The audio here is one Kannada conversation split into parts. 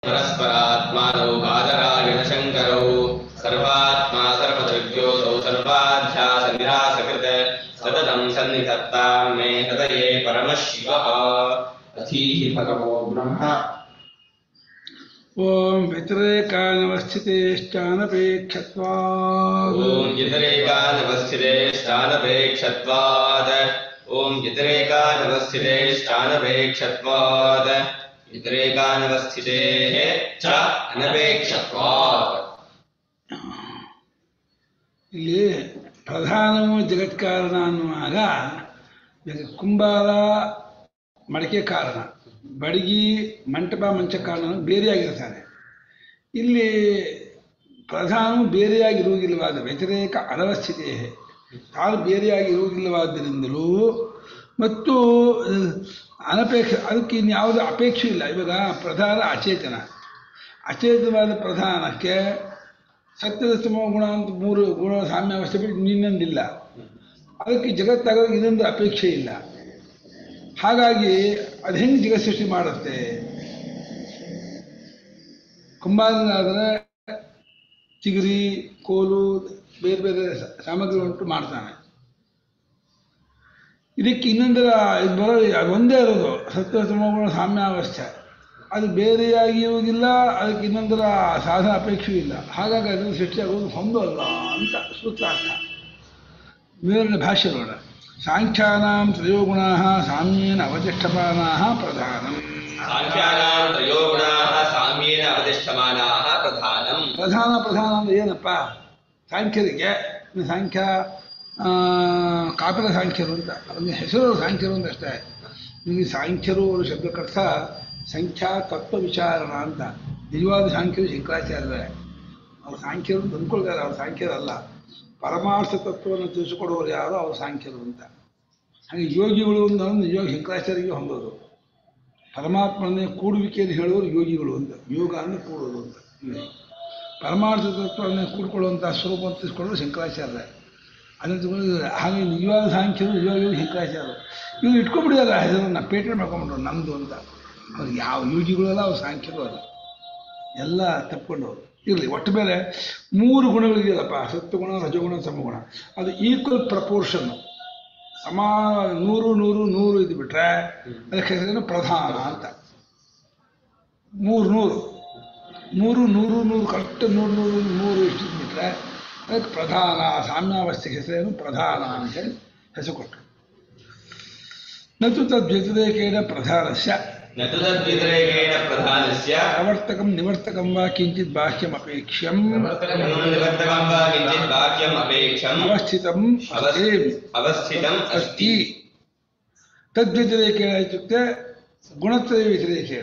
परस्परात्मानौ बादरायणशङ्करौ सर्वात्मा सर्वदृग्योऽसौ सर्वाध्यासनिरासकृत सततं सन्निधत्तां मे हृदये परमः शिवः अथीहि भगवो ब्रह्म ಓಂ ವ್ಯತಿರೇಕಾನವಸ್ಥಿತೇಶ್ಚಾನಪೇಕ್ಷತ್ವಾ ॐ व्यतिरेकानवस्थितेष्टानपेक्षत्वात् ॐ व्यतिरेकानवस्थितेष्टानपेक्षत्वात् व्यतिरेकानवस्थितेः च अनपेक्षत्वात् ಇಲ್ಲಿ ಪ್ರಧಾನವು ಜಗತ್ಕಾರಣ ಅನ್ನುವಾಗ ಈಗ ಕುಂಬಾರ ಮಡಿಕೆ ಕಾರಣ ಬಡಗಿ ಮಂಟಪ ಮಂಚ ಕಾರಣ ಬೇರೆಯಾಗಿರ್ತಾನೆ ಇಲ್ಲಿ ಪ್ರಧಾನವು ಬೇರೆಯಾಗಿರುವುದಿಲ್ಲವಾದ ವ್ಯತಿರೇಕ ಅನವಸ್ಥಿತಿ ತಾನು ಬೇರೆಯಾಗಿರುವುದಿಲ್ಲವಾದ್ದರಿಂದಲೂ ಮತ್ತು ಅಹ್, ಅನಪೇಕ್ಷ ಅದಕ್ಕೆ ಇನ್ಯಾವುದೇ ಅಪೇಕ್ಷೆ ಇಲ್ಲ ಇವಾಗ ಪ್ರಧಾನ ಅಚೇತನ ಅಚೇತನವಾದ ಪ್ರಧಾನಕ್ಕೆ ಸತ್ಯದ ಸ್ತಮ ಗುಣ ಅಂತ ಮೂರು ಗುಣ ಸಾಮ್ಯಾವಸ್ಥೆ ಬಿಟ್ಟು ಇನ್ನೊಂದಿಲ್ಲ ಅದಕ್ಕೆ ಜಗತ್ತಾಗ ಇದೊಂದು ಅಪೇಕ್ಷೆ ಇಲ್ಲ ಹಾಗಾಗಿ ಅದು ಹೆಂಗೆ ಜಗತ್ ಸೃಷ್ಟಿ ಮಾಡುತ್ತೆ ಕುಂಬಾರನಾದರೆ ಚಿಗುರಿ ಕೋಲು ಬೇರೆ ಬೇರೆ ಸ- ಸಾಮಗ್ರಿ ಉಂಟು ಮಾಡ್ತಾನೆ ಇದಕ್ಕೆ ಇನ್ನೊಂದರ ಇದು ಬರೋ ಅದು ಒಂದೇ ಇರೋದು ಸತ್ಯ ಸಮಗುಣ ಸಾಮ್ಯಾವಸ್ಥೆ ಅದು ಬೇರೆಯಾಗಿರುವುದಿಲ್ಲ ಅದಕ್ಕೆ ಇನ್ನೊಂದರ ಸಾಧನ ಅಪೇಕ್ಷೆಯೂ ಇಲ್ಲ ಹಾಗಾಗಿ ಅದನ್ನು ಸೃಷ್ಟಿಯಾಗುವುದು ಹೊಂದಲ್ಲ ಅಂತ ಸೂತ್ರಾರ್ಥ ವಿವರಣೆ ಭಾಷ್ಯ ನೋಡ ಸಾಂಖ್ಯಾನಾಂ ತ್ರಯೋಗುಣಾ ಸಾಮ್ಯೇನ ಅವತಿಷ್ಠಮಾನಾಃ ಪ್ರಧಾನಂ साङ्ख्यानां त्रयो गुणाः साम्येन अवतिष्ठमानाः प्रधानम् ಪ್ರಧಾನ ಪ್ರಧಾನ ಅಂದ್ರೆ ಏನಪ್ಪ ಸಾಂಖ್ಯರಿಗೆ ಇನ್ನು ಸಾಂಖ್ಯ ಆ, ಕಾಪಿಲ ಸಾಂಖ್ಯರು ಅಂತ ಅದನ್ನ ಹೆಸರು ಸಾಂಖ್ಯರು ಅಂತ ಅಷ್ಟೇ ನಿಮಗೆ ಸಾಂಖ್ಯರು ಅನ್ನೋ ಶಬ್ದಕ್ಕರ್ಥ ಸಂಖ್ಯಾ ತತ್ವ ವಿಚಾರಣ ಅಂತ ನಿಜವಾದ ಸಾಂಖ್ಯರು ಶಂಕರಾಚಾರ್ಯರೇ ಅವ್ರು ಸಾಂಖ್ಯರು ಅಂತ ಅಂದ್ಕೊಳ್ತಾರೆ ಅವ್ರು ಸಾಂಖ್ಯರಲ್ಲ ಪರಮಾರ್ಥ ತತ್ವವನ್ನು ತಿಳಿಸಿಕೊಡುವವರು ಯಾರು ಅವ್ರು ಸಾಂಖ್ಯರು ಅಂತ ಹಾಗೆ ಯೋಗಿಗಳು ಅಂತ ನಿಜವಾಗ ಶಂಕರಾಚಾರ್ಯರಿಗೆ ಹೊಂದೋದು ಪರಮಾತ್ಮನೇ ಕೂಡುವಿಕೆಯನ್ನು ಹೇಳುವವರು ಯೋಗಿಗಳು ಅಂತ ಯೋಗ ಅಂದರೆ ಕೂಡೋದು ಅಂತ ಇವೆ. ಪರಮಾರ್ಥ ತತ್ವವನ್ನು ಕೂಡ್ಕೊಳ್ಳುವಂಥ ಸ್ವರೂಪ ಅಂತ ತಿಳಿಸ್ಕೊಳ್ಳೋದು ಶಂಕರಾಚಾರ್ಯ ಅದನ್ನು ತಗೊಂಡು ಹಾಗೆ ನಿಜವಾದ ಸಾಂಖ್ಯರು ನಿಜವಾಗಿಯೂ ಶಂಕರಾಚಾರ್ಯರು ಇವ್ರು ಇಟ್ಕೊಂಡ್ಬಿಡಿಯಲ್ಲ ಹೆಸರನ್ನ ಪೇಟೆಂಟ್ ಮಾಡ್ಕೊಂಡ್ಬಿಟ್ರು ನಮ್ಮದು ಅಂತ ಅವ್ರು ಯಾವ ಯೋಗಿಗಳು ಅಲ್ಲ ಅವ್ರು ಸಾಂಖ್ಯರು ಅಲ್ಲ ಎಲ್ಲ ತಪ್ಪಿಕೊಂಡವರು ಇರಲಿ ಒಟ್ಟು ಮೇಲೆ ಮೂರು ಗುಣಗಳಿದೆಯಲ್ಲಪ್ಪ ಸತ್ವಗುಣ ರಜಗುಣ ಸಮಗುಣ ಅದು ಈಕ್ವಲ್ ಪ್ರಪೋರ್ಷನ್ ಸಮಾನ ನೂರು ನೂರು ನೂರು ಇದು ಬಿಟ್ರೆ ಅದಕ್ಕೆ ಹೆಸರೇನು ಪ್ರಧಾನ ಅಂತ ಮೂರು ನೂರು ನೂರು ನೂರು ನೂರು ಕರೆಕ್ಟ್ ನೂರು ನೂರು ನೂರು ಇಷ್ಟು ಬಿಟ್ರೆ ಅದಕ್ಕೆ ಪ್ರಧಾನ ಸಾಮ್ಯಾವಸ್ಥೆಗೆ ಹೆಸರೇನು ಪ್ರಧಾನ ಅಂತೇಳಿ ಹೆಸರು ಕೊಟ್ಟರು ನತು ತದ್ವ್ಯತಿರೇಕೇಣ ಪ್ರಧಾನಸ್ಯ न तु तद्व्यतिरेकेण प्रधानस्य ಪ್ರವರ್ತಕಂ ನಿವರ್ತಕಂ ವಾ ಕಿಂಚಿತ್ ಬಾಹ್ಯಮಪೇಕ್ಷ್ಯಂ निवर्तकं वा किञ्चित् वाक्यम् अपेक्षम् ಅವಸ್ಥಿತಂ अवस्थ- ಅಸ್ತಿ अवस्थितम् ಅಸ್ತಿ अस्ति ತದ್ವ್ಯತಿರೇಕೇಣ ಇತ್ಯುಕ್ತೆ ಗುಣತ್ರಯ ವ್ಯತಿರೇಕೇಣ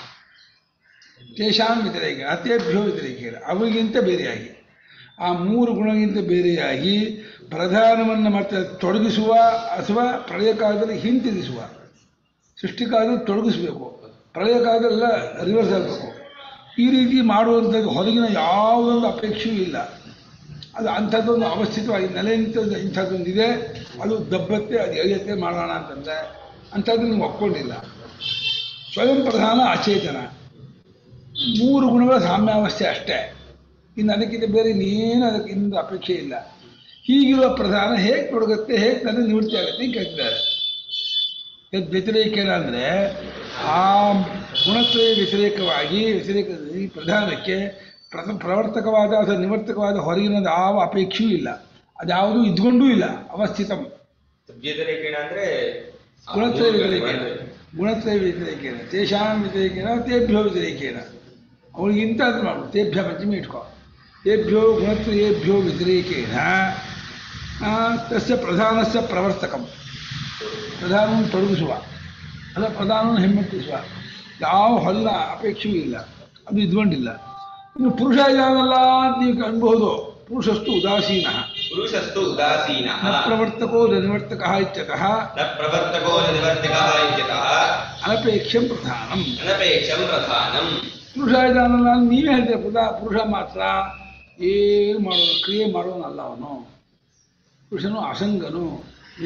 ತೇಷಾಂ ವ್ಯತಿರೇಕ ಅತೇಭ್ಯೋ ವ್ಯತಿರೇಕೇಣ ಅವರಿಗಿಂತ ಬೇರೆಯಾಗಿ ಆ ಮೂರು ಗುಣಗಿಂತ ಬೇರೆಯಾಗಿ ಪ್ರಧಾನವನ್ನು ಮತ್ತೆ ತೊಡಗಿಸುವ ಅಥವಾ ಪ್ರಳಯ ಕಾಲದಲ್ಲಿ ಹಿಂತಿರಿಸುವ ಸೃಷ್ಟಿ ಕಾಲದಲ್ಲಿ ತೊಡಗಿಸಬೇಕು ಪ್ರಳಯ ಕಾಲದಲ್ಲ ರಿವರ್ಸ್ ಆಗಬೇಕು ಈ ರೀತಿ ಮಾಡುವಂಥದ್ದು ಹೊರಗಿನ ಯಾವುದೊಂದು ಅಪೇಕ್ಷೆಯೂ ಇಲ್ಲ ಅದು ಅಂಥದ್ದೊಂದು ಅವಸ್ಥಿತವಾಗಿ ನೆಲೆ ನಿಂತದ್ದು ಇಂಥದ್ದೊಂದಿದೆ ಅದು ದಬ್ಬತ್ತೆ ಅದು ಎಳೆಯತ್ತೆ ಮಾಡೋಣ ಅಂತಂದ್ರೆ ಅಂಥದ್ದು ನೀವು ಒಪ್ಕೊಂಡಿಲ್ಲ ಸ್ವಯಂ ಪ್ರಧಾನ ಅಚೇತನ ಮೂರು ಗುಣಗಳ ಸಾಮ್ಯಾವಸ್ಥೆ ಅಷ್ಟೇ ಇನ್ನು ಅದಕ್ಕಿಂತ ಬೇರೆ ಇನ್ನೇನು ಅದಕ್ಕೆ ಇನ್ನೊಂದು ಅಪೇಕ್ಷೆ ಇಲ್ಲ ಹೀಗಿರುವ ಪ್ರಧಾನ ಹೇಗೆ ತೊಡಗುತ್ತೆ ಹೇಗೆ ತನ್ನ ನಿವೃತ್ತಿ ಆಗುತ್ತೆ ಅಂತ ಕೇಳ್ತಿದ್ದಾರೆ ಇದು ವ್ಯತಿರೇಕೇನ ಅಂದರೆ ಆ ಗುಣತ್ರಯ ವ್ಯತಿರೇಕವಾಗಿ ವ್ಯತಿರೇಕ ಈ ಪ್ರಧಾನಕ್ಕೆ ಪ್ರಥ ಪ್ರವರ್ತಕವಾದ ಅಥವಾ ನಿವರ್ತಕವಾದ ಹೊರಗಿನ ಯಾವ ಅಪೇಕ್ಷೆಯೂ ಇಲ್ಲ ಅದ್ಯಾವುದೂ ಇದ್ಕೊಂಡೂ ಇಲ್ಲ ಅವಸ್ಥಿತಂ ವ್ಯತಿರೇಕೇಣ ಅಂದ್ರೆ ಆ ಗುಣತ್ರಯ ಮೂರು ವ್ಯತಿರೇಕೇನ ಗುಣಗಳು. ಗುಣತ್ರಯ ವ್ಯತಿರೇಕೇನ ತೇಷಾಂ ವ್ಯತಿರೇಕೇನ ತೇಭ್ಯೋ ವ್ಯತಿರೇಕೇನ ಅವಳಿಗಿಂತ ಅದು ಮಾಡು ತೇಭ್ಯ ಪಂಚಮಿ ಇಟ್ಕೋ ತೇಭ್ಯೋ ಗುಣತ್ರಯೇಭ್ಯೋ ವ್ಯತಿರೇಕೇನ ಆ, ತಸ್ಯ ಪ್ರಧಾನಸ್ಯ ಪ್ರವರ್ತಕಂ ಪ್ರಧಾನವನ್ನು ತೊಡಗಿಸುವ ಅಲ್ಲ ಪ್ರಧಾನವನ್ನು ಹಿಮ್ಮೆಟ್ಟಿಸುವ ಯಾವ ಹೊಲ್ಲ ಅಪೇಕ್ಷೆಯೂ ಇಲ್ಲ ಅದು ಇದ್ಕೊಂಡಿಲ್ಲ ಇನ್ನು ಪುರುಷ ಇದಾನಲ್ಲ ಅಂತ ನೀವು ಅನ್ಬಹುದು ಪುರುಷಸ್ತು ಉದಾಸೀನ ಪುರುಷಸ್ತು ಉದಾಸೀನಃ ನ ಪ್ರವರ್ತಕೋ ನ ನಿವರ್ತಕ ಇತ್ಯತಃ ನ ಪ್ರವರ್ತಕೋ ನ ನಿವರ್ತಕಃ ಇತ್ಯತಃ ಅನಪೇಕ್ಷಂ ಪ್ರಧಾನಂ ಅನಪೇಕ್ಷಂ ಪ್ರಧಾನಂ ಪುರುಷ ಇದಾನಲ್ಲ ಅಂತ ನೀವೇ ಹೇಳ್ತೀರ ಪುರುಷ ಪುರುಷ ಮಾತ್ರ ಏನು ಮಾಡೋನು ಕ್ರಿಯೆ ಮಾಡೋನಲ್ಲ ಅವನು ಪುರುಷನು ಅಸಂಗನು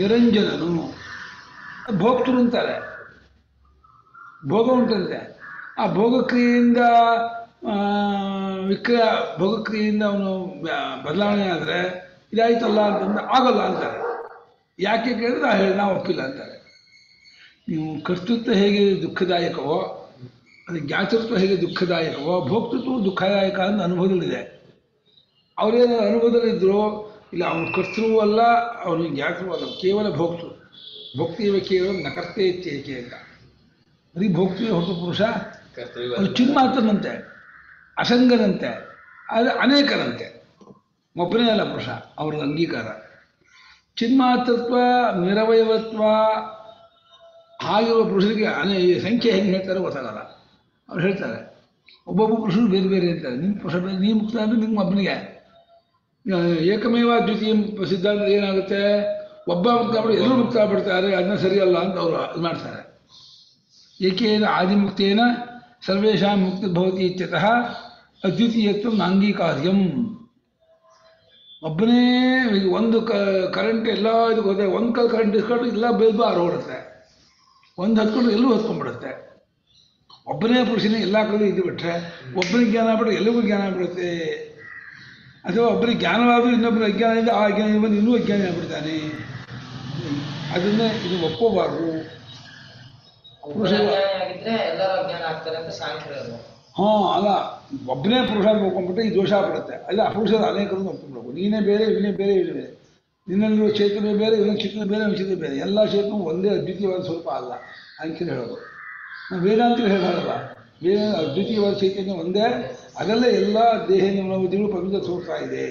ನಿರಂಜನನು ಭೋಕ್ತೃ ಅಂತಾರೆ ಭೋಗ ಉಂಟಂತೆ ಆ ಭೋಗಕ್ರಿಯೆಯಿಂದ ಆ, ವಿಕ್ರಿಯ ಭೋಗಕ್ರಿಯೆಯಿಂದ ಅವನು ಬದಲಾವಣೆ ಆದರೆ ಇದಾಯ್ತಲ್ಲ ಅಂತಂದ್ರೆ ಆಗಲ್ಲ ಅಂತಾರೆ ಯಾಕೆ ಕೇಳಿದ್ರೆ ಆ ಹೇಳಿ ನಾವು ಒಪ್ಪಿಲ್ಲ ಅಂತಾರೆ ನೀವು ಕರ್ತೃತ್ವ ಹೇಗೆ ದುಃಖದಾಯಕವೋ ಅದು ಜ್ಞಾತೃತ್ವ ಹೇಗೆ ದುಃಖದಾಯಕವೋ ಭೋಕ್ತೃತ್ವ ದುಃಖದಾಯಕ ಅಂತ ಅನುಭವದಲ್ಲಿದೆ ಅವರೇನು ಅನುಭವದಲ್ಲಿದ್ದರು ಇಲ್ಲ ಅವನು ಕರ್ತೃ ಅಲ್ಲ ಅವನು ಜ್ಞಾತೃ ಅಲ್ಲ ಕೇವಲ ಭೋಕ್ತೃ ಭೋಕ್ತಿವ ಕೇವಲ ನಕರ್ತೆ ಇತ್ಯೇಕೆ ಅಂತ ಬರೀ ಭೋಕ್ತಿಯ ಹೊರತು ಪುರುಷ ಅದು ಚಿನ್ಮಾತ್ರನಂತೆ ಅಸಂಗನಂತೆ ಅದು ಅನೇಕರಂತೆ ಒಬ್ಬನೇ ಅಲ್ಲ ಪುರುಷ ಅವರ ಅಂಗೀಕಾರ ಚಿನ್ಮಾತ್ರತ್ವ ನಿರವಯವತ್ವ ಹಾಗಿರುವ ಪುರುಷರಿಗೆ ಅನೇ ಈ ಸಂಖ್ಯೆ ಹೆಂಗೆ ಹೇಳ್ತಾರೆ ಗೊತ್ತಾಗಲ್ಲ ಅವ್ರು ಹೇಳ್ತಾರೆ ಒಬ್ಬೊಬ್ಬ ಪುರುಷರು ಬೇರೆ ಬೇರೆ ಅಂತಾರೆ ನಿಮ್ಮ ಪುರುಷ ಬೇರೆ ನೀವು ಮುಕ್ತ ಅಂದರೆ ನಿಮ್ಮ ಒಬ್ಬನಿಗೆ ಆ, ಏಕಮೇವ ದ್ವಿತೀಯ ಸಿದ್ಧಾಂತ ಏನಾಗುತ್ತೆ ಒಬ್ಬ ಮುಕ್ತ ಆಗ್ಬಿಟ್ಟು ಎಲ್ಲರೂ ಮುಕ್ತ ಆಗ್ಬಿಡ್ತಾರೆ ಅದನ್ನ ಸರಿಯಲ್ಲ ಅಂತ ಅವರು ಇದು ಮಾಡ್ತಾರೆ ಏಕೇನ ಆದಿಮುಕ್ತೇನ ಸರ್ವೇಷಾಂ ಮುಕ್ತಿ ಭವತಿ ಇತ್ಯತಃ ಅದ್ವಿತೀಯತ್ವ ನಾಂಗೀಕಾರ್ಯಂ ಒಬ್ಬನೇ ಈಗ ಒಂದು ಕ ಕರೆಂಟ್ ಎಲ್ಲ ಇದಕ್ಕೆ ಹೋದ್ರೆ ಒಂದು ಕಲ್ ಕರೆಂಟ್ ಇಸ್ಕೊಂಡು ಎಲ್ಲ ಬೇಗ ಹೊರಡುತ್ತೆ ಒಂದು ಹತ್ಕೊಂಡು ಎಲ್ಲೂ ಹೊತ್ಕೊಂಡ್ಬಿಡುತ್ತೆ ಒಬ್ಬನೇ ಪುರುಷನೇ ಎಲ್ಲ ಕಡೆ ಇದ್ದು ಬಿಟ್ರೆ ಒಬ್ಬನಿಗೆ ಜ್ಞಾನ ಬಿಟ್ಟರೆ ಎಲ್ಲರಿಗೂ ಜ್ಞಾನ ಬಿಡುತ್ತೆ ಅಥವಾ ಒಬ್ಬರಿಗೆ ಜ್ಞಾನವಾದರೂ ಇನ್ನೊಬ್ಬರ ಅಜ್ಞಾನದಿಂದ ಆ ಅಜ್ಞಾನ ಬಂದು ಇನ್ನೂ ಅಜ್ಞಾನ ಆಗ್ಬಿಡ್ತಾನೆ ಅದನ್ನೇ ಇದು ಒಪ್ಪಬಾರ್ದು ಒಬ್ಬನೇ ಅಜ್ಞಾನಿ ಆಗಿದ್ರೆ ಎಲ್ಲರೂ ಅಜ್ಞಾನ ಆಗ್ತಾರೆ ಅಂತ ಸಾಂಖ್ಯರು ಹೇಳೋದು. ಹಾಂ ಅಲ್ಲ ಒಬ್ಬನೇ ಪುರುಷ ಅಂತ ಒಪ್ಕೊಂಡ್ಬಿಟ್ರೆ ಈ ದೋಷ ಬರುತ್ತೆ ಅಲ್ಲ ಅಪುರುಷರು ಅನೇಕರನ್ನು ಒಪ್ಕೊಂಡ್ಬೇಕು ನೀನೇ ಬೇರೆ ಇವನೇ ಬೇರೆ ಇವನೇ ಬೇರೆ ನಿನ್ನಲ್ಲಿರುವ ಚೇತನ ಬೇರೆ ಇವನ ಚೇತನ ಬೇರೆ ಇವನ ಚೇತನ ಬೇರೆ ಎಲ್ಲ ಚೇತನ ಒಂದೇ ಅದ್ವಿತೀಯವಾದ ಸ್ವರೂಪ ಅಲ್ಲ ಅಂಕಿನ ಹೇಳೋದು ನಾವು ವೇದಾಂತಿಗಳು ಹೇಳೋಲ್ಲ ವೇದ ಅದ್ವಿತೀಯವಾದ ಚೈತನ್ಯ ಒಂದೇ ಅದರಲ್ಲೇ ಎಲ್ಲ ದೇಹ ನವದಿಗಳು ಪವಿತ್ರ ತೋರ್ತಾ ಇದೆ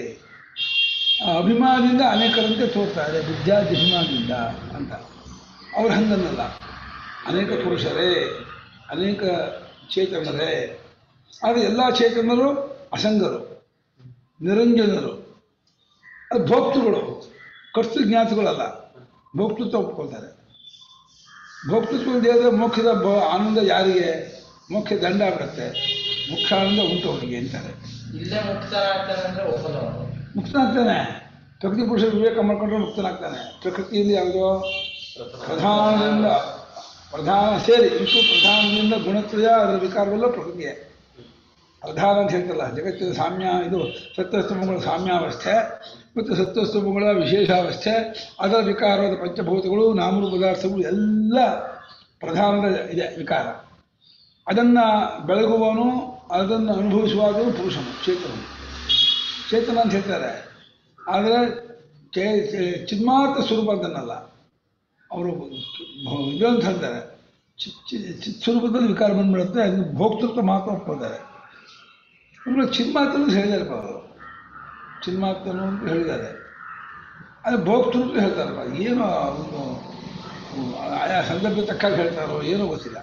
ಆ ಅಭಿಮಾನದಿಂದ ಅನೇಕರಂತೆ ತೋರ್ತಾ ಇದೆ ವಿದ್ಯಾಭಿಮಾನದಿಂದ ಅಂತ ಅವ್ರು ಹಂಗನ್ನಲ್ಲ ಅನೇಕ ಪುರುಷರೇ ಅನೇಕ ಚೇತನರೇ ಆದರೆ ಎಲ್ಲ ಚೇತನರು ಅಸಂಗರು ನಿರಂಜನರು ಅದು ಭೋಕ್ತೃಗಳು ಕರ್ತೃಜ್ಞಾತಗಳಲ್ಲ ಭೋಕ್ತೃತ್ವ ಒಪ್ಕೊಳ್ತಾರೆ ಭೋಕ್ತೃತ್ವ ದೇವರ ಮೋಕ್ಷದ ಬ ಆನಂದ ಯಾರಿಗೆ ಮೋಕ್ಷ ದಂಡ ಆಗ್ಬಿಡುತ್ತೆ ಮೋಕ್ಷ ಆನಂದ ಉಂಟು ಅವನಿಗೆ ಅಂತಾರೆ ಇಲ್ಲೇ ಮುಕ್ತರಾಗ್ತಾನೆ ಅಂದ್ರೆ ಒಪ್ಪದವರು ಮುಕ್ತನಾಗ್ತಾನೆ ಪ್ರಕೃತಿ ಪುರುಷ ವಿವೇಕ ಮಾಡ್ಕೊಂಡ್ರೆ ಮುಕ್ತನಾಗ್ತಾನೆ ಪ್ರಕೃತಿಯಲ್ಲಿ ಯಾವುದೋ ಪ್ರಧಾನದಿಂದ ಪ್ರಧಾನ ಸೇರಿ ಇಂಟು ಪ್ರಧಾನದಿಂದ ಗುಣತ್ರಯ ಅದರ ವಿಕಾರವೆಲ್ಲ ಪ್ರಕೃತಿಯೇ ಪ್ರಧಾನ ಅಂತ ಹೇಳ್ತಲ್ಲ ಜಗತ್ತಿನ ಸಾಮ್ಯ ಇದು ಸತ್ವಸ್ತಂಭಗಳ ಸಾಮ್ಯಾವಸ್ಥೆ ಮತ್ತು ಸತ್ವಸ್ತಂಭಗಳ ವಿಶೇಷಾವಸ್ಥೆ ಅದರ ವಿಕಾರವಾದ ಪಂಚಭೂತಗಳು ನಾಮರು ಪದಾರ್ಥಗಳು ಎಲ್ಲ ಪ್ರಧಾನದ ಇದೆ ವಿಕಾರ ಅದನ್ನು ಬೆಳಗುವವನು ಅದನ್ನು ಅನುಭವಿಸುವಾಗಲೂ ಪುರುಷನು ಚೇತನನು ಚೇತನ ಅಂತ ಹೇಳ್ತಾರೆ ಆದರೆ ಚೇ ಚೇ- ಚಿನ್ಮಾತ್ರ ಸ್ವರೂಪ ಅಂತನಲ್ಲ ಅವರು ಇದು ಅಂತ ಹೇಳ್ತಾರೆ ಚಿ- ಚಿ- ಚಿತ್ ಸ್ವರೂಪದಲ್ಲಿ ವಿಕಾರ ಬಂದ್ಬಿಡುತ್ತೆ ಅದನ್ನು ಭೋಕ್ತೃತ್ವ ಮಾತ್ರ ಒಪ್ಕೊಳ್ತಾರೆ ಇವರು ಚಿನ್ಮಾತ್ರನು ಹೇಳಿದ್ದಾರೆ ಅವರು ಚಿನ್ಮಾತ್ರನು ಅಂತ ಹೇಳಿದ್ದಾರೆ ಅದು ಭೋಕ್ತೃತ್ವ ಹೇಳ್ತಾರಲ್ಲ ಏನೋ ಒಂದು ಆಯಾ ಸಂದರ್ಭ ತಕ್ಕಾಗಿ ಹೇಳ್ತಾರೋ ಏನೋ ಗೊತ್ತಿಲ್ಲ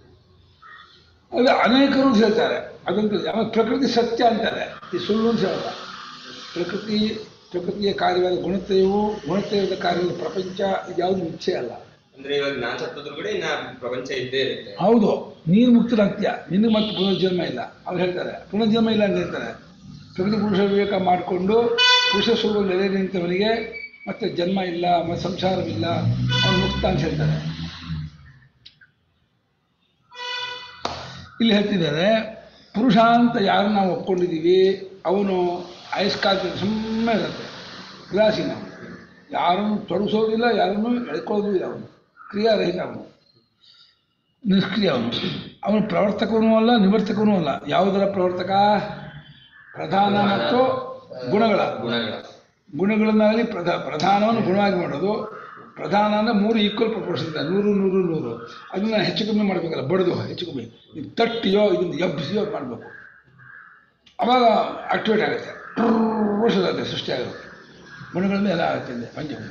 ಅದು ಅನೇಕರು ಅಂತ ಹೇಳ್ತಾರೆ ಅದಂತೂ ಆಮೇಲೆ ಪ್ರಕೃತಿ ಸತ್ಯ ಅಂತಾರೆ ಈ ಸುಳ್ಳು ಅಂತ ಹೇಳಲ್ಲ ಪ್ರಕೃತಿ ಪ್ರಕೃತಿಯ ಕಾರ್ಯವಾದ ಗುಣತ್ರಯವು ಗುಣತ್ರಯದ ಕಾರ್ಯವಾದ ಪ್ರಪಂಚ ಯಾವುದು ಮಿಥ್ಯೆ ಅಲ್ಲ ಅಂದ್ರೆ ಇವಾಗ ನಾನ್ ಸತ್ತೋದ್ರೂ ಇನ್ನ ಪ್ರಪಂಚ ಇದ್ದೇ ಇರುತ್ತೆ ಹೌದು ನೀನು ಮುಕ್ತರಾಗ್ತೀಯ ನಿನಗೆ ಮತ್ತೆ ಪುನರ್ಜನ್ಮ ಇಲ್ಲ ಅವ್ರು ಹೇಳ್ತಾರೆ ಪುನರ್ಜನ್ಮ ಇಲ್ಲ ಅಂತ ಹೇಳ್ತಾರೆ ಪ್ರಕೃತಿ ಪುರುಷ ವಿವೇಕ ಮಾಡಿಕೊಂಡು ಪುರುಷ ಸ್ವರೂಪ ನೆಲೆ ನಿಂತವನಿಗೆ ಮತ್ತೆ ಜನ್ಮ ಇಲ್ಲ ಮತ್ತೆ ಸಂಸಾರವಿಲ್ಲ ಅವನು ಮುಕ್ತ ಅಂತ ಹೇಳ್ತಾರೆ ಇಲ್ಲಿ ಹೇಳ್ತಿದ್ದಾರೆ ಪುರುಷ ಅಂತ ಯಾರು ನಾವು ಒಪ್ಕೊಂಡಿದ್ದೀವಿ ಅವನು ಆಯಸ್ಕಾಲ ಸುಮ್ಮನೆ ಇರುತ್ತೆ ಉದಾಸೀನ ಅವನು ಯಾರನ್ನು ತೊಡಗಿಸೋದಿಲ್ಲ ಯಾರನ್ನು ಎಳ್ಕೊಳ್ಳೋದು ಇಲ್ಲ ಅವನು ಕ್ರಿಯಾರಹಿತ ಅವನು ನಿಷ್ಕ್ರಿಯ ಅವನು ಅವನು ಪ್ರವರ್ತಕನೂ ಅಲ್ಲ ನಿವರ್ತಕನೂ ಅಲ್ಲ ಯಾವುದರ ಪ್ರವರ್ತಕ ಪ್ರಧಾನ ಮತ್ತು ಗುಣಗಳ ಗುಣಗಳ ಗುಣಗಳನ್ನಾಗಲಿ ಪ್ರಧಾ ಪ್ರಧಾನವನ್ನು ಗುಣವಾಗಿ ಮಾಡೋದು ಪ್ರಧಾನ ಅಂದರೆ ಮೂರು ಈಕ್ವಲ್ ಪ್ರಪೋರ್ಷನ್ ಇದೆ ನೂರು ನೂರು ನೂರು ಅದನ್ನ ಹೆಚ್ಚು ಕಮ್ಮಿ ಮಾಡಬೇಕಲ್ಲ ಬಡ್ದು ಹೆಚ್ಚು ಕಮ್ಮಿ ಇದು ತಟ್ಟಿಯೋ ಇದನ್ನು ಎಬ್ಬಿಸಿಯೋ ಮಾಡಬೇಕು ಅವಾಗ ಆಕ್ಟಿವೇಟ್ ಆಗುತ್ತೆ ವರ್ಷದಾಗುತ್ತೆ ಸೃಷ್ಟಿ ಆಗುತ್ತೆ ಗುಣಗಳಿಂದ ಎಲ್ಲ ಆಗುತ್ತೆ ಇಲ್ಲಿ ಪಂಚಗುಣ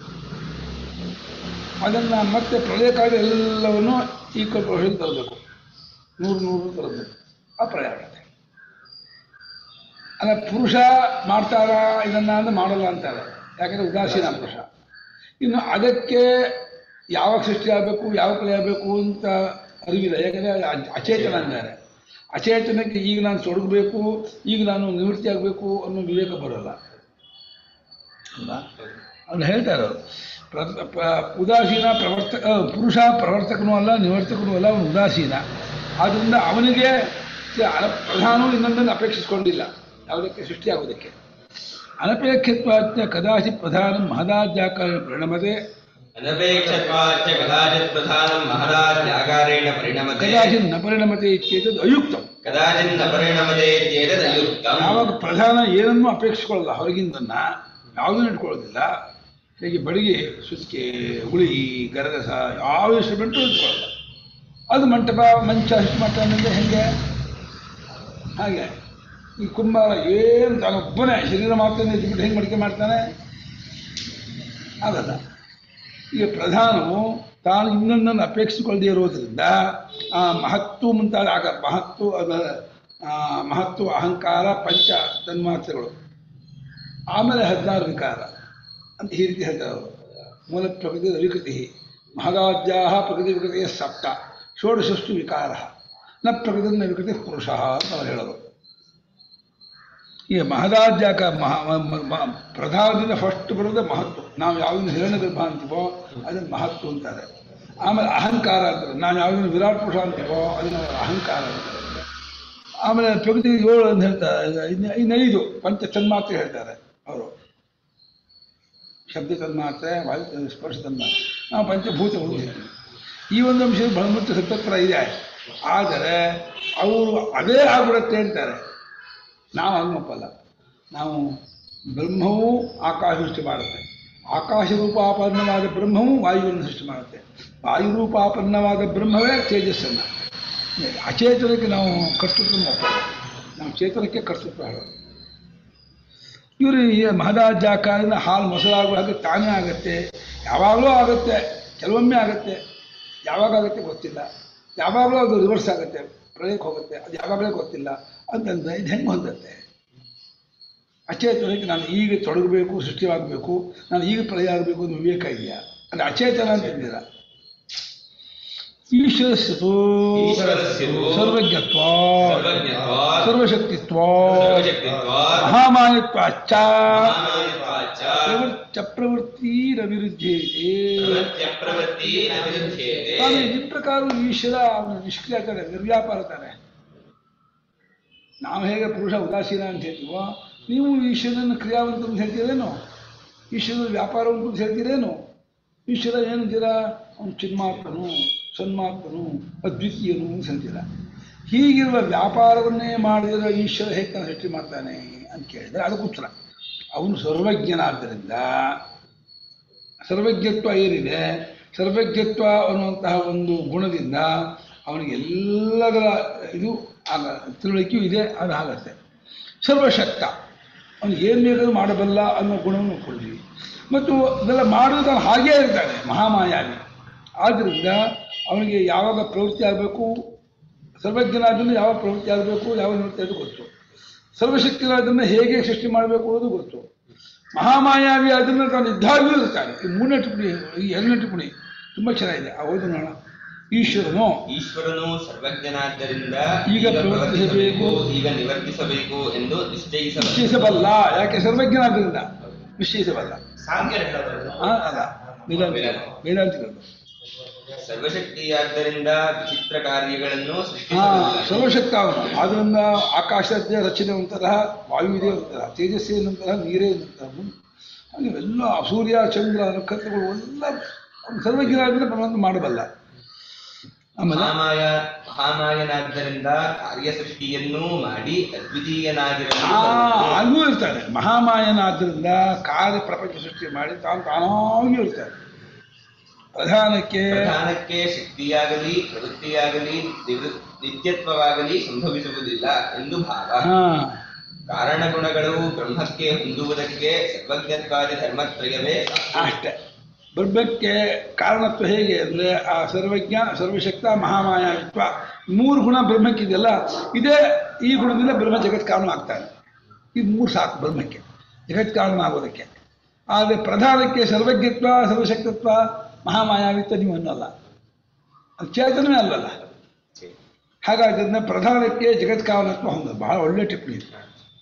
ಅದನ್ನು ಮತ್ತೆ ಪ್ರಳಯ ಕಾಲ ಎಲ್ಲವನ್ನು ಈಕ್ವಲ್ ಪ್ರಪೋರ್ಷನ್ ತರಬೇಕು ನೂರು ನೂರು ತರಬೇಕು ಆ ಪ್ರಳಯ ಆಗುತ್ತೆ ಅಲ್ಲ ಪುರುಷ ಮಾಡ್ತಾರ ಇದನ್ನ ಅಂದ್ರೆ ಮಾಡಲ್ಲ ಅಂತಾರೆ ಯಾಕಂದ್ರೆ ಉದಾಸೀನ ಪುರುಷ ಇನ್ನು ಅದಕ್ಕೆ ಯಾವಾಗ ಸೃಷ್ಟಿ ಆಗಬೇಕು ಯಾವ ಕಲೆ ಆಗಬೇಕು ಅಂತ ಅರಿವಿಲ್ಲ ಯಾಕಂದರೆ ಅಚೇತನ ಅಂತಾರೆ ಅಚೇತನಕ್ಕೆ ಈಗ ನಾನು ತೊಡಗಬೇಕು ಈಗ ನಾನು ನಿವೃತ್ತಿ ಆಗಬೇಕು ಅನ್ನೋ ವಿವೇಕ ಬರೋಲ್ಲ ಅಲ್ವಾ ಅವ್ನು ಹೇಳ್ತಾರೆ ಅವರು ಪ್ರ- ಪ್ರ- ಉದಾಸೀನ ಪ್ರವರ್ತಕ ಆ, ಪುರುಷ ಪ್ರವರ್ತಕನೂ ಅಲ್ಲ ನಿವರ್ತಕನೂ ಅಲ್ಲ ಅವನು ಉದಾಸೀನ ಆದ್ದರಿಂದ ಅವನಿಗೆ ಅನ- ಪ್ರಧಾನವು ಇನ್ನೊಂದನ್ನು ಅಪೇಕ್ಷಿಸಿಕೊಂಡಿಲ್ಲ ಯಾವುದಕ್ಕೆ ಸೃಷ್ಟಿಯಾಗುವುದಕ್ಕೆ ಅನಪೇಕ್ಷತ್ವಾಚ ಕದಾಚಿತ್ ಪ್ರಧಾನ ಮಹದಾಜ್ಯಾಕಾರೇಣ ಪರಿಣಮತೆ ಅನಪೇಕ್ಷತ್ವಾಚ್ಚ ಕದಾಚಿತ್ ಪ್ರಧಾನಂ ಮಹದಾಜ್ಯಾಗಾರೇಣ ಪರಿಣಮತೆ ಕದಾಚಿತ್ ನ ಪರಿಣಮತೆ ಇತ್ಯೇತದ್ ಅಯುಕ್ತಂ ಕದಾಚಿನ್ನ ಪರಿಣಮತೆ ಚೇತದಯುಕ್ತಂ ಯಾವಾಗ ಪ್ರಧಾನ ಏನನ್ನೂ ಅಪೇಕ್ಷಿಸಿಕೊಳ್ಳಲ್ಲ ಹೊರಗಿಂದನ್ನ ಯಾವುದನ್ನು ಇಟ್ಕೊಳ್ಳೋದಿಲ್ಲ ಹೀಗೆ ಬಡಿಗೆ ಸುತ್ತಿಗೆ ಹುಳಿ ಗರಗಸ ಯಾವ ಇನ್ಸ್ಟ್ರೂಮೆಂಟು ಇಟ್ಕೊಳ್ಳಲ್ಲ ಅದು ಮಂಟಪ ಮಂಚ ಇಷ್ಟು ಮಾಡ್ತಾನೆ ಹೆಂಗೆ ಹಾಗೆ ಈ ಕುಂಬಾರ ಏನು ತಾನೊಬ್ಬನೇ ಶರೀರ ಮಾತ್ರ ಇದ್ಬಿಟ್ಟು ಹೆಂಗೆ ಮಡಿಕೆ ಮಾಡ್ತಾನೆ ಆಗಲ್ಲ ಈಗ ಪ್ರಧಾನವು ತಾನು ಇನ್ನೊಂದನ್ನು ಅಪೇಕ್ಷಿಸಿಕೊಳ್ಳದೆ ಇರೋದರಿಂದ ಆ ಮಹತ್ವ ಮುಂತಾದ ಆಗ ಮಹತ್ವ ಅದ ಆ, ಮಹತ್ವ ಅಹಂಕಾರ ಪಂಚ ತನ್ಮಾತ್ರೆಗಳು ಆಮೇಲೆ ಹದಿನಾರು ವಿಕಾರ ಅಂತ ಈ ರೀತಿ ಹೇಳ್ತಾರೆ ಅವರು ಮೂಲ ಪ್ರಕೃತಿ ವಿಕೃತಿ ಮಹದಾಜ್ಯಾ ಪ್ರಕೃತಿ ವಿಕೃತಿಯ ಸಪ್ತ ಷೋಡಶಸ್ತು ವಿಕಾರ ನ ಪ್ರಕೃತಿ ನ ವಿಕೃತಿ ಪುರುಷ ಅಂತ ಅವ್ರು ಹೇಳೋರು ಈ ಮಹದಾಜ್ಯಾಕ ಮಹ ಮ- ಮ- ಪ್ರಧಾನದಿಂದ ಫಸ್ಟ್ ಬರೋದೇ ಮಹತ್ವ ನಾವು ಯಾವುದನ್ನು ಹಿರಣ್ಯ ಗರ್ಭ ಅಂತೀವೋ ಅದನ್ನು ಮಹತ್ವ ಅಂತಾರೆ ಆಮೇಲೆ ಅಹಂಕಾರ ಅಂತಾರೆ ನಾವು ಯಾವುದನ್ನು ವಿರಾಟ್ ಪುರುಷ ಅಂತೀವೋ ಅದನ್ನು ಅಹಂಕಾರ ಅಂತಾರೆ ಆಮೇಲೆ ಪ್ರಕೃತಿ ಏಳು ಅಂತ ಹೇಳ್ತಾರೆ ಇನ್ನು ಇನ್ನು ಐದು ಪಂಚ ತನ್ಮಾತ್ರೆ ಹೇಳ್ತಾರೆ ಅವರು ಶಬ್ದ ತನ್ಮಾತ್ರೆ ವಾಯು ತನ್- ಸ್ಪರ್ಶ ತನ್ಮಾತ್ರೆ ನಾವು ಪಂಚಭೂತಗಳು ಹೇಳ್ತೀವಿ ಈ ಒಂದು ಅಂಶ ಬಲಮುತ್ತ ಸತ್ತತ್ರ ಇದೆ ಆದರೆ ಅವರು ಅದೇ ಆಗ್ಬಿಡುತ್ತೆ ಅಂತಾರೆ ನಾವು ಹಂಗೆ ಒಪ್ಪಲ್ಲ ನಾವು ಬ್ರಹ್ಮವು ಆಕಾಶ ಸೃಷ್ಟಿ ಮಾಡುತ್ತೆ ಆಕಾಶ ರೂಪಾಪನ್ನವಾದ ಬ್ರಹ್ಮವು ವಾಯುವನ್ನು ಸೃಷ್ಟಿ ಮಾಡುತ್ತೆ ವಾಯು ರೂಪಾಪನ್ನವಾದ ಬ್ರಹ್ಮವೇ ತೇಜಸ್ಸನ್ನು ಅಚೇತನಕ್ಕೆ ನಾವು ಕರ್ತೃತ್ವ ಒಪ್ಪಲ್ಲ ನಾವು ಚೇತನಕ್ಕೆ ಕರ್ತೃತ್ವ ಹೇಳೋದು ಇವರು ಈ ಮಹದಾಜ್ಯಾಕಾರದಿಂದ ಹಾಲು ಮೊಸರಾಗುವ ಹಾಗೆ ತಾನೇ ಆಗುತ್ತೆ ಯಾವಾಗಲೂ ಆಗುತ್ತೆ ಕೆಲವೊಮ್ಮೆ ಆಗುತ್ತೆ ಯಾವಾಗ ಆಗುತ್ತೆ ಗೊತ್ತಿಲ್ಲ ಯಾವಾಗಲೂ ಅದು ರಿವರ್ಸ್ ಆಗುತ್ತೆ ಪ್ರಳಯಕ್ಕೆ ಹೋಗುತ್ತೆ ಅದು ಯಾವಾಗಲೇ ಗೊತ್ತಿಲ್ಲ ಅಂತಂದ್ರೆ ಇದು ಹೆಂಗೆ ಹೊಂದುತ್ತೆ ಅಚೇತನಕ್ಕೆ ನಾನು ಈಗ ತೊಡಗಬೇಕು ಸೃಷ್ಟಿಯಾಗಬೇಕು ನಾನು ಈಗ ಪ್ರಳಯ ಆಗಬೇಕು ಅಂತ ವಿವೇಕ ಇದೆಯಾ ಅಂದರೆ ಅಚೇತನ ಅಂತಂದಿರ ಈಶ್ವರಸ್ಯತು ಈಶ್ವರಸ್ಯತು ಸರ್ವಜ್ಞತ್ವ ಸರ್ವಜ್ಞತ್ವಾತ್ ಸರ್ವಶಕ್ತಿತ್ವ ಸರ್ವಶಕ್ತಿತ್ವಾತ್ ಮಹಾಮಾಯತ್ವಾಚ್ಚ ಮಹಾಮಾಯತ್ವಾಚ್ಚ ಪ್ರವೃತ್ತ ಪ್ರವೃತ್ತಿರವಿರುದ್ಧೇತೆ ಪ್ರವೃತ್ಯ ಪ್ರವೃತ್ತಿ ನ ವಿರುಧ್ಯೇತೆ. ಸ್ವಾಮಿ ನಿಮ್ಮ ಪ್ರಕಾರ ಈಶ್ವರ ಅವನು ನಿಷ್ಕ್ರಿಯ ತಾನೆ ನಿರ್ವ್ಯಾಪಾರ ತಾನೆ ನಾವು ಹೇಗೆ ಪುರುಷ ಉದಾಸೀನ ಅಂತ ಹೇಳ್ತೀವೋ ನೀವು ಈಶ್ವರನ ಕ್ರಿಯಾವಂತ ಅಂತ ಹೇಳ್ತೀರೇನು ಈಶ್ವರನ ವ್ಯಾಪಾರವಂತ ಅಂತ ಹೇಳ್ತೀರೇನು ಈಶ್ವರ ಏನಂತೀರಾ ಅವನು ಚಿನ್ಮಾತ್ಮನು ಸನ್ಮಾತ್ಮನು ಅದ್ವಿತೀಯನು ಅಂತ ಹೇಳ್ತೀರ ಹೀಗಿರುವ ವ್ಯಾಪಾರವನ್ನೇ ಮಾಡಿದಿರೋ ಈಶ್ವರ ಹೇಗೆ ತಾನು ಸೃಷ್ಟಿ ಮಾಡ್ತಾನೆ ಅಂತ ಕೇಳಿದರೆ ಅದಕ್ಕೆ ಉತ್ತರ ಅವನು ಸರ್ವಜ್ಞನಾದ್ದರಿಂದ ಸರ್ವಜ್ಞತ್ವ ಏನಿದೆ ಸರ್ವಜ್ಞತ್ವ ಅನ್ನುವಂತಹ ಒಂದು ಗುಣದಿಂದ ಅವನಿಗೆ ಎಲ್ಲದರ ಇದು ಆಗ ತಿಳುವಳಿಕೆಯೂ ಇದೆ ಅದು ಆಗತ್ತೆ ಸರ್ವಶಕ್ತ ಅವನು ಏನು ಬೇಕಾದ್ರೂ ಮಾಡಬಲ್ಲ ಅನ್ನೋ ಗುಣವನ್ನು ಕೊಡ್ತೀವಿ ಮತ್ತು ಇದೆಲ್ಲ ಮಾಡೋದು ಅವನು ಹಾಗೇ ಇರ್ತಾನೆ ಮಹಾಮಾಯಾವಿ ಆದ್ದರಿಂದ ಅವನಿಗೆ ಯಾವಾಗ ಪ್ರವೃತ್ತಿ ಆಗಬೇಕು ಸರ್ವಜ್ಞನಾದ್ರಿಂದ ಯಾವ ಪ್ರವೃತ್ತಿ ಆಗಬೇಕು ಯಾವ ನಿವೃತ್ತಿ ಅದು ಗೊತ್ತು ಸರ್ವಶಕ್ತಿನಾದ್ರಿಂದ ಹೇಗೆ ಸೃಷ್ಟಿ ಮಾಡಬೇಕು ಅನ್ನೋದು ಗೊತ್ತು ಮಹಾಮಾಯಾವಿ ಅದನ್ನು ತಾನು ಇದ್ದಾಗಿಯೂ ಇರ್ತಾನೆ ಈ ಮೂರನೇ ಟಿಪ್ಪಣಿ ಈ ಎರಡನೇ ಟಿಪ್ಪಣಿ ತುಂಬ ಚೆನ್ನಾಗಿದೆ ಆ ಓದು ನೋಡೋಣ ಈಶ್ವರನು ಈಶ್ವರನು ಸರ್ವಜ್ಞನಾದ್ದರಿಂದ ಈಗ ಪ್ರವರ್ತಿಸಬೇಕು, ಈಗ ನಿವರ್ತಿಸಬೇಕು ಎಂದು ನಿಶ್ಚಯಿಸಬಲ್ಲ ನಿಶ್ಚಯಿಸಬಲ್ಲ ಯಾಕೆ ಸರ್ವಜ್ಞನಾದ್ರಿಂದ ನಿಶ್ಚಯಿಸಬಲ್ಲ ಸಾಂಖ್ಯರು ಹೇಳೋದು ಆ, ಅಲ್ಲ ವೇದಾಂತಿಗಳು ವೇದಾಂತಿಗಳು ಸರ್ವಶಕ್ತಿಯಾದ್ದರಿಂದ ವಿಚಿತ್ರ ಕಾರ್ಯಗಳನ್ನು ಹಾ ಸೃಷ್ಟಿಸಬಲ್ಲ ಸರ್ವಶಕ್ತ ಅವನು ಆದ್ದರಿಂದ ಆಕಾಶದ ರಚನೆ ಒಂಥರ ವಾಯು ಇದೆ ಒಂಥರ ತೇಜಸ್ಸೇ ನಂತರ ನೀರೇ ನಂತರ ಹಾಗೆ ಎಲ್ಲ ಸೂರ್ಯ ಚಂದ್ರ ನಕ್ಷತ್ರಗಳು ಎಲ್ಲ ಅವನು ಸರ್ವಜ್ಞರಾದ್ರಿಂದ ಪರಮಾತ್ಮ ಮಾಡಬಲ್ಲ ಆಮೇಲೆ ಮಹಾಮಾಯ ಮಹಾಮಾಯನಾದ್ದರಿಂದ ಕಾರ್ಯ ಸೃಷ್ಟಿಯನ್ನೂ ಮಾಡಿ ಅದ್ವಿತೀಯನಾಗಿರಲು ಆ ಸಮರ್ಥನು. ಅಲ್ಲೂ ಇರ್ತಾನೆ ಮಹಾಮಾಯನಾದ್ದರಿಂದ ಕಾರ್ಯ ಪ್ರಪಂಚ ಸೃಷ್ಟಿ ಮಾಡಿ ತಾನು ತಾನಾಗಿಯೂ ಇರ್ತಾನೆ ಪ್ರಧಾನಕ್ಕೆ ಪ್ರಧಾನಕ್ಕೆ ಶಕ್ತಿಯಾಗಲಿ ಪ್ರವೃತ್ತಿಯಾಗಲಿ ನಿವೃ- ನಿತ್ಯತ್ವವಾಗಲಿ ಸಂಭವಿಸುವುದಿಲ್ಲ ಎಂದು ಭಾವ ಹಾ ಕಾರಣ ಗುಣಗಳು ಬ್ರಹ್ಮಕ್ಕೆ ಹೊಂದುವುದಕ್ಕೆ ಸರ್ವಜ್ಞತ್ವಾದಿ ಧರ್ಮತ್ರಯವೇ ಸಾಕು. ಅಷ್ಟೇ ಬರ್ಬೇಕ್ಕೆ ಕಾರಣತ್ವ ಹೇಗೆ ಅಂದರೆ ಆ ಸರ್ವಜ್ಞ ಸರ್ವಶಕ್ತ ಮಹಾಮಾಯಾವಿತ್ವ ಮೂರು ಗುಣ ಬ್ರಹ್ಮಕ್ಕಿದೆಯಲ್ಲ ಇದೇ ಈ ಗುಣದಿಂದ ಬ್ರಹ್ಮ ಜಗತ್ ಕಾರಣ ಆಗ್ತಾನೆ ಇದು ಮೂರು ಸಾಕು ಬ್ರಹ್ಮಕ್ಕೆ ಜಗತ್ ಕಾರಣ ಆಗೋದಕ್ಕೆ ಆದರೆ ಪ್ರಧಾನಕ್ಕೆ ಸರ್ವಜ್ಞತ್ವ ಸರ್ವಶಕ್ತತ್ವ ಮಹಾಮಾಯಾವಿತ್ವ ನೀವು ಅನ್ನಲ್ಲ ಅದು ಚೇತನವೇ ಅಲ್ಲಲ್ಲ ಹಾಗಾಗಿ ಅದನ್ನ ಪ್ರಧಾನಕ್ಕೆ ಜಗತ್ ಕಾರಣತ್ವ ಹೊಂದ ಬಹಳ ಒಳ್ಳೆ ಟಿಪ್ಪಣಿ ಇದು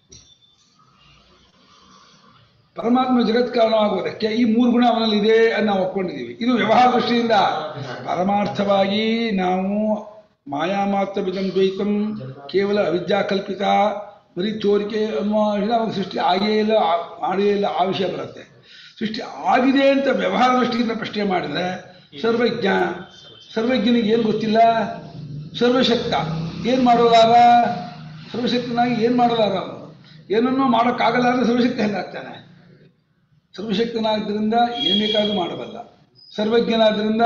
ಪರಮಾತ್ಮ ಜಗತ್ ಕಾರಣವಾಗುವುದಕ್ಕೆ ಈ ಮೂರು ಗುಣ ಅವನಲ್ಲಿ ಇದೆ ಅಂತ ನಾವು ಒಪ್ಕೊಂಡಿದ್ದೀವಿ ಇದು ವ್ಯವಹಾರ ದೃಷ್ಟಿಯಿಂದ ಪರಮಾರ್ಥವಾಗಿ ನಾವು ಮಾಯಾ ಮಾತ್ರ ಬಿದಂ ದ್ವೈತಂ ಕೇವಲ ಅವಿದ್ಯಾ ಕಲ್ಪಿತ ಬರೀ ತೋರಿಕೆ ಅನ್ನುವ ಇಲ್ಲ ಅವಾಗ ಸೃಷ್ಟಿ ಆಗೇ ಇಲ್ಲ ಆ- ಮಾಡೇ ಇಲ್ಲ ಆ ವಿಷಯ ಬರುತ್ತೆ ಸೃಷ್ಟಿ ಆಗಿದೆ ಅಂತ ವ್ಯವಹಾರ ದೃಷ್ಟಿಯಿಂದ ಪ್ರಶ್ನೆ ಮಾಡಿದರೆ ಸರ್ವಜ್ಞ ಸರ್ವಜ್ಞನಿಗೆ ಏನು ಗೊತ್ತಿಲ್ಲ ಸರ್ವಶಕ್ತ ಏನು ಮಾಡೋಲಾರ ಸರ್ವಶಕ್ತನಾಗಿ ಏನು ಮಾಡೋಲಾರ ಅವನು ಏನನ್ನೂ ಮಾಡೋಕ್ಕಾಗಲ್ಲ ಅಂದರೆ ಸರ್ವಶಕ್ತ ಹೆಂಗಾಗ್ತಾನೆ ಸರ್ವಶಕ್ತನಾದ್ದರಿಂದ ಏನು ಬೇಕಾದ್ರೂ ಮಾಡಬಲ್ಲ ಸರ್ವಜ್ಞನಾದ್ದರಿಂದ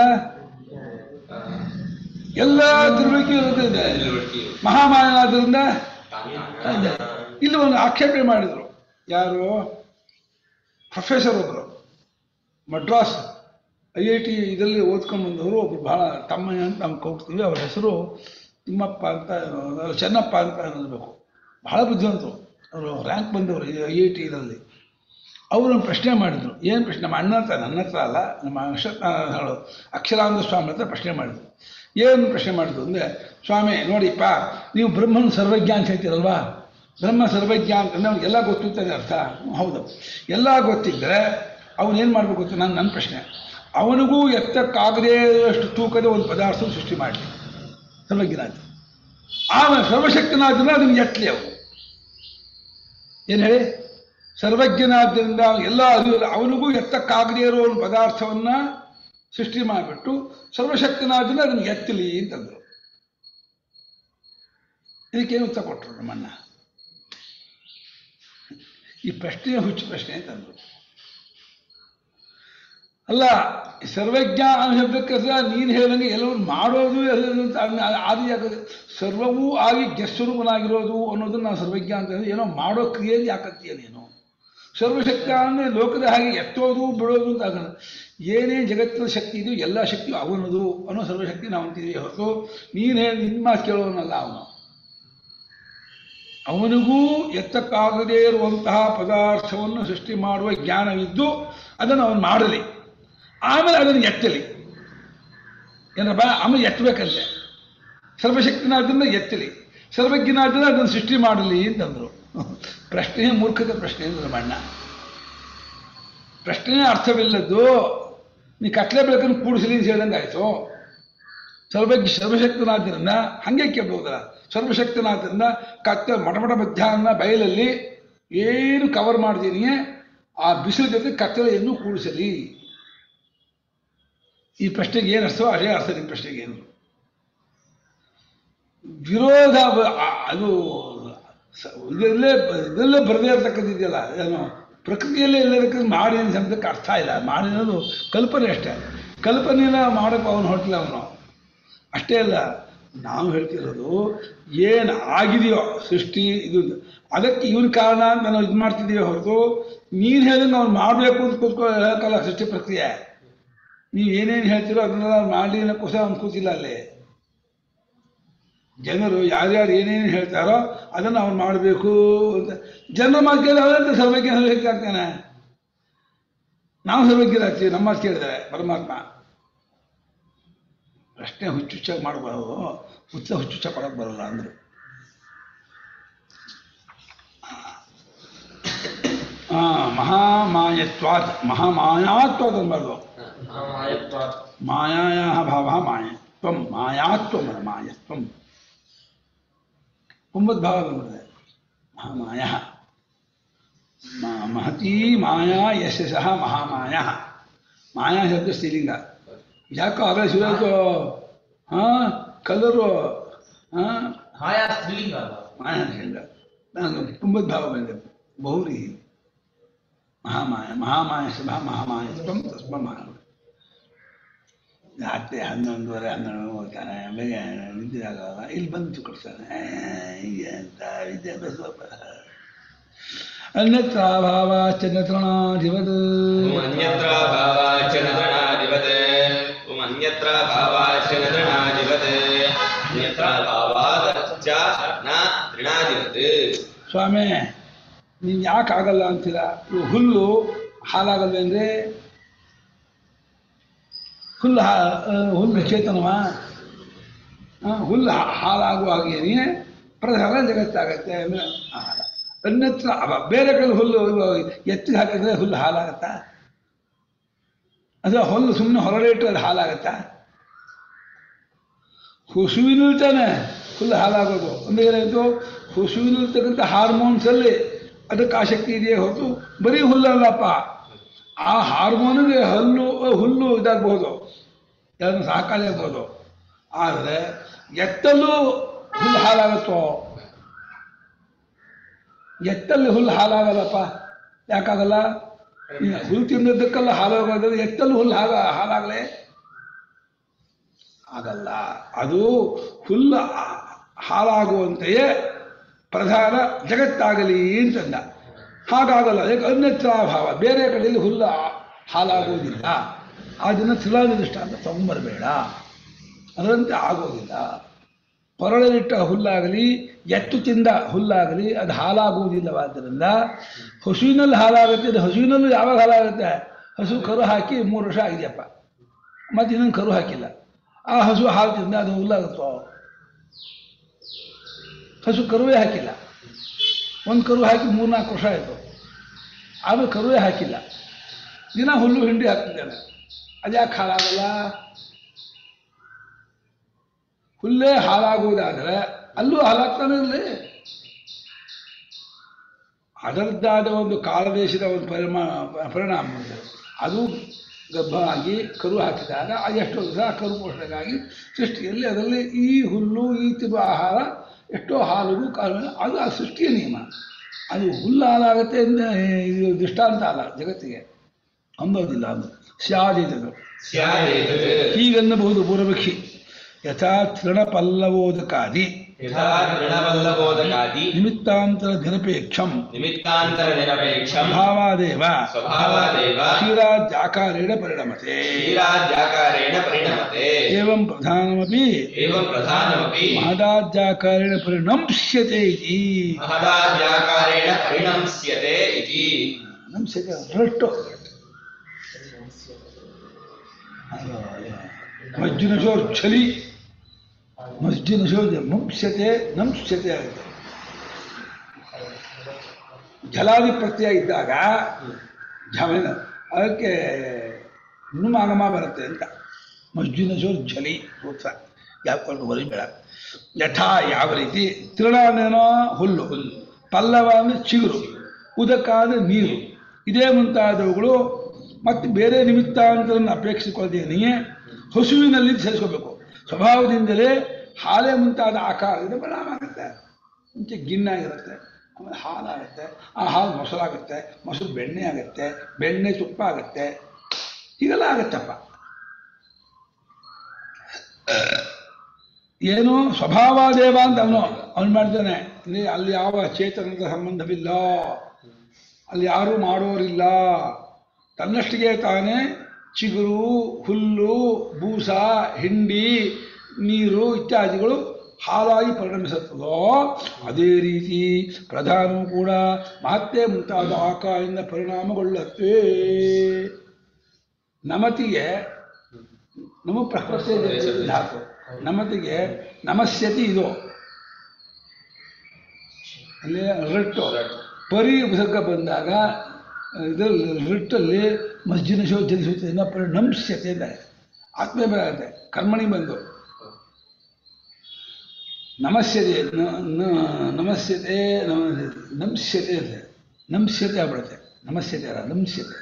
ಎಲ್ಲ ತಿಳುವಳಿಕೆ ಇರುತ್ತೆ ತಿಳುವಳಿಕೆಯು ಮಹಾಮಾಯನಾದ್ದರಿಂದ ತಾನೇ ಇಲ್ಲಿ ಒಂದು ಆಕ್ಷೇಪಣೆ ಮಾಡಿದರು ಯಾರು ಪ್ರೊಫೆಸರ್ ಒಬ್ಬರು ಮಡ್ರಾಸ್ ಐ ಐ ಟಿ ಇದರಲ್ಲಿ ಓದ್ಕೊಂಡು ಬಂದವರು ಒಬ್ರು ಬಹಳ ತಮ್ಮಯ್ಯ ಅಂತ ನಾವು ಹೋಗ್ತೀವಿ ಅವ್ರ ಹೆಸರು ತಿಮ್ಮಪ್ಪ ಅಂತ ಅವ್ರು ಚೆನ್ನಪ್ಪ ಅಂತ ಅನ್ನಬೇಕು ಬಹಳ ಬುದ್ಧಿವಂತರು ಅವರು ರ್ಯಾಂಕ್ ಬಂದವರು ಐ ಐ ಟಿ ಇದರಲ್ಲಿ ಅವರು ಒಂದು ಪ್ರಶ್ನೆ ಮಾಡಿದರು ಏನು ಪ್ರಶ್ನೆ ನಮ್ಮ ಅಣ್ಣ ಹತ್ರ ನನ್ನ ಹತ್ರ ಅಲ್ಲ ನಮ್ಮ ಅಕ್ಷ ಹೇಳು ಅಕ್ಷರಾನಂದ ಸ್ವಾಮಿ ಹತ್ರ ಪ್ರಶ್ನೆ ಮಾಡಿದರು ಏನು ಪ್ರಶ್ನೆ ಮಾಡಿದ್ರು ಅಂದರೆ ಸ್ವಾಮಿ ನೋಡಿಪ್ಪ ನೀವು ಬ್ರಹ್ಮನ ಸರ್ವಜ್ಞ ಅಂತ ಹೇಳ್ತೀರಲ್ವಾ ಬ್ರಹ್ಮ ಸರ್ವಜ್ಞ ಅಂತಂದ್ರೆ ಅವ್ನಿಗೆ ಎಲ್ಲ ಗೊತ್ತಿರ್ತದೆ ಅರ್ಥ ಹೌದು ಎಲ್ಲ ಗೊತ್ತಿದ್ದರೆ ಅವನೇನು ಮಾಡಬೇಕು ಗೊತ್ತು ನಾನು ನನ್ನ ಪ್ರಶ್ನೆ ಅವನಿಗೂ ಎತ್ತಕ್ಕಾಗದೇ ಅಷ್ಟು ತೂಕದ ಒಂದು ಪದಾರ್ಥ ಸೃಷ್ಟಿ ಮಾಡಲಿ ಸರ್ವಜ್ಞನಾದ ಆಮೇಲೆ ಸರ್ವಶಕ್ತನಾದ್ರೆ ಅದನ್ನು ಎತ್ತಲಿ ಅವನು ಏನು ಹೇಳಿ ಸರ್ವಜ್ಞನಾದ್ದರಿಂದ ಎಲ್ಲ ಅರಿವು ಅವನಿಗೂ ಎತ್ತಕ್ಕಾಗದೇ ಇರೋ ಒಂದು ಪದಾರ್ಥವನ್ನ ಸೃಷ್ಟಿ ಮಾಡಿಬಿಟ್ಟು ಸರ್ವಶಕ್ತನಾದ್ದರಿಂದ ಅದನ್ನು ಎತ್ತಲಿ ಅಂತಂದರು ಇದಕ್ಕೇನು ಉತ್ತರ ಕೊಟ್ಟರು ನಮ್ಮಣ್ಣ ಈ ಪ್ರಶ್ನೆ ಹುಚ್ಚು ಪ್ರಶ್ನೆ ಅಂತಂದ್ರು ಅಲ್ಲ ಈ ಸರ್ವಜ್ಞ ಅನ್ನೋ ಶಬ್ದಕ್ಕೆ ನೀನು ಹೇಳಂಗೆ ಎಲ್ಲವೂ ಮಾಡೋದು ಎಲ್ಲವೂ ಅಂತ ಅದ್ನ- ಆದಿ ಆಗೋದು ಸರ್ವವೂ ಆಗಿ ಗೆಸ್ವರೂಪನಾಗಿರೋದು ಅನ್ನೋದನ್ನ ನಾವು ಸರ್ವಜ್ಞ ಅಂತ ಹೇಳಿದ್ರೆ ಏನೋ ಮಾಡೋ ಕ್ರಿಯೆಯಲ್ಲಿ ಯಾಕತ್ತೀಯ ನೀನು ಸರ್ವಶಕ್ತ ಅಂದರೆ ಲೋಕದ ಹಾಗೆ ಎತ್ತೋದು ಬಿಡೋದು ಅಂತ ಆಗಲ್ಲ ಏನೇ ಜಗತ್ತಿನ ಶಕ್ತಿ ಇದೆಯೋ ಎಲ್ಲ ಶಕ್ತಿಯು ಅವನದು ಅನ್ನೋ ಸರ್ವಶಕ್ತಿ ನಾವು ಅಂತಿದ್ದೀವಿ ಹೊರತು ನೀನು ಹೇಳಿ ನಿಮ್ಮ ಮಾತು ಕೇಳೋನಲ್ಲ ಅವನು ಅವನಿಗೂ ಎತ್ತಕ್ಕಾಗದೇ ಇರುವಂತಹ ಪದಾರ್ಥವನ್ನು ಸೃಷ್ಟಿ ಮಾಡುವ ಜ್ಞಾನವಿದ್ದು ಅದನ್ನು ಅವನು ಮಾಡಲಿ ಆಮೇಲೆ ಅದನ್ನು ಎತ್ತಲಿ ಏನಪ್ಪ ಆಮೇಲೆ ಎತ್ತಬೇಕಂತೆ ಸರ್ವಶಕ್ತಿನಾದ್ರಿಂದ ಎತ್ತಲಿ ಸರ್ವಜ್ಞನಾದ್ರಿಂದ ಅದನ್ನು ಸೃಷ್ಟಿ ಮಾಡಲಿ ಅಂತಂದರು ಪ್ರಶ್ನೆ ಮೂರ್ಖದ ಪ್ರಶ್ನೆ ಅಂದ್ರೆ ಬಣ್ಣ ಪ್ರಶ್ನೆ ಅರ್ಥವಿಲ್ಲದ್ದು ನೀ ಕತ್ಲೆ ಬೆಳಕನ್ನು ಕೂಡಿಸಲಿ ಅಂತ ಹೇಳ್ದಂಗೆ ಆಯಿತು ಸರ್ವಜ್ಞ ಸರ್ವಶಕ್ತನಾದ್ದರಿಂದ ಹಾಗೆ ಕೇಳ್ಬೋದಲ್ಲ ಸರ್ವಶಕ್ತನಾದ್ದರಿಂದ ಕತ್ತ ಮಟಮಟ ಮಧ್ಯಾಹ್ನ ಬಯಲಲ್ಲಿ ಏನು ಕವರ್ ಮಾಡ್ತೀನಿ ಆ ಬಿಸಿಲು ಜೊತೆ ಕತ್ತಲೆಯನ್ನು ಕೂಡಿಸಲಿ ಈ ಪ್ರಶ್ನೆಗೆ ಏನು ಅರ್ಥವೋ ಅದೇ ಅರ್ಥ ನಿಮ್ಮ ಪ್ರಶ್ನೆಗೆ ಏನು ವಿರೋಧ ಬ- ಆ- ಅದು ಸ- ಇದರಲ್ಲೇ ಇದರಲ್ಲೇ ಬರದೇ ಇರ್ತಕ್ಕಂಥದ್ದಿದೆಯಲ್ಲ ಏನು ಪ್ರಕೃತಿಯಲ್ಲೇ ಎಲ್ಲದಕ್ಕೆ ಮಾಡಿ ಅಂತ ಶಬ್ದಕ್ಕೆ ಅರ್ಥ ಇಲ್ಲ ಮಾಡಿ ಅನ್ನೋದು ಕಲ್ಪನೆ ಅಷ್ಟೇ ಕಲ್ಪನೆನ ಮಾಡೋಕ್ಕೆ ಅವನು ಹೊರಟಿಲ್ಲ ಅವನು ಅಷ್ಟೇ ಅಲ್ಲ ನಾವು ಹೇಳ್ತಿರೋದು ಏನು ಆಗಿದೆಯೋ ಸೃಷ್ಟಿ ಇದು ಅದಕ್ಕೆ ಇವನ ಕಾರಣ ಅಂತ ನಾವು ಇದು ಮಾಡ್ತಿದ್ದೀವಿ ಹೊರತು ನೀನು ಹೇಳಿದಂಗೆ ಅವ್ನು ಮಾಡಬೇಕು ಅಂತ ಕೂತ್ಕೊ ಹೇಳಕ್ಕಲ್ಲ ಸೃಷ್ಟಿ ಪ್ರಕ್ರಿಯೆ ನೀವು ಏನೇನು ಹೇಳ್ತೀರೋ ಅದನ್ನೆಲ್ಲ ಮಾಡಿ ಅನ್ನೋಕ್ಕೋಸ್ಕರ ಅವ್ನು ಕೂತಿಲ್ಲ ಅಲ್ಲಿ ಜನರು ಯಾರ್ಯಾರು ಏನೇನು ಹೇಳ್ತಾರೋ ಅದನ್ನು ಅವ್ನು ಮಾಡಬೇಕು ಅಂತ ಜನರ ಮಾತು ಕೇಳಿದ್ರೆ ಅವರಂತ ಸರ್ವಜ್ಞ ಸರ್ವಜ್ಞ ಆಗ್ತಾನೆ ನಾವು ಸರ್ವಜ್ಞರಾಗ್ತೀವಿ ನಮ್ಮ ಮಾತು ಕೇಳಿದ್ರೆ ಪರಮಾತ್ಮ ಪ್ರಶ್ನೆ ಹುಚ್ಚುಚ್ಚಾಗಿ ಮಾಡಬಾರ್ದು ಹುಚ್ಚ ಹುಚ್ಚುಚ್ಚ ಕೊಡಕ್ಕೆ ಬರಲ್ಲ ಅಂದರು ಮಹಾಮಾಯತ್ವಾತ್ ಮಹಾಮಾಯಾತ್ವಾತ್ ಅನ್ಬಾರ್ದು ಮಾಯಾಯ ಭಾವ ಮಾಯ ತ್ವಂ ಮಾಯಾತ್ವಂ ಅಲ್ಲ ಮಾಯತ್ವಂ ಒಂಬತ್ತು ಭಾವ ಬಂದಿದೆ ಮಹಾಮಾಯ ಮ- ಮಹತೀ ಮಾಯಾ ಯಶ ಸಹ ಮಹಾಮಾಯ ಮಾಯಾ ಶಬ್ದ ಸ್ತ್ರೀಲಿಂಗ ಯಾಕೋ ಆಗಲೇ ಶುರು ಹಾ ಕಲರು ಹಾ ಮಾಯಾ ಸ್ತ್ರೀಲಿಂಗ ಅಲ್ವಾ ಮಾಯಾ ಶಬ್ದ ನಾನು ಒಂಬತ್ತು ಭಾವ ಬಂದಿದೆ ಬಹುರಿ ಮಹಾಮಾಯ ಮಹಾಮಾಯ ಸಭ ಮಹಾಮಾಯತ್ವಂ ತಸ್ಮ ಮಹಾ ರಾತ್ರಿ ಹನ್ನೊಂದುವರೆ ಹನ್ನೆರಡು ಹೋಗ್ತಾನೆ ಆಮೇಲೆ ನಿದ್ರಾಗಲ್ಲ ಇಲ್ಲಿ ಬಂದು ಕೊಡ್ತಾನೆ ಎಂತ ವಿದ್ಯಾಭ್ಯಾಸ ಅನ್ಯತ್ರ ಭಾವ ಚಂದ್ರತೃಣಾಧಿಪದ ಉಂ ಅನ್ಯತ್ರ ಭಾವಾಚ್ಚ ನ ತೃಣಾಧಿಪತ್ ಉಂ ಅನ್ಯತ್ರ ಭಾವಾಚ್ಚ ನ ತೃಣಾಧಿಪತ್ ಅನ್ಯತ್ರ ಭಾವಾಚ್ಚ ನ ತೃಣಾಧಿಪತ್ ಸ್ವಾಮಿ ನೀನು ಯಾಕೆ ಆಗಲ್ಲ ಅಂತೀರ ಇವು ಹುಲ್ಲು ಹಾಲಾಗಲ್ಲ ಅಂದರೆ ಹುಲ್ಲು ಹಾ ಆ, ಹುಲ್ಲು ಚೇತನವ ಆ, ಹುಲ್ಲು ಹಾ- ಹಾಲಾಗುವ ಹಾಗೇನೆ ಪ್ರಧಾನ ಜಗತ್ತಾಗತ್ತೆ ಅಂದರೆ ಹಾಲ ಅನ್ಯತ್ರ ಅವ- ಬೇರೆ ಕಡೆ ಹುಲ್ಲು ಇವು ಎತ್ತಿಗೆ ಹಾಕಿದ್ರೆ ಹುಲ್ಲು ಹಾಲಾಗತ್ತಾ ಅದು ಹುಲ್ಲು ಸುಮ್ಮನೆ ಹೊರಗಡೆ ಇಟ್ಟರೆ ಅದು ಹಾಲಾಗತ್ತಾ ಹುಸುವಿನಲ್ಲಿ ತಾನೆ ಹುಲ್ಲು ಹಾಲಾಗೋದು ಅಂದ್ರೆ ಏನಾಯಿತು ಹುಸುವಿನಲ್ಲಿರ್ತಕ್ಕಂಥ ಹಾರ್ಮೋನ್ಸಲ್ಲಿ ಅದಕ್ಕೆ ಆಸಕ್ತಿ ಇದೆಯೇ ಹೊರತು ಬರೀ ಹುಲ್ಲಲ್ಲಪ್ಪ ಆ ಹಾರ್ಮೋನಿಗೆ ಹಲ್ಲು ಹುಲ್ಲು ಇದಾಗಬಹುದು ಯಾರನ್ನು ಸಾಕಾಳಿ ಆಗ್ಬೋದು ಆದರೆ ಎತ್ತಲ್ಲೂ ಹುಲ್ಲು ಹಾಲಾಗುತ್ತೋ ಎತ್ತಲ್ಲಿ ಹುಲ್ಲು ಹಾಲಾಗಲ್ಲಪ್ಪ ಯಾಕಾಗಲ್ಲ ಈ ಹುಲ್ಲು ತಿನ್ನೋದಕ್ಕೆಲ್ಲ ಹಾಲಾಗೋದ್ರೆ ಎತ್ತಲ್ಲೂ ಹುಲ್ಲು ಹಾಗ ಹಾಲಾಗಲೇ ಆಗಲ್ಲ ಅದು ಹುಲ್ಲು ಆ- ಹಾಲಾಗುವಂತೆಯೇ ಪ್ರಧಾನ ಜಗತ್ತಾಗಲಿ ಅಂತಂದ ಹಾಗಾಗಲ್ಲ ಯಾಕೆ ಅನ್ಯತ್ರಾಭಾವ ಬೇರೆ ಕಡೆಯಲ್ಲಿ ಹುಲ್ಲು ಆ- ಹಾಲಾಗುವುದಿಲ್ಲ ಅದನ್ನು ತಿಲಾದ ದೃಷ್ಟಾಂತ ತಗೊಂಬರಬೇಡ ಅದರಂತೆ ಆಗೋದಿಲ್ಲ ಪರಳಲಿಟ್ಟ ಹುಲ್ಲಾಗಲಿ ಎತ್ತು ತಿಂದ ಹುಲ್ಲಾಗಲಿ ಅದು ಹಾಲಾಗುವುದಿಲ್ಲವಾದ್ದರಿಂದ ಹಸುವಿನಲ್ಲಿ ಹಾಲಾಗುತ್ತೆ ಅದು ಹಸುವಿನಲ್ಲೂ ಯಾವಾಗ ಹಾಲಾಗುತ್ತೆ ಹಸು ಕರು ಹಾಕಿ ಮೂರು ವರ್ಷ ಆಗಿದೆಯಪ್ಪ ಮತ್ತೆ ಇನ್ನೊಂದು ಕರು ಹಾಕಿಲ್ಲ ಆ ಹಸು ಹಾಲು ತಿಂದ ಅದು ಹುಲ್ಲಾಗುತ್ತೋ ಹಸು ಕರುವೇ ಹಾಕಿಲ್ಲ ಒಂದು ಕರು ಹಾಕಿ ಮೂರ್ನಾಲ್ಕು ವರ್ಷ ಆಯಿತು ಆಮೇಲೆ ಕರುವೇ ಹಾಕಿಲ್ಲ ದಿನ ಹುಲ್ಲು ಹಿಂಡಿ ಹಾಕ್ತಿದ್ದಾನೆ ಅದ್ಯಾಕೆ ಹಾಳಾಗಲ್ಲ ಹುಲ್ಲೇ ಹಾಳಾಗುವುದಾದರೆ ಅಲ್ಲೂ ಹಾಳಾಗ್ತಾನೆ ಇರಲಿ ಅದರದ್ದಾದ ಒಂದು ಕಾಲದೇಶದ ಒಂದು ಪರಿಮಾ ಪರಿಣಾಮ ಇದೆ ಅದು ಗರ್ಭ ಆಗಿ ಕರು ಹಾಕಿದಾಗ ಅದೆಷ್ಟೋ ದಿವಸ ಕರು ಪೋಷಣೆಗಾಗಿ ಸೃಷ್ಟಿಯಲ್ಲಿ ಅದರಲ್ಲಿ ಈ ಹುಲ್ಲು ಈ ತಿರುವ ಆಹಾರ ಎಷ್ಟೋ ಹಾಲಿಗೂ ಕಾರಣ ಅದು ಆ ಸೃಷ್ಟಿಯ ನಿಯಮ ಅದು ಹುಲ್ಲು ಹಾಲಾಗುತ್ತೆ ಅಂತ ಇದು ದೃಷ್ಟಾಂತ ಅಲ್ಲ ಜಗತ್ತಿಗೆ ಅಂಬೋದಿಲ್ಲ ಅದು ಸ್ಯಾದಿತದು ಸ್ಯಾದೇತತ್ ಹೀಗನ್ನಬಹುದು ಪೂರ್ವಪಕ್ಷಿ ಯಥಾ ತೃಣಪಲ್ಲವೋದಕಾದಿ ಯಥಾ ತೃಣವಲ್ಲಬೋಧಕಾದಿ ನಿಮಿತ್ತಾಂತರ ನಿರಪೇಕ್ಷಂ ನಿಮಿತ್ತಾಂತರ ನಿರಪೇಕ್ಷಂ ಭಾವಾದೇವ ಸ್ವಭಾವಾದೇವ ಕ್ಷೀರಾದ್ಯಾಕಾರೇಣ ಪರಿಣಮತೆ ಕ್ಷೀರಾದ್ಯಾಕಾರೇಣ ಪರಿಣಮತೆ ಏವಂ ಪ್ರಧಾನಮಪಿ ಏವಂ ಪ್ರಧಾನಮಪಿ ಮಹದಾದ್ಯಾಕಾರೇಣ ಪರಿಣಮ್ಸ್ಯತೆ ಇತಿ ಮಹದಾದ್ಯಾಕಾರೇಣ ಪರಿಣಮ್ಸ್ಯತೆ ಇತಿ ನಮ್ಸ್ಯತೆ ರಟ್ಟು ಮಜ್ಜುನಶೋ ಛಲಿ ಮಜ್ಜುನಶೋ ಮುಂಸ್ಯತೆ ನಂಸ್ಯತೆ ಆಗುತ್ತೆ ಜಲಾದಿ ಪ್ರತ್ಯಯ ಇದ್ದಾಗ ಜಮೀನು ಅದಕ್ಕೆ ನುಮಾಗಮ ಬರುತ್ತೆ ಅಂತ ಮಜ್ಜುನಶೋ ಝಲಿ ಸೂತ್ರ ಯಾಕೊಂಡು ಬರೀಬೇಡ ಯಥಾ ಯಾವ ರೀತಿ ತೃಣನೇನೋ ಹುಲ್ಲು ಪಲ್ಲವ ಅಂದರೆ ಚಿಗುರು ಉದಕ ಅಂದರೆ ನೀರು ಇದೇ ಮುಂತಾದವುಗಳು ಮತ್ತು ಬೇರೆ ನಿಮಿತ್ತಾಂತರನ್ನು ಅಪೇಕ್ಷಿಸಿಕೊಳ್ಳದೇನೆಯೇ ಹಸುವಿನಲ್ಲಿ ಸೇರಿಸ್ಕೋಬೇಕು ಸ್ವಭಾವದಿಂದಲೇ ಹಾಲೆ ಮುಂತಾದ ಆಕಾರದಿಂದ ಪರಿಣಾಮ ಆಗುತ್ತೆ ಮುಂಚೆ ಗಿಣ್ಣಾಗಿರುತ್ತೆ ಆಮೇಲೆ ಹಾಲಾಗುತ್ತೆ ಆ ಹಾಲು ಮೊಸರಾಗುತ್ತೆ ಮೊಸರು ಬೆಣ್ಣೆ ಆಗುತ್ತೆ ಬೆಣ್ಣೆ ತುಪ್ಪ ಆಗುತ್ತೆ ಹೀಗೆಲ್ಲ ಆಗುತ್ತಪ್ಪ ಏನು ಸ್ವಭಾವಾದೇವ ಅಂತ ಅವನು ಅವನು ಮಾಡ್ತಾನೆ ಇಲ್ಲಿ ಅಲ್ಲಿ ಯಾವ ಚೇತನದ ಸಂಬಂಧವಿಲ್ಲ ಅಲ್ಲಿ ಯಾರೂ ಮಾಡೋರಿಲ್ಲ ತನ್ನಷ್ಟಿಗೆ ತಾನೇ ಚಿಗುರು ಹುಲ್ಲು ಬೂಸ ಹಿಂಡಿ ನೀರು ಇತ್ಯಾದಿಗಳು ಹಾಲಾಗಿ ಪರಿಣಮಿಸುತ್ತದೋ ಅದೇ ರೀತಿ ಪ್ರಧಾನವು ಕೂಡ ಮಹತ್ಯೆ ಮುಂತಾದ ಆಕಾರದಿಂದ ಪರಿಣಾಮಗೊಳ್ಳುತ್ತೆ ನಮತಿಗೆ ನಮ ಪ್ರಕೃತಿ ಧಾತು ನಮತಿಗೆ ನಮಸ್ಯತಿ ಇದು ಅಲ್ಲಿ ರಟ್ಟು ಪರಿ ಉಸರ್ಗ ಬಂದಾಗ ಇದರಲ್ಲಿ ರಿಟ್ಟಲ್ಲಿ ಮಸ್ಜಿನ ಶೋ ಜನಿಸುತ್ತೆ ಪರಿಣಮ್ಸ್ಯತೆ ಅಂತ ಆತ್ಮೀಯ ಬರುತ್ತೆ ಕರ್ಮಣಿ ಬಂದು ನಮಸ್ಯತೆ ನ- ನ- ನಮಸ್ಯತೆ ನಮ- ನಂಸ್ಯತೆ ಅಂತ ನಂಸ್ಯತೆ ಆಗ್ಬಿಡುತ್ತೆ ನಮಸ್ಯತೆ ಅಲ್ಲ ನಂಸ್ಯತೆ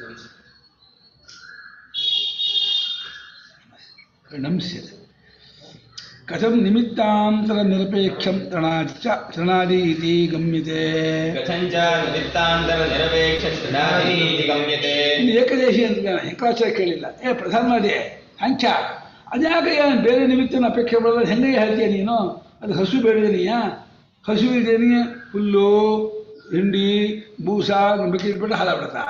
ನಂಸ್ಯತೆ ಕಥಂ ನಿಮಿತ್ತಾಂತರ ನಿರಪೇಕ್ಷಂ ತೃಣಾದಿ ಚ ತೃಣಾದಿ ಇತಿ ಗಮ್ಯತೆ ಕಥಂಚ ನಿಮಿತ್ತಾಂತರ ನಿರಪೇಕ್ಷ ಶ್ರೀನಾದಿ ಇತಿ ಗಮ್ಯತೆ ಇಲ್ಲಿ ಏಕದೇಶಿ ಅಂತ ಹೆಂಕಾಚಾರ ಕೇಳಿಲ್ಲ ಏ ಪ್ರಧಾನ ಮಾಡಿ ಹಂಚ ಅದ್ಯಾಕೆ ಏನು ಬೇರೆ ನಿಮಿತ್ತನ ಅಪೇಕ್ಷೆ ಬರೋದು ಹೆಂಗೆ ಹೇಳ್ತೀಯ ನೀನು ಅದು ಹಸು ಬೇಡದೇನೀಯ ಹಸು ಇದೇನಿ ಹುಲ್ಲು ಹಿಂಡಿ ಬೂಸ ಬೇಕಿಟ್ಬಿಟ್ಟು ಹಾಲ ಬಿಡತ್ತಾ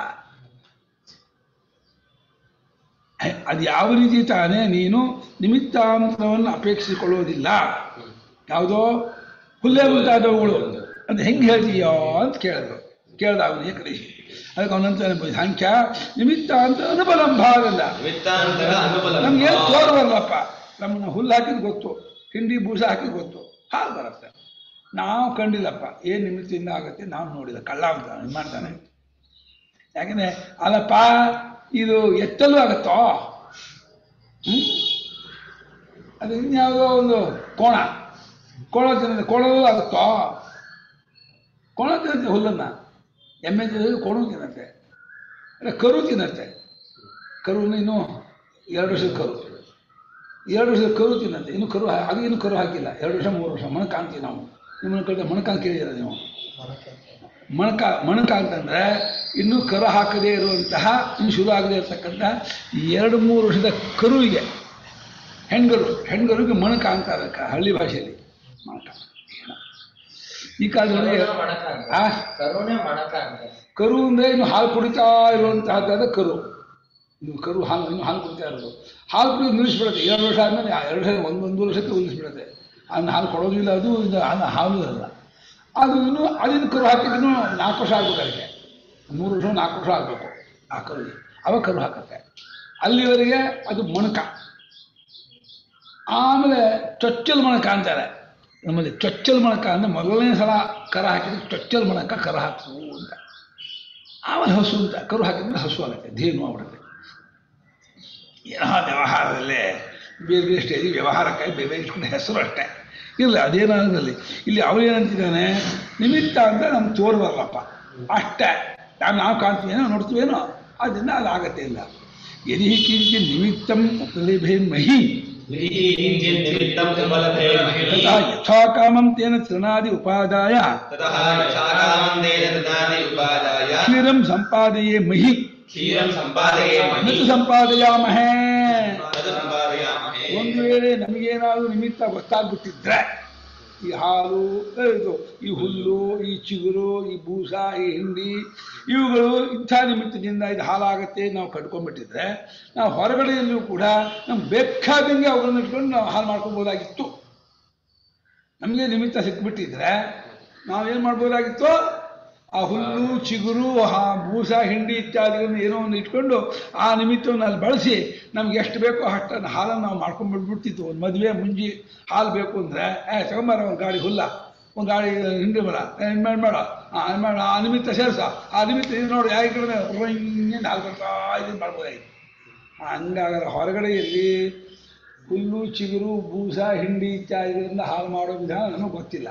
ಅದು ಯಾವ ರೀತಿ ತಾನೇ ನೀನು ನಿಮಿತ್ತಾಂತರವನ್ನು ಅಪೇಕ್ಷಿಸಿಕೊಳ್ಳುವುದಿಲ್ಲ ಯಾವುದೋ ಹುಲ್ಲೆ ಮುಂತಾದವುಗಳು ಅದು ಹೆಂಗೆ ಹೇಳ್ತೀಯೋ ಅಂತ ಕೇಳಿದ್ರು ಕೇಳ್ದ ಅವನು ಏಕದೇಶಿ ಅದಕ್ಕೆ ಅವನಂತ ಸಂಖ್ಯಾ ನಿಮಿತ್ತ ಅಂತ ಅನುಬಲಂಭ ಆಗಲ್ಲ ನಿಮಿತ್ತಾಂತರ ಅನುಬಲ ನಮ್ಗೆ ಏನು ತೋರಬಲ್ಲಪ್ಪ ನಮ್ಮನ್ನ ಹುಲ್ಲು ಹಾಕಿದ್ ಗೊತ್ತು ಹಿಂಡಿ ಬೂಸ ಹಾಕಿದ್ ಗೊತ್ತು ಹಾಲು ಬರುತ್ತೆ ನಾವು ಕಂಡಿಲ್ಲಪ್ಪ ಏನು ನಿಮಿತ್ತದಿಂದ ಆಗುತ್ತೆ ನಾವು ನೋಡಿಲ್ಲ ಕಳ್ಳ ಅಂತ ಇದ್ ಮಾಡ್ತಾನೆ ಯಾಕಂದ್ರೆ ಅಲ್ಲಪ್ಪ ಇದು ಎತ್ತಲ್ಲೂ ಆಗತ್ತೋ ಹ್ಮ್ ಅದು ಇನ್ಯಾವುದೋ ಒಂದು ಕೋಣ ಕೋಣ ತಿನ್ನದೆ ಕೋಣದೂ ಆಗುತ್ತೋ ಕೋಣ ತಿನ್ನತ್ತೆ ಹುಲ್ಲನ್ನು ಎಮ್ಮೆ ತಿನ್ನೋದು ಕೋಣ ತಿನ್ನತ್ತೆ ಅಲ್ಲ ಕರು ತಿನ್ನತ್ತೆ ಕರುವನ್ನು ಇನ್ನೂ ಎರಡು ವರ್ಷದ ಕರು ಎರಡು ವರ್ಷದ ಕರು ತಿನ್ನತ್ತೆ ಇನ್ನು ಕರು ಹಾ- ಅದು ಇನ್ನು ಕರು ಹಾಕಿಲ್ಲ ಎರಡು ವರ್ಷ ಮೂರು ವರ್ಷ ಮಣಕ ಅಂತೀವಿ ನಾವು ನಿಮ್ಮನ್ನ ಕಡೆ ಮಣಕ ಅಂತ ಕೇಳಿದ್ದೀರ ನೀವು ಮಣಕ ಮಣಕ ಅಂತಂದ್ರೆ ಇನ್ನೂ ಕರು ಹಾಕದೇ ಇರುವಂತಹ ಇನ್ನು ಶುರು ಆಗದೇ ಇರತಕ್ಕಂಥ ಎರಡು ಮೂರು ವರ್ಷದ ಕರುವಿಗೆ ಹೆಣ್ಗರು ಹೆಣ್ಗರುವಿಗೆ ಮಣಕ ಅಂತಾರೆ ಕ- ಹಳ್ಳಿ ಭಾಷೆಯಲ್ಲಿ ಮಣಕ ಈ ಕಾಲದೊಳಗೆ ಕರುಣೆ ಮಣಕ ಅಂತ ಆ ಕರುಣೆ ಮಣಕ ಅಂತ ಕರು ಅಂದರೆ ಇನ್ನು ಹಾಲು ಕುಡಿತಾ ಇರುವಂತಹದ್ದಾದ ಕರು ಇನ್ನು ಕರು ಹಾಲು ಇನ್ನು ಹಾಲು ಕುಡಿತಾ ಇರೋದು ಹಾಲು ಕುಡಿಯೋದು ನಿಲ್ಲಿಸ್ಬಿಡುತ್ತೆ ಎರಡು ವರ್ಷ ಆದಮೇಲೆ ಎರಡು ವರ್ಷ ಒಂದು ಒಂದು ವರ್ಷಕ್ಕೆ ನಿಲ್ಲಿಸ್ಬಿಡುತ್ತೆ ಅದನ್ನ ಹಾಲು ಕೊಡೋದಿಲ್ಲ ಅದು ಇದು ಹಾಲು ಹಾಲು ಅಲ್ಲ ಅದು ಇನ್ನು ಅದಿನ್ನು ಕರು ಹಾಕಿದ್ದು ಇನ್ನೂ ನಾಲ್ಕು ವರ್ಷ ಆಗ್ಬೇಕು ಅದಕ್ಕೆ ಮೂರು ವರ್ಷ ನಾಲ್ಕು ವರ್ಷ ಆಗಬೇಕು ಆ ಕರುವಿಗೆ ಅವಾಗ ಕರು ಹಾಕತ್ತೆ ಅಲ್ಲಿವರೆಗೆ ಅದು ಮಣಕ ಆಮೇಲೆ ಚೊಚ್ಚಲ್ ಮೊಣಕ ಅಂತಾರೆ ನಮ್ಮಲ್ಲಿ ಚೊಚ್ಚಲ್ ಮೊಣಕ ಅಂದರೆ ಮೊದಲನೇ ಸಲ ಕರ ಹಾಕಿದ್ರೆ ಚೊಚ್ಚಲ್ ಮೊಣಕ ಕರ ಹಾಕು ಅಂತ ಆಮೇಲೆ ಹಸು ಅಂತ ಕರು ಹಾಕಿದ್ರೆ ಹಸು ಆಗುತ್ತೆ ಧೇನು ಆಗ್ಬಿಡುತ್ತೆ ಏನೋ ವ್ಯವಹಾರದಲ್ಲೇ ಬೇರೆ ಬೇರೆ ಸ್ಟೇಜಿಗೆ ವ್ಯವಹಾರಕ್ಕಾಗಿ ಬೇರೆ ಬೇರೆ ಇಟ್ಕೊಂಡ ಹೆಸರು ಅಷ್ಟೇ ಇಲ್ಲ ಅದೇನಾಗಲಿ ಇಲ್ಲಿ ಅವನೇನಂತಿದ್ದಾನೆ ನಿಮಿತ್ತ ಅಂತ ನಮ್ಗೆ ತೋರ್ಬಾರಲ್ಲಪ್ಪ ಅಷ್ಟೇ ನಾವು ನಾವು ಕಾಣ್ತೀವೇನೋ ನೋಡ್ತೀವೇನೋ ಅದರಿಂದ ಅದಾಗತ್ತೆ ಇಲ್ಲ ಯದಿ ಕಿಂಚಿ ನಿಮಿತ್ತಂ ಉಪಲಿಭೆ ಮಹಿ यदि किञ्चित् निमित्तम् उपलभेमहि तथा यथा कामं तेन तृणादि उपादाय ततः यथा कामं तेन ददाति उपादाय क्षीरं सम्पादये महि क्षीरं सम्पादयेमहि न तु सम्पादयामहे तद् सम्पादयामहे ಒಂದು ವೇಳೆ ನಮಗೇನಾದರೂ ನಿಮಿತ್ತ ಗೊತ್ತಾಗ್ಬಿಟ್ಟಿದ್ರೆ ಈ ಹಾಲು ಅ, ಇದು ಈ ಹುಲ್ಲು ಈ ಚಿಗುರು ಈ ಬೂಸ ಈ ಹಿಂಡಿ ಇವುಗಳು ಇಂಥ ನಿಮಿತ್ತದಿಂದ ಇದು ಹಾಲಾಗತ್ತೆ ನಾವು ಕಟ್ಕೊಂಡ್ಬಿಟ್ಟಿದ್ರೆ ನಾವು ಹೊರಗಡೆಯಲ್ಲೂ ಕೂಡ ನಮ್ಗೆ ಬೇಕಾದಂಗೆ ಅವುಗಳನ್ನ ಇಟ್ಕೊಂಡು ನಾವು ಹಾಲು ಮಾಡ್ಕೊಬೋದಾಗಿತ್ತು ನಮಗೆ ನಿಮಿತ್ತ ಸಿಕ್ಬಿಟ್ಟಿದ್ರೆ ನಾವೇನು ಮಾಡ್ಬೋದಾಗಿತ್ತು ಆ ಹುಲ್ಲು ಚಿಗುರು ಹಾ ಬೂಸ ಹಿಂಡಿ ಇತ್ಯಾದಿಗಳನ್ನು ಏನೋ ಒಂದು ಇಟ್ಕೊಂಡು ಆ ನಿಮಿತ್ತವನ್ನು ಅಲ್ಲಿ ಬಳಸಿ ನಮ್ಗೆ ಎಷ್ಟು ಬೇಕೋ ಅಷ್ಟನ್ನು ಹಾಲನ್ನು ನಾವು ಮಾಡ್ಕೊಂಡ್ಬಿಡ್ಬಿಡ್ತಿತ್ತು ಒಂದು ಮದುವೆ ಮುಂಜಿ ಹಾಲು ಬೇಕು ಅಂದರೆ ಏ ತಗೊಂಬಾರ ಒಂದು ಗಾಡಿ ಹುಲ್ಲ ಒಂದು ಗಾಡಿ ಹಿಂಡಿ ಬರ ಏನು ಮಾಡಿ ಮಾಡ ಆ ಮಾಡ ಆ ನಿಮಿತ್ತ ಸೇರ್ಸ ಆ ನಿಮಿತ್ತ ಇದು ನೋಡಿ ಯಾವ ಕಡೆ ಹಿಂಗೆ ಹಾಲು ಬರ್ತಾ ಇದನ್ನು ಮಾಡ್ಬೋದಾಗಿತ್ತು ಹಂಗಾಗಲ್ಲ ಹೊರಗಡೆಯಲ್ಲಿ ಹುಲ್ಲು ಚಿಗುರು ಬೂಸ ಹಿಂಡಿ ಇತ್ಯಾದಿಗಳಿಂದ ಹಾಲು ಮಾಡೋ ವಿಧಾನ ನಮಗೆ ಗೊತ್ತಿಲ್ಲ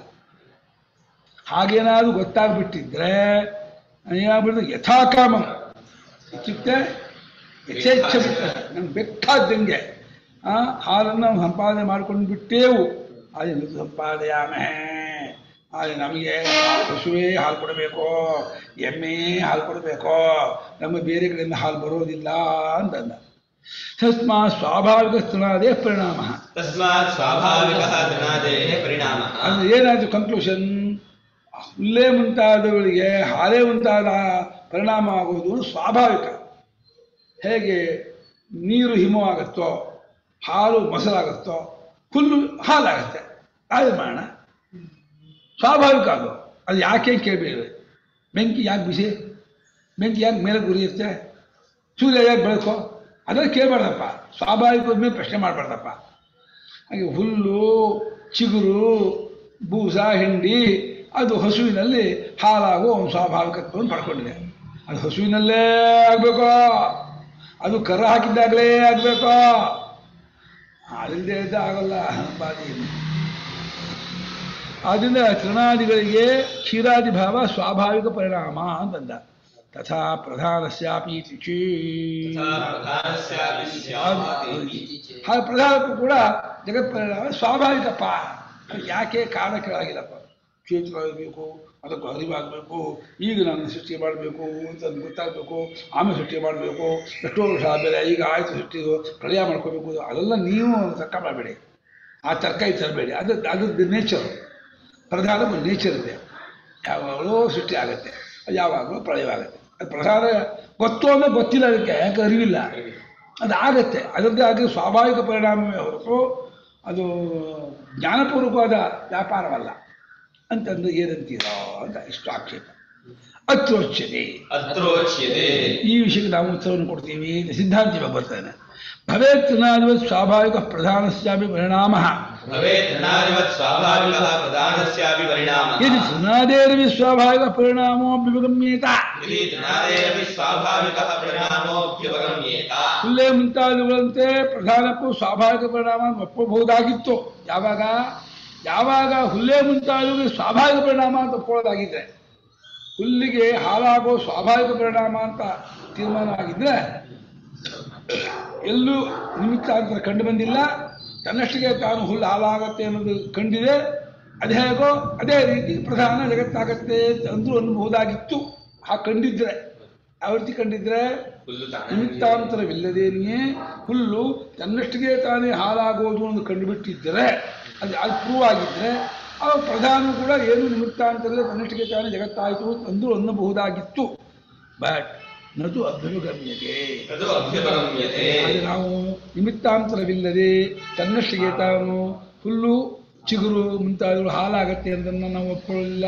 ಹಾಗೇನಾದರೂ ಗೊತ್ತಾಗ್ಬಿಟ್ಟಿದ್ರೆ ಏನಾಗ್ಬಿಡ್ತು ಯಥಾಕಾಮ ಇತ್ಯುಕ್ತೆ ಯಥೇಚ್ಛ ನಮ್ಗೆ ಬೇಕಾದಂಗೆ ಆ ಹಾಲನ್ನು ನಾವು ಸಂಪಾದನೆ ಮಾಡ್ಕೊಂಡು ಬಿಟ್ಟೇವು ಅದನ್ನು ಸಂಪಾದಯಾಮೇ ಆದರೆ ನಮಗೆ ಹಸುವೇ ಹಾಲು ಕೊಡಬೇಕು ಎಮ್ಮೆ ಹಾಲು ಕೊಡಬೇಕು ನಮ್ಮ ಬೇರೆ ಕಡೆಯಿಂದ ಹಾಲು ಬರೋದಿಲ್ಲ ಅಂತಂದ ತಸ್ಮಾತ್ ಸ್ವಾಭಾವಿಕ ಸ್ತನಾದೇ ಪರಿಣಾಮ तस्मात् स्वाभाविकः धनादेः परिणामः ಅಂದ್ರೆ ಏನಾಯ್ತು ಕನ್ಕ್ಲೂಷನ್ ಹುಲ್ಲೇ ಮುಂತಾದವುಗಳಿಗೆ ಹಾಲೇ ಮುಂತಾದ ಪರಿಣಾಮ ಆಗುವುದು ಸ್ವಾಭಾವಿಕ ಹೇಗೆ ನೀರು ಹಿಮವಾಗುತ್ತೋ ಹಾಲು ಮೊಸರಾಗುತ್ತೋ ಹುಲ್ಲು ಹಾಲಾಗತ್ತೆ ಅದೇ ಮಾಡೋಣ ಸ್ವಾಭಾವಿಕ ಅದು ಅದು ಯಾಕೆ ಕೇಳಬೇಡಿ ಬೆಂಕಿ ಯಾಕೆ ಬಿಸಿ ಬೆಂಕಿ ಯಾಕೆ ಮೇಲೆ ಗುರಿಯುತ್ತೆ ಸೂರ್ಯ ಯಾಕೆ ಬೆಳಕೋ ಅದನ್ನು ಕೇಳಬಾರ್ದಪ್ಪ ಸ್ವಾಭಾವಿಕದ ಮೇಲೆ ಪ್ರಶ್ನೆ ಮಾಡಬಾರ್ದಪ್ಪ ಹಾಗೆ ಹುಲ್ಲು ಚಿಗುರು ಬೂಸ ಹಿಂಡಿ ಅದು ಹಸುವಿನಲ್ಲಿ ಹಾಲಾಗುವ ಒಂದು ಸ್ವಾಭಾವಿಕತ್ವವನ್ನು ಪಡ್ಕೊಂಡಿದೆ ಅದು ಹಸುವಿನಲ್ಲೇ ಆಗಬೇಕು ಅದು ಕರ ಹಾಕಿದ್ದಾಗಲೇ ಆಗಬೇಕು ಅದಿಲ್ಲದೆ ಇದ್ದ ಆಗಲ್ಲ ಬಾದಿ ಆದ್ದರಿಂದ ತೃಣಾದಿಗಳಿಗೆ ಕ್ಷೀರಾದಿ ಭಾವ ಸ್ವಾಭಾವಿಕ ಪರಿಣಾಮ ಅಂತಂದ ತಥಾ ಪ್ರಧಾನಸ್ಯಾಪಿ ತಿಚಿ तथा प्रधानस्यापि स्यात् ಹಾಗೆ ಪ್ರಧಾನಕ್ಕೂ ಕೂಡ ಜಗತ್ ಪರಿಣಾಮ ಸ್ವಾಭಾವಿಕಪ್ಪ ಅದು ಯಾಕೆ ಕಾರಣ ಕೇಳಾಗಿಲ್ಲಪ್ಪ ಕ್ಷೇತ್ರವಾಗಬೇಕು ಅದಕ್ಕೂ ಅರಿವಾಗಬೇಕು ಈಗ ನಾನು ಸೃಷ್ಟಿ ಮಾಡಬೇಕು ಅಂತ ಅದು ಗೊತ್ತಾಗಬೇಕು ಆಮೇಲೆ ಸೃಷ್ಟಿ ಮಾಡಬೇಕು ಎಷ್ಟೋ ವರ್ಷ ಆದಮೇಲೆ ಈಗ ಆಯಿತು ಸೃಷ್ಟಿ ಪ್ರಳಯ ಮಾಡ್ಕೋಬೇಕು ಅದೆಲ್ಲ ನೀವು ತರ್ಕ ಮಾಡಬೇಡಿ ಆ ತರ್ಕ ಇದು ತರಬೇಡಿ ಅದು ಅದ್ರದ್ದು ನೇಚರ್ ಪ್ರಧಾನ ಒಂದು ನೇಚರ್ ಇದೆ ಯಾವಾಗಲೂ ಸೃಷ್ಟಿ ಆಗುತ್ತೆ ಅದು ಯಾವಾಗಲೂ ಪ್ರಳಯವಾಗುತ್ತೆ ಅದು ಪ್ರಧಾನ ಗೊತ್ತು ಅಂದ್ರೆ ಗೊತ್ತಿಲ್ಲ ಅದಕ್ಕೆ ಯಾಕೆ ಅರಿವಿಲ್ಲ ಅದು ಆಗತ್ತೆ ಅದರದ್ದೇ ಆಗಿ ಸ್ವಾಭಾವಿಕ ಪರಿಣಾಮವೇ ಹೊರತು ಅದು ಜ್ಞಾನಪೂರ್ವಕವಾದ ವ್ಯಾಪಾರವಲ್ಲ ಅಂತಂದು ಏನಂತೀರೋ ಅಂತ ಇಷ್ಟು ಆಕ್ಷೇಪ ಅತ್ರೋಚ್ಯತೆ अत्रोच्यते ಈ ವಿಷಯಕ್ಕೆ ನಾವು ಉತ್ತರವನ್ನು ಕೊಡ್ತೀವಿ ಸಿದ್ಧಾಂತ ಇವಾಗ ಬರ್ತಾನೆ ಭವೇತ್ ನಾದಿವತ್ ಸ್ವಾಭಾವಿಕ ಪ್ರಧಾನಸ್ಯಾಪಿ ಪರಿಣಾಮ भवेत् तृणादिवत् स्वाभाविकः प्रधानस्यापि परिणामः यदि सुनादेरवि स्वाभाविक परिणामो विगम्येत यदि तृणादेरपि स्वाभाविकः परिणामोऽभ्युपगम्येत ಹುಲ್ಲೆ ಮುಂತಾದವುಗಳಂತೆ ಪ್ರಧಾನಕ್ಕೂ ಸ್ವಾಭಾವಿಕ ಪರಿಣಾಮ ಒಪ್ಪಬಹುದಾಗಿತ್ತು ಯಾವಾಗ ಯಾವಾಗ ಹುಲ್ಲೆ ಮುಂತಾದವುಗಳಿಗೆ ಸ್ವಾಭಾವಿಕ ಪರಿಣಾಮ ಅಂತ ಒಪ್ಪೋದಾಗಿದ್ರೆ ಹುಲ್ಲಿಗೆ ಹಾಳಾಗೋ ಸ್ವಾಭಾವಿಕ ಪರಿಣಾಮ ಅಂತ ತೀರ್ಮಾನವಾಗಿದ್ರೆ ಎಲ್ಲೂ ನಿಮಿತ್ತಾಂತರ ಕಂಡು ಬಂದಿಲ್ಲ ತನ್ನಷ್ಟಿಗೆ ತಾನು ಹುಲ್ಲು ಹಾಳಾಗತ್ತೆ ಅನ್ನೋದು ಕಂಡಿದೆ ಅದೇ ಹೇಗೋ ಅದೇ ರೀತಿ ಪ್ರಧಾನ ಜಗತ್ತಾಗತ್ತೆ ಅಂದ್ರೂ ಅನ್ಬಹುದಾಗಿತ್ತು ಆ ಕಂಡಿದ್ರೆ ಯಾವ ರೀತಿ ಕಂಡಿದ್ರೆ ಹುಲ್ಲು ತಾನೇ ನಿಮಿತ್ತಾಂತರವಿಲ್ಲದೇನೆಯೇ ಹುಲ್ಲು ತನ್ನಷ್ಟಿಗೆ ತಾನೇ ಹಾಳಾಗೋದು ಅಂತ ಕಂಡುಬಿಟ್ಟಿದ್ದರೆ ಅದು ಅದು ಪ್ರೂವ್ ಆಗಿದ್ದರೆ ಆ ಪ್ರಧಾನ ಕೂಡ ಏನು ನಿಮಿತ್ತಾಂತರಲ್ಲ ತನ್ನಷ್ಟಿಗೆ ತಾನೇ ಜಗತ್ತಾಯಿತು ಅಂದು ಅನ್ನಬಹುದಾಗಿತ್ತು ಬಟ್ ನದು ಅಭ್ಯುಗಮ್ಯತೆ तदु अभ्युपगम्यते ಆದರೆ ನಾವು ನಿಮಿತ್ತಾಂತರವಿಲ್ಲದೆ ತನ್ನಷ್ಟಿಗೆ ತಾನು ಹುಲ್ಲು ಚಿಗುರು ಮುಂತಾದವು ಹಾಲಾಗತ್ತೆ ಅನ್ನೋದನ್ನು ನಾವು ಒಪ್ಕೊಳ್ಳಿಲ್ಲ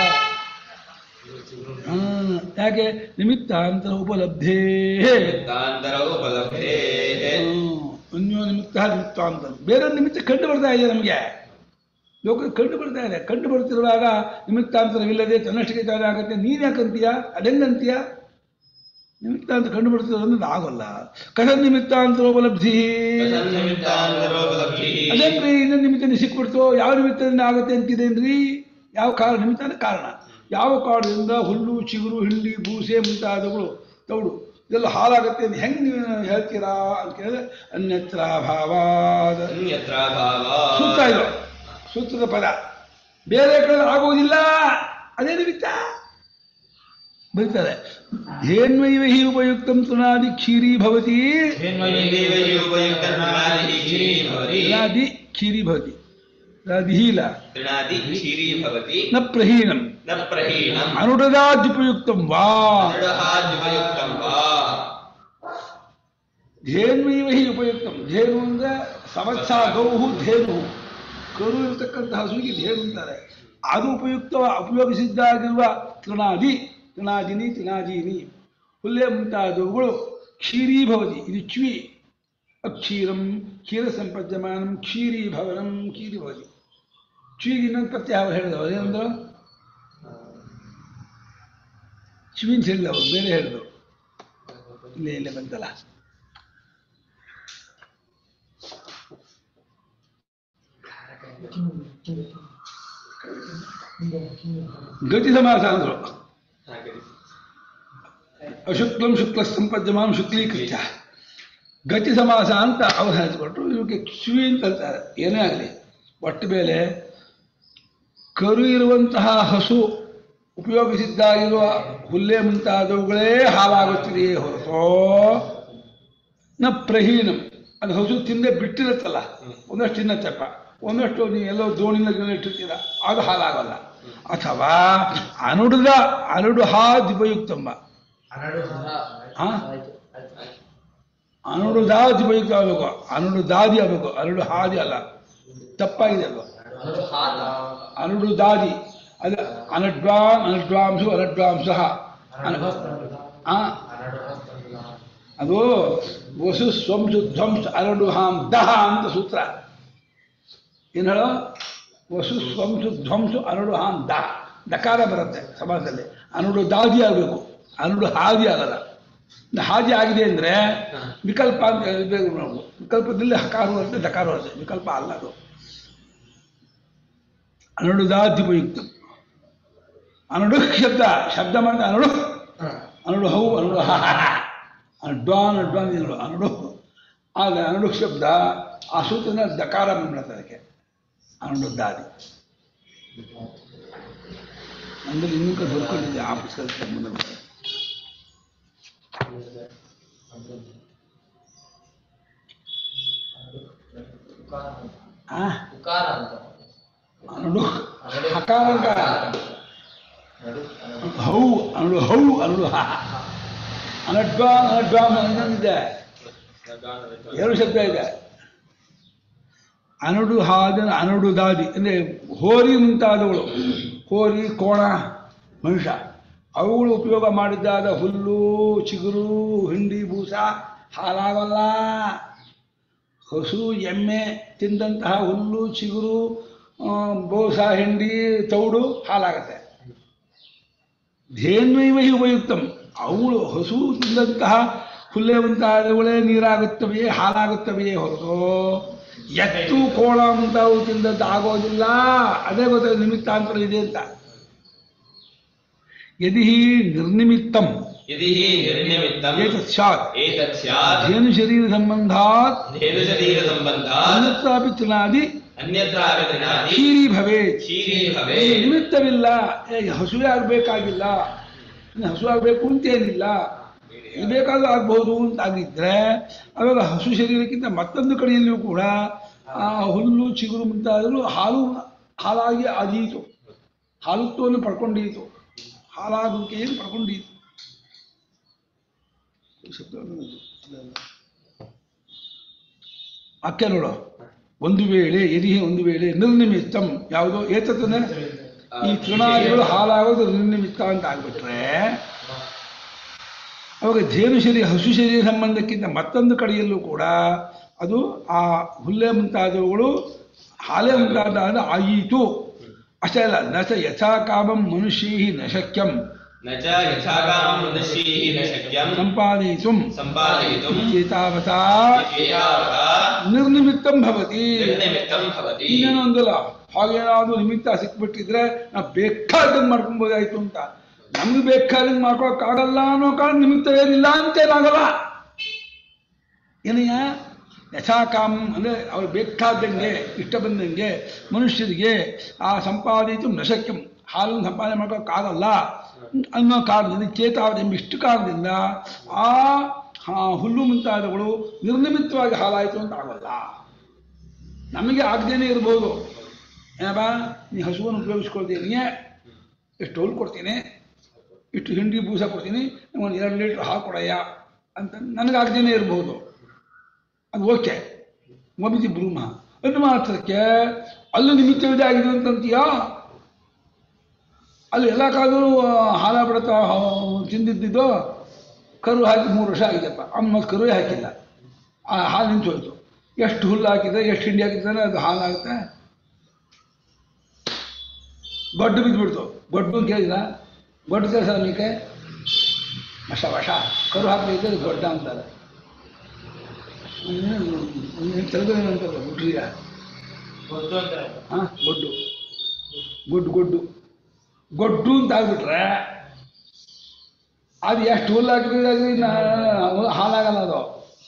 ಹಾ, ಯಾಕೆ ನಿಮಿತ್ತಾಂತರ ಉಪಲಬ್ಧೇ तान्तरौ उपलब्धेः ಹ್ಮ್. ಅನ್ಯೋ ನಿಮಿತ್ತ ನಿಮಿತ್ತಾಂತರ ಬೇರೆ ನಿಮಿತ್ತ ಕಂಡು ಬರ್ತಾ ಇದೆ ನಮಗೆ ಲೋಕ ಕಂಡು ಬರ್ತಾ ಇದೆ ಕಂಡು ಬರ್ತಿರುವಾಗ ನಿಮಿತ್ತಾಂತರವಿಲ್ಲದೆ ತನ್ನಷ್ಟಿಗೆ ತಾನೇ ಆಗತ್ತೆ ನೀನ್ ಯಾಕಂತೀಯ ಅದೆಂಗಂತೀಯ ನಿಮಿತ್ತಾಂತರ ಕಂಡು ಬರ್ತಿರೋದು ಅನ್ನೋದು ಆಗೋಲ್ಲ ಕಥ ನಿಮಿತ್ತಾಂತರ ಉಪಲಬ್ಧಿ तन्निमित्तान्तरोपलब्धिः ಅದೇನ್ರಿ ಇನ್ನೊಂದು ನಿಮಿತ್ತ ಸಿಕ್ಬಿಡ್ತು ಯಾವ ನಿಮಿತ್ತದಿಂದ ಆಗುತ್ತೆ ಅಂತಿದೇನ್ರಿ ಯಾವ ಕಾರಣ ನಿಮಿತ್ತ ಅಂದ್ರೆ ಕಾರಣ ಯಾವ ಕಾರಣದಿಂದ ಹುಲ್ಲು ಚಿಗುರು ಹಿಂಡಿ ಬೂಸೆ ಮುಂತಾದವುಗಳು ತೌಡು ಇದೆಲ್ಲ ಹಾಳಾಗತ್ತೆ ಅಂತ ಹೆಂಗೆ ನೀವು ಹೇಳ್ತೀರಾ ಅಂತ ಕೇಳಿದ್ರೆ ಅನ್ಯತ್ರ ಭಾವಾದ अन्यत्राभावात् ಸೂತ್ರ ಇದು ಸೂತ್ರದ ಪದ ಬೇರೆ ಕಡೆ ಆಗುವುದಿಲ್ಲ ಅದೇ ನಿಮಿತ್ತ ಬರೀತಾರೆ ಧೇನ್ವೈವ ಹಿ ಉಪಯುಕ್ತಂ ತೃಣಾದಿ ಕ್ಷೀರಿ ಭವತಿ हेन्मयेव हि उपयुक्तर्णादिः क्षीरी भवति ತೃಣಾದಿ ಕ್ಷೀರಿ ಭವತಿ ತೃಣಾದಿಹೀಲ तृणादि क्षीरी भवति ನ ಪ್ರಹೀಣಂ न प्रहीणम् ಅನುಡದಾದ್ಯುಪಯುಕ್ತಂ ವಾ दृढहाद्युपयुक्तं वा ಧೇನ್ವೈವ ಹಿ ಉಪಯುಕ್ತಂ ಧೇನು ಅಂದ್ರೆ ಸಮತ್ಸ ಗೌಹು ಧೇನು ಕರು ಇರತಕ್ಕಂತಹ ಹಸುವಿಗೆ ಧೇನು ಅಂತಾರೆ ಅದು ಉಪಯುಕ್ತ ಉಪಯೋಗಿಸಿದ್ದಾಗಿರುವ ತೃಣಾದಿ ತೃಣಾದಿನಿ ತೃಣಾದೀನಿ ಹುಲ್ಲೆ ಮುಂತಾದವುಗಳು ಕ್ಷೀರೀಭವತಿ ಇದು ಚ್ವಿ ಅಕ್ಷೀರಂ ಕ್ಷೀರ ಸಂಪದ್ಯಮಾನಂ ಕ್ಷೀರೀಭವನಂ ಕ್ಷೀರೀಭವತಿ ಚ್ವಿಗೆ ಇನ್ನೊಂದು ಪ್ರತ್ಯಯ ಅವ್ರು ಹೇಳಿದವು ಅದೇನಂದ್ರು ಚ್ವಿನ್ ಹೇಳಿದ ಅವರು ಬೇರೆ ಹೇಳಿದವು ಇಲ್ಲೇ ಇಲ್ಲೇ ಬಂತಲ್ಲ ಗತಿ ಸಮಾಸ ಅಂದ್ರು ಅಶುಕ್ಲಂ ಶುಕ್ಲ ಸಂಪದ್ಯಮಾನ ಶುಕ್ಲೀಕೃತ್ಯ ಗತಿ ಸಮಾಸ ಅಂತ ಅವ್ರು ಹೇಳಿಕೊಟ್ರು ಇವಕ್ಕೆ ಶ್ವಿ ಅಂತ ಹೇಳ್ತಾರೆ ಏನೇ ಆಗಲಿ ಒಟ್ಟು ಮೇಲೆ ಕರು ಇರುವಂತಹ ಹಸು ಉಪಯೋಗಿಸಿದ್ದಾಗಿರುವ ಹುಲ್ಲೆ ಮುಂತಾದವುಗಳೇ ಹಾಳಾಗುತ್ತಿದೆಯೇ ಹೊರತೋ ನ ಪ್ರಹೀನಂ ಅದು ಹಸು ತಿಂದೆ ಬಿಟ್ಟಿರುತ್ತಲ್ಲ ಒಂದಷ್ಟು ತಿನ್ನತ್ತಪ್ಪ ಒಂದಷ್ಟು ನೀವು ಎಲ್ಲೋ ದೋಣಿನಲ್ಲಿ ಇಟ್ಟಿರ್ತೀರ ಅದು ಹಾಳಾಗಲ್ಲ ಅಥವಾ ಅನುಡುದ ಅನುಡು ಹಾದಿಪಯುಕ್ತಂಬ ಹಾ? ಅನುಡು ದಾದಿ ಉಪಯುಕ್ತ ಆಗಬೇಕು ಅನುಡು ದಾದಿ ಆಗಬೇಕು ಅನುಡು ಹಾದಿ ಅಲ್ಲ ತಪ್ಪಾಗಿದೆ ಅದು ಅನುಡು ದಾದಿ ಅದು ಅನಡ್ವಾಂ ಅನಡ್ವಾಂಸು ಅನಡ್ವಾಂಸ ಆ ಅದು ವಸು ಸ್ವಂಸು ಧ್ವಂಸ ಅರಡು ಹಾಂ ದಹ ಅಂತ ಸೂತ್ರ ಏನು ಹೇಳೋ ವಸು ಸ್ವಂಸು ಧ್ವಂಸು ಅರಡು ಹಾಂ ದ ದಕಾರ ಬರುತ್ತೆ ಸಮಾಜದಲ್ಲಿ ಅನುಡು ದಾದಿ ಆಗಬೇಕು ಅನುಡು ಹಾದಿ ಆಗಲ್ಲ ಇನ್ನು ಹಾದಿ ಆಗಿದೆ ಅಂದರೆ ವಿಕಲ್ಪ ಅಂತ ಹೇಳ್ಬೇಕು ನಾವು ವಿಕಲ್ಪದಲ್ಲಿ ಹಕಾರ ಬರುತ್ತೆ ದಕಾರ ಬರುತ್ತೆ ವಿಕಲ್ಪ ಅಲ್ಲ ಅದು ಅನುಡು ದಾದ್ಯುಪಯುಕ್ತ ಅನುಡು ಶಬ್ದ ಶಬ್ದ ಮಾಡಿದ ಅನುಡು ಅನುಡು ಹೌ ಅನುಡು ಹ ಅಡ್ವಾನ್ ಅಡ್ವಾನ್ ಇದು ಅನುಡು ಆಗ ಅನುಡು ಶಬ್ದ ಆ ಸೂತ್ರನ ದಕಾರ ಬಂದ್ಬಿಡುತ್ತೆ ಅದಕ್ಕೆ ಅನುಡು ದಾದಿ ಅಂದ್ರೆ ಇನ್ನೂ ಕಡೆ ಬರ್ಕೊಂಡಿದ್ದೆ ಆ ಪುಸ್ತಕದ ಮುಂದೆ ಬರ್ತದೆ. ಆ ಉಕಾರ ಅಂತ ಅನುಡು ಹಕಾರ ಅಂತ ಹೌ ಅನುಡು ಹೌ ಅನುಡು ಹ ಅನಡ್ವಾನ್ ಅನಡ್ವಾನ್ ಇನ್ನೊಂದಿದೆ ಎರಡು ಶಬ್ದ ಇದೆ ಅನುಡು ಹಾದ ಅನುಡು ದಾದಿ ಅಂದರೆ ಹೋರಿ ಮುಂತಾದವುಗಳು ಹೋರಿ ಕೋಣ ಮನುಷ್ಯ ಅವುಗಳು ಉಪಯೋಗ ಮಾಡಿದ್ದಾದ ಹುಲ್ಲು ಚಿಗುರು ಹಿಂಡಿ ಬೂಸ ಹಾಲಾಗಲ್ಲ ಹಸು ಎಮ್ಮೆ ತಿಂದಂತಹ ಹುಲ್ಲು ಚಿಗುರು ಆ, ಬೋಸ ಹಿಂಡಿ ತೌಡು ಹಾಲಾಗತ್ತೆ ಧೇನ್ವೈವ ಹಿ ಉಪಯುಕ್ತಂ ಅವಳು ಹಸು ತಿಂದಂತಹ ಹುಲ್ಲೆ ಮುಂತಾದವುಗಳೇ ನೀರಾಗುತ್ತವೆಯೇ ಹಾಲಾಗುತ್ತವೆಯೇ ಹೊರತು ಎತ್ತು ಕೋಳ ಮುಂತಾವು ತಿಂದದ್ದು ಆಗೋದಿಲ್ಲ ಅದೇ ಗೊತ್ತಾಗ ನಿಮಿತ್ತಾಂತರ ಇದೆ ಅಂತ ಯದಿ ಹಿ ನಿರ್ನಿಮಿತ್ತಂ यदि हि निर्निमित्तम् ಏತತ್ ಸ್ಯಾತ್ एतत् स्यात् ಧೇನು ಶರೀರ ಸಂಬಂಧಾತ್ धेनुशरीरसम्बन्धात् ಅನ್ಯತ್ರಾಪಿ ತೃಣಾದಿ अन्यत्रापि तृणादि ಕ್ಷೀರಿ ಭವೇತ್ क्षीरे ಇಲ್ಲಿ भवेत् ನಿಮಿತ್ತವಿಲ್ಲ ಏ, ಹಸುವೆ ಆಗಬೇಕಾಗಿಲ್ಲ ಹಸು ಆಗಬೇಕು ಅಂತೇನಿಲ್ಲ ಇದು ಬೇಕಾದ್ರೂ ಆಗ್ಬಹುದು ಅಂತ ಆಗಿದ್ರೆ ಅವಾಗ ಹಸು ಶರೀರಕ್ಕಿಂತ ಮತ್ತೊಂದು ಕಡೆಯಲ್ಲಿಯೂ ಕೂಡ ಆ ಹುಲ್ಲು ಚಿಗುರು ಮುಂತಾದರೂ ಹಾಲು ಹಾಲಾಗಿ ಆದೀತು ಹಾಲುತ್ವವನ್ನು ಪಡ್ಕೊಂಡೀತು ಹಾಲಾಗುವಿಕೆಯನ್ನು ಪಡ್ಕೊಂಡೀತು ವಾಕ್ಯ ನೋಡು ಒಂದು ವೇಳೆ ಎದಿ ಒಂದು ವೇಳೆ ನಿರ್ನಿಮಿತ್ತಂ ಯಾವುದೋ ಏತತ್ತಂದ್ರೆ ಈ ತೃಣಾದಿಗಳು ಹಾಲಾಗೋದು ನಿರ್ನಿಮಿತ್ತ ಅಂತ ಆಗ್ಬಿಟ್ರೆ ಅವಾಗ ಜೇನು ಶರೀರ ಹಸು ಶರೀರ ಸಂಬಂಧಕ್ಕಿಂತ ಮತ್ತೊಂದು ಕಡೆಯಲ್ಲೂ ಕೂಡ ಅದು ಆ ಹುಲ್ಲೆ ಮುಂತಾದವುಗಳು ಹಾಲೆ ಮುಂತಾದ ಆಯಿತು ಅಷ್ಟೇ ಅಲ್ಲ ನಚ ಯಥಾ ಕಾಮಂ ಮನುಷ್ಯೈ ನ ಶಕ್ಯಂ न च यथा कामं मनुष्यैः न शक्यं ಸಂಪಾದಯಿತು सम्पादयितुम् ಚೇತಾವತಾ एतावता ನಿರ್ನಿಮಿತ್ತಂ ಭವತಿ निर्निमित्तं भवति ಇನ್ನೇನು ಒಂದಲ್ಲ ಹಾಗೇನಾದ್ರೂ ನಿಮಿತ್ತ ಸಿಕ್ಬಿಟ್ಟಿದ್ರೆ ನಾವು ಬೇಕಾದಂಗೆ ಮಾಡ್ಕೊಬೋದಾಯ್ತು ಅಂತ ನಮ್ಗೆ ಬೇಕಾದಂಗೆ ಮಾಡ್ಕೊಳಕ್ಕಾಗಲ್ಲ ಅನ್ನೋ ಕಾರಣ ನಿಮಿತ್ತವೇನಿಲ್ಲ ಅಂತೇನಾಗಲ್ಲ ಏನಯ್ಯ ಯಥಾಕಾಮ ಅಂದರೆ ಅವ್ರು ಬೇಕಾದಂಗೆ ಇಷ್ಟ ಬಂದಂಗೆ ಮನುಷ್ಯರಿಗೆ ಆ ಸಂಪಾದಿತು ನಶಕ್ಯಂ ಹಾಲನ್ನು ಸಂಪಾದನೆ ಮಾಡೋಕ್ಕಾಗಲ್ಲ ಅನ್ನೋ ಕಾರಣದಿಂದ ಚೇತಾವಧಿ ಎಂಬ ಇಷ್ಟು ಕಾರಣದಿಂದ ಆ ಆ ಹುಲ್ಲು ಮುಂತಾದವುಗಳು ನಿರ್ನಿಮಿತ್ತವಾಗಿ ಹಾಲಾಯಿತು ಅಂತ ಆಗೋಲ್ಲ ನಮಗೆ ಆಗದೇನೆ ಇರ್ಬೋದು ಏನಪ್ಪ ನೀ ಹಸುವನ್ನು ಉಪಯೋಗಿಸ್ಕೊಳ್ತೀನಿ ಎಷ್ಟು ಹುಲ್ಲು ಕೊಡ್ತೀನಿ ಇಷ್ಟು ಹಿಂಡಿ ಬೂಸ ಕೊಡ್ತೀನಿ ಒಂದು ಎರಡು ಲೀಟ್ರ್ ಹಾಲು ಕೊಡಯ್ಯ ಅಂತ ನನಗಾಗ್ದೇನೆ ಇರ್ಬೋದು ಅದು ಓಕೆ ಒಬಿತಿ ಬ್ರೂಮ ಅದು ಮಾತ್ರಕ್ಕೆ ಅಲ್ಲೂ ನಿಮಿತ್ತವಿದೆ ಆಗಿದೆ ಅಂತಂತೀಯಾ ಅಲ್ಲಿ ಎಲ್ಲ ಕಾಲದಲ್ಲೂ ಹಾಲ ಬಿಡುತ್ತಾ ತಿಂದಿದ್ದಿದ್ದು ಕರು ಹಾಕಿ ಮೂರು ವರ್ಷ ಆಗಿದೆಪ್ಪ ಅಮ್ಮ ಮತ್ತೆ ಕರುವೇ ಹಾಕಿಲ್ಲ ಆ ಹಾಲು ನಿಂತು ಹೋಯ್ತು ಎಷ್ಟು ಹುಲ್ಲು ಹಾಕಿದ್ರೆ ಎಷ್ಟು ಹಿಂಡಿ ಹಾಕಿದ್ರೆ ಅದು ಹಾಲಾಗುತ್ತೆ ಗೊಡ್ಡು ಬಿದ್ದುಬಿಡ್ತು ಗೊಡ್ಡು ಕೇಳಿದ ಗೊಡ್ಡು ಕೆಲಸ ಅನ್ನಕ್ಕೆ ವಶ ವಶ ಕರು ಹಾಕಲಿಕ್ಕೆ ಅದು ಗೊಡ್ಡ ಅಂತಾರೆ ತೆಲುಗು ಏನಂತಾರೆ ಗುಡ್ರಿಯ ಗೊತ್ತು ಅಂತಾರೆ ಹಾಂ ಗೊಡ್ಡು ಗೊಡ್ಡು ಗೊಡ್ಡು ಗೊಡ್ಡು ಅಂತ ಆಗ್ಬಿಟ್ರೆ ಅದು ಎಷ್ಟು ಹುಲ್ಲು ಹಾಕಿದ್ರೆ ಅದು ಇನ್ನ ಹಾಲಾಗಲ್ಲ ಅದು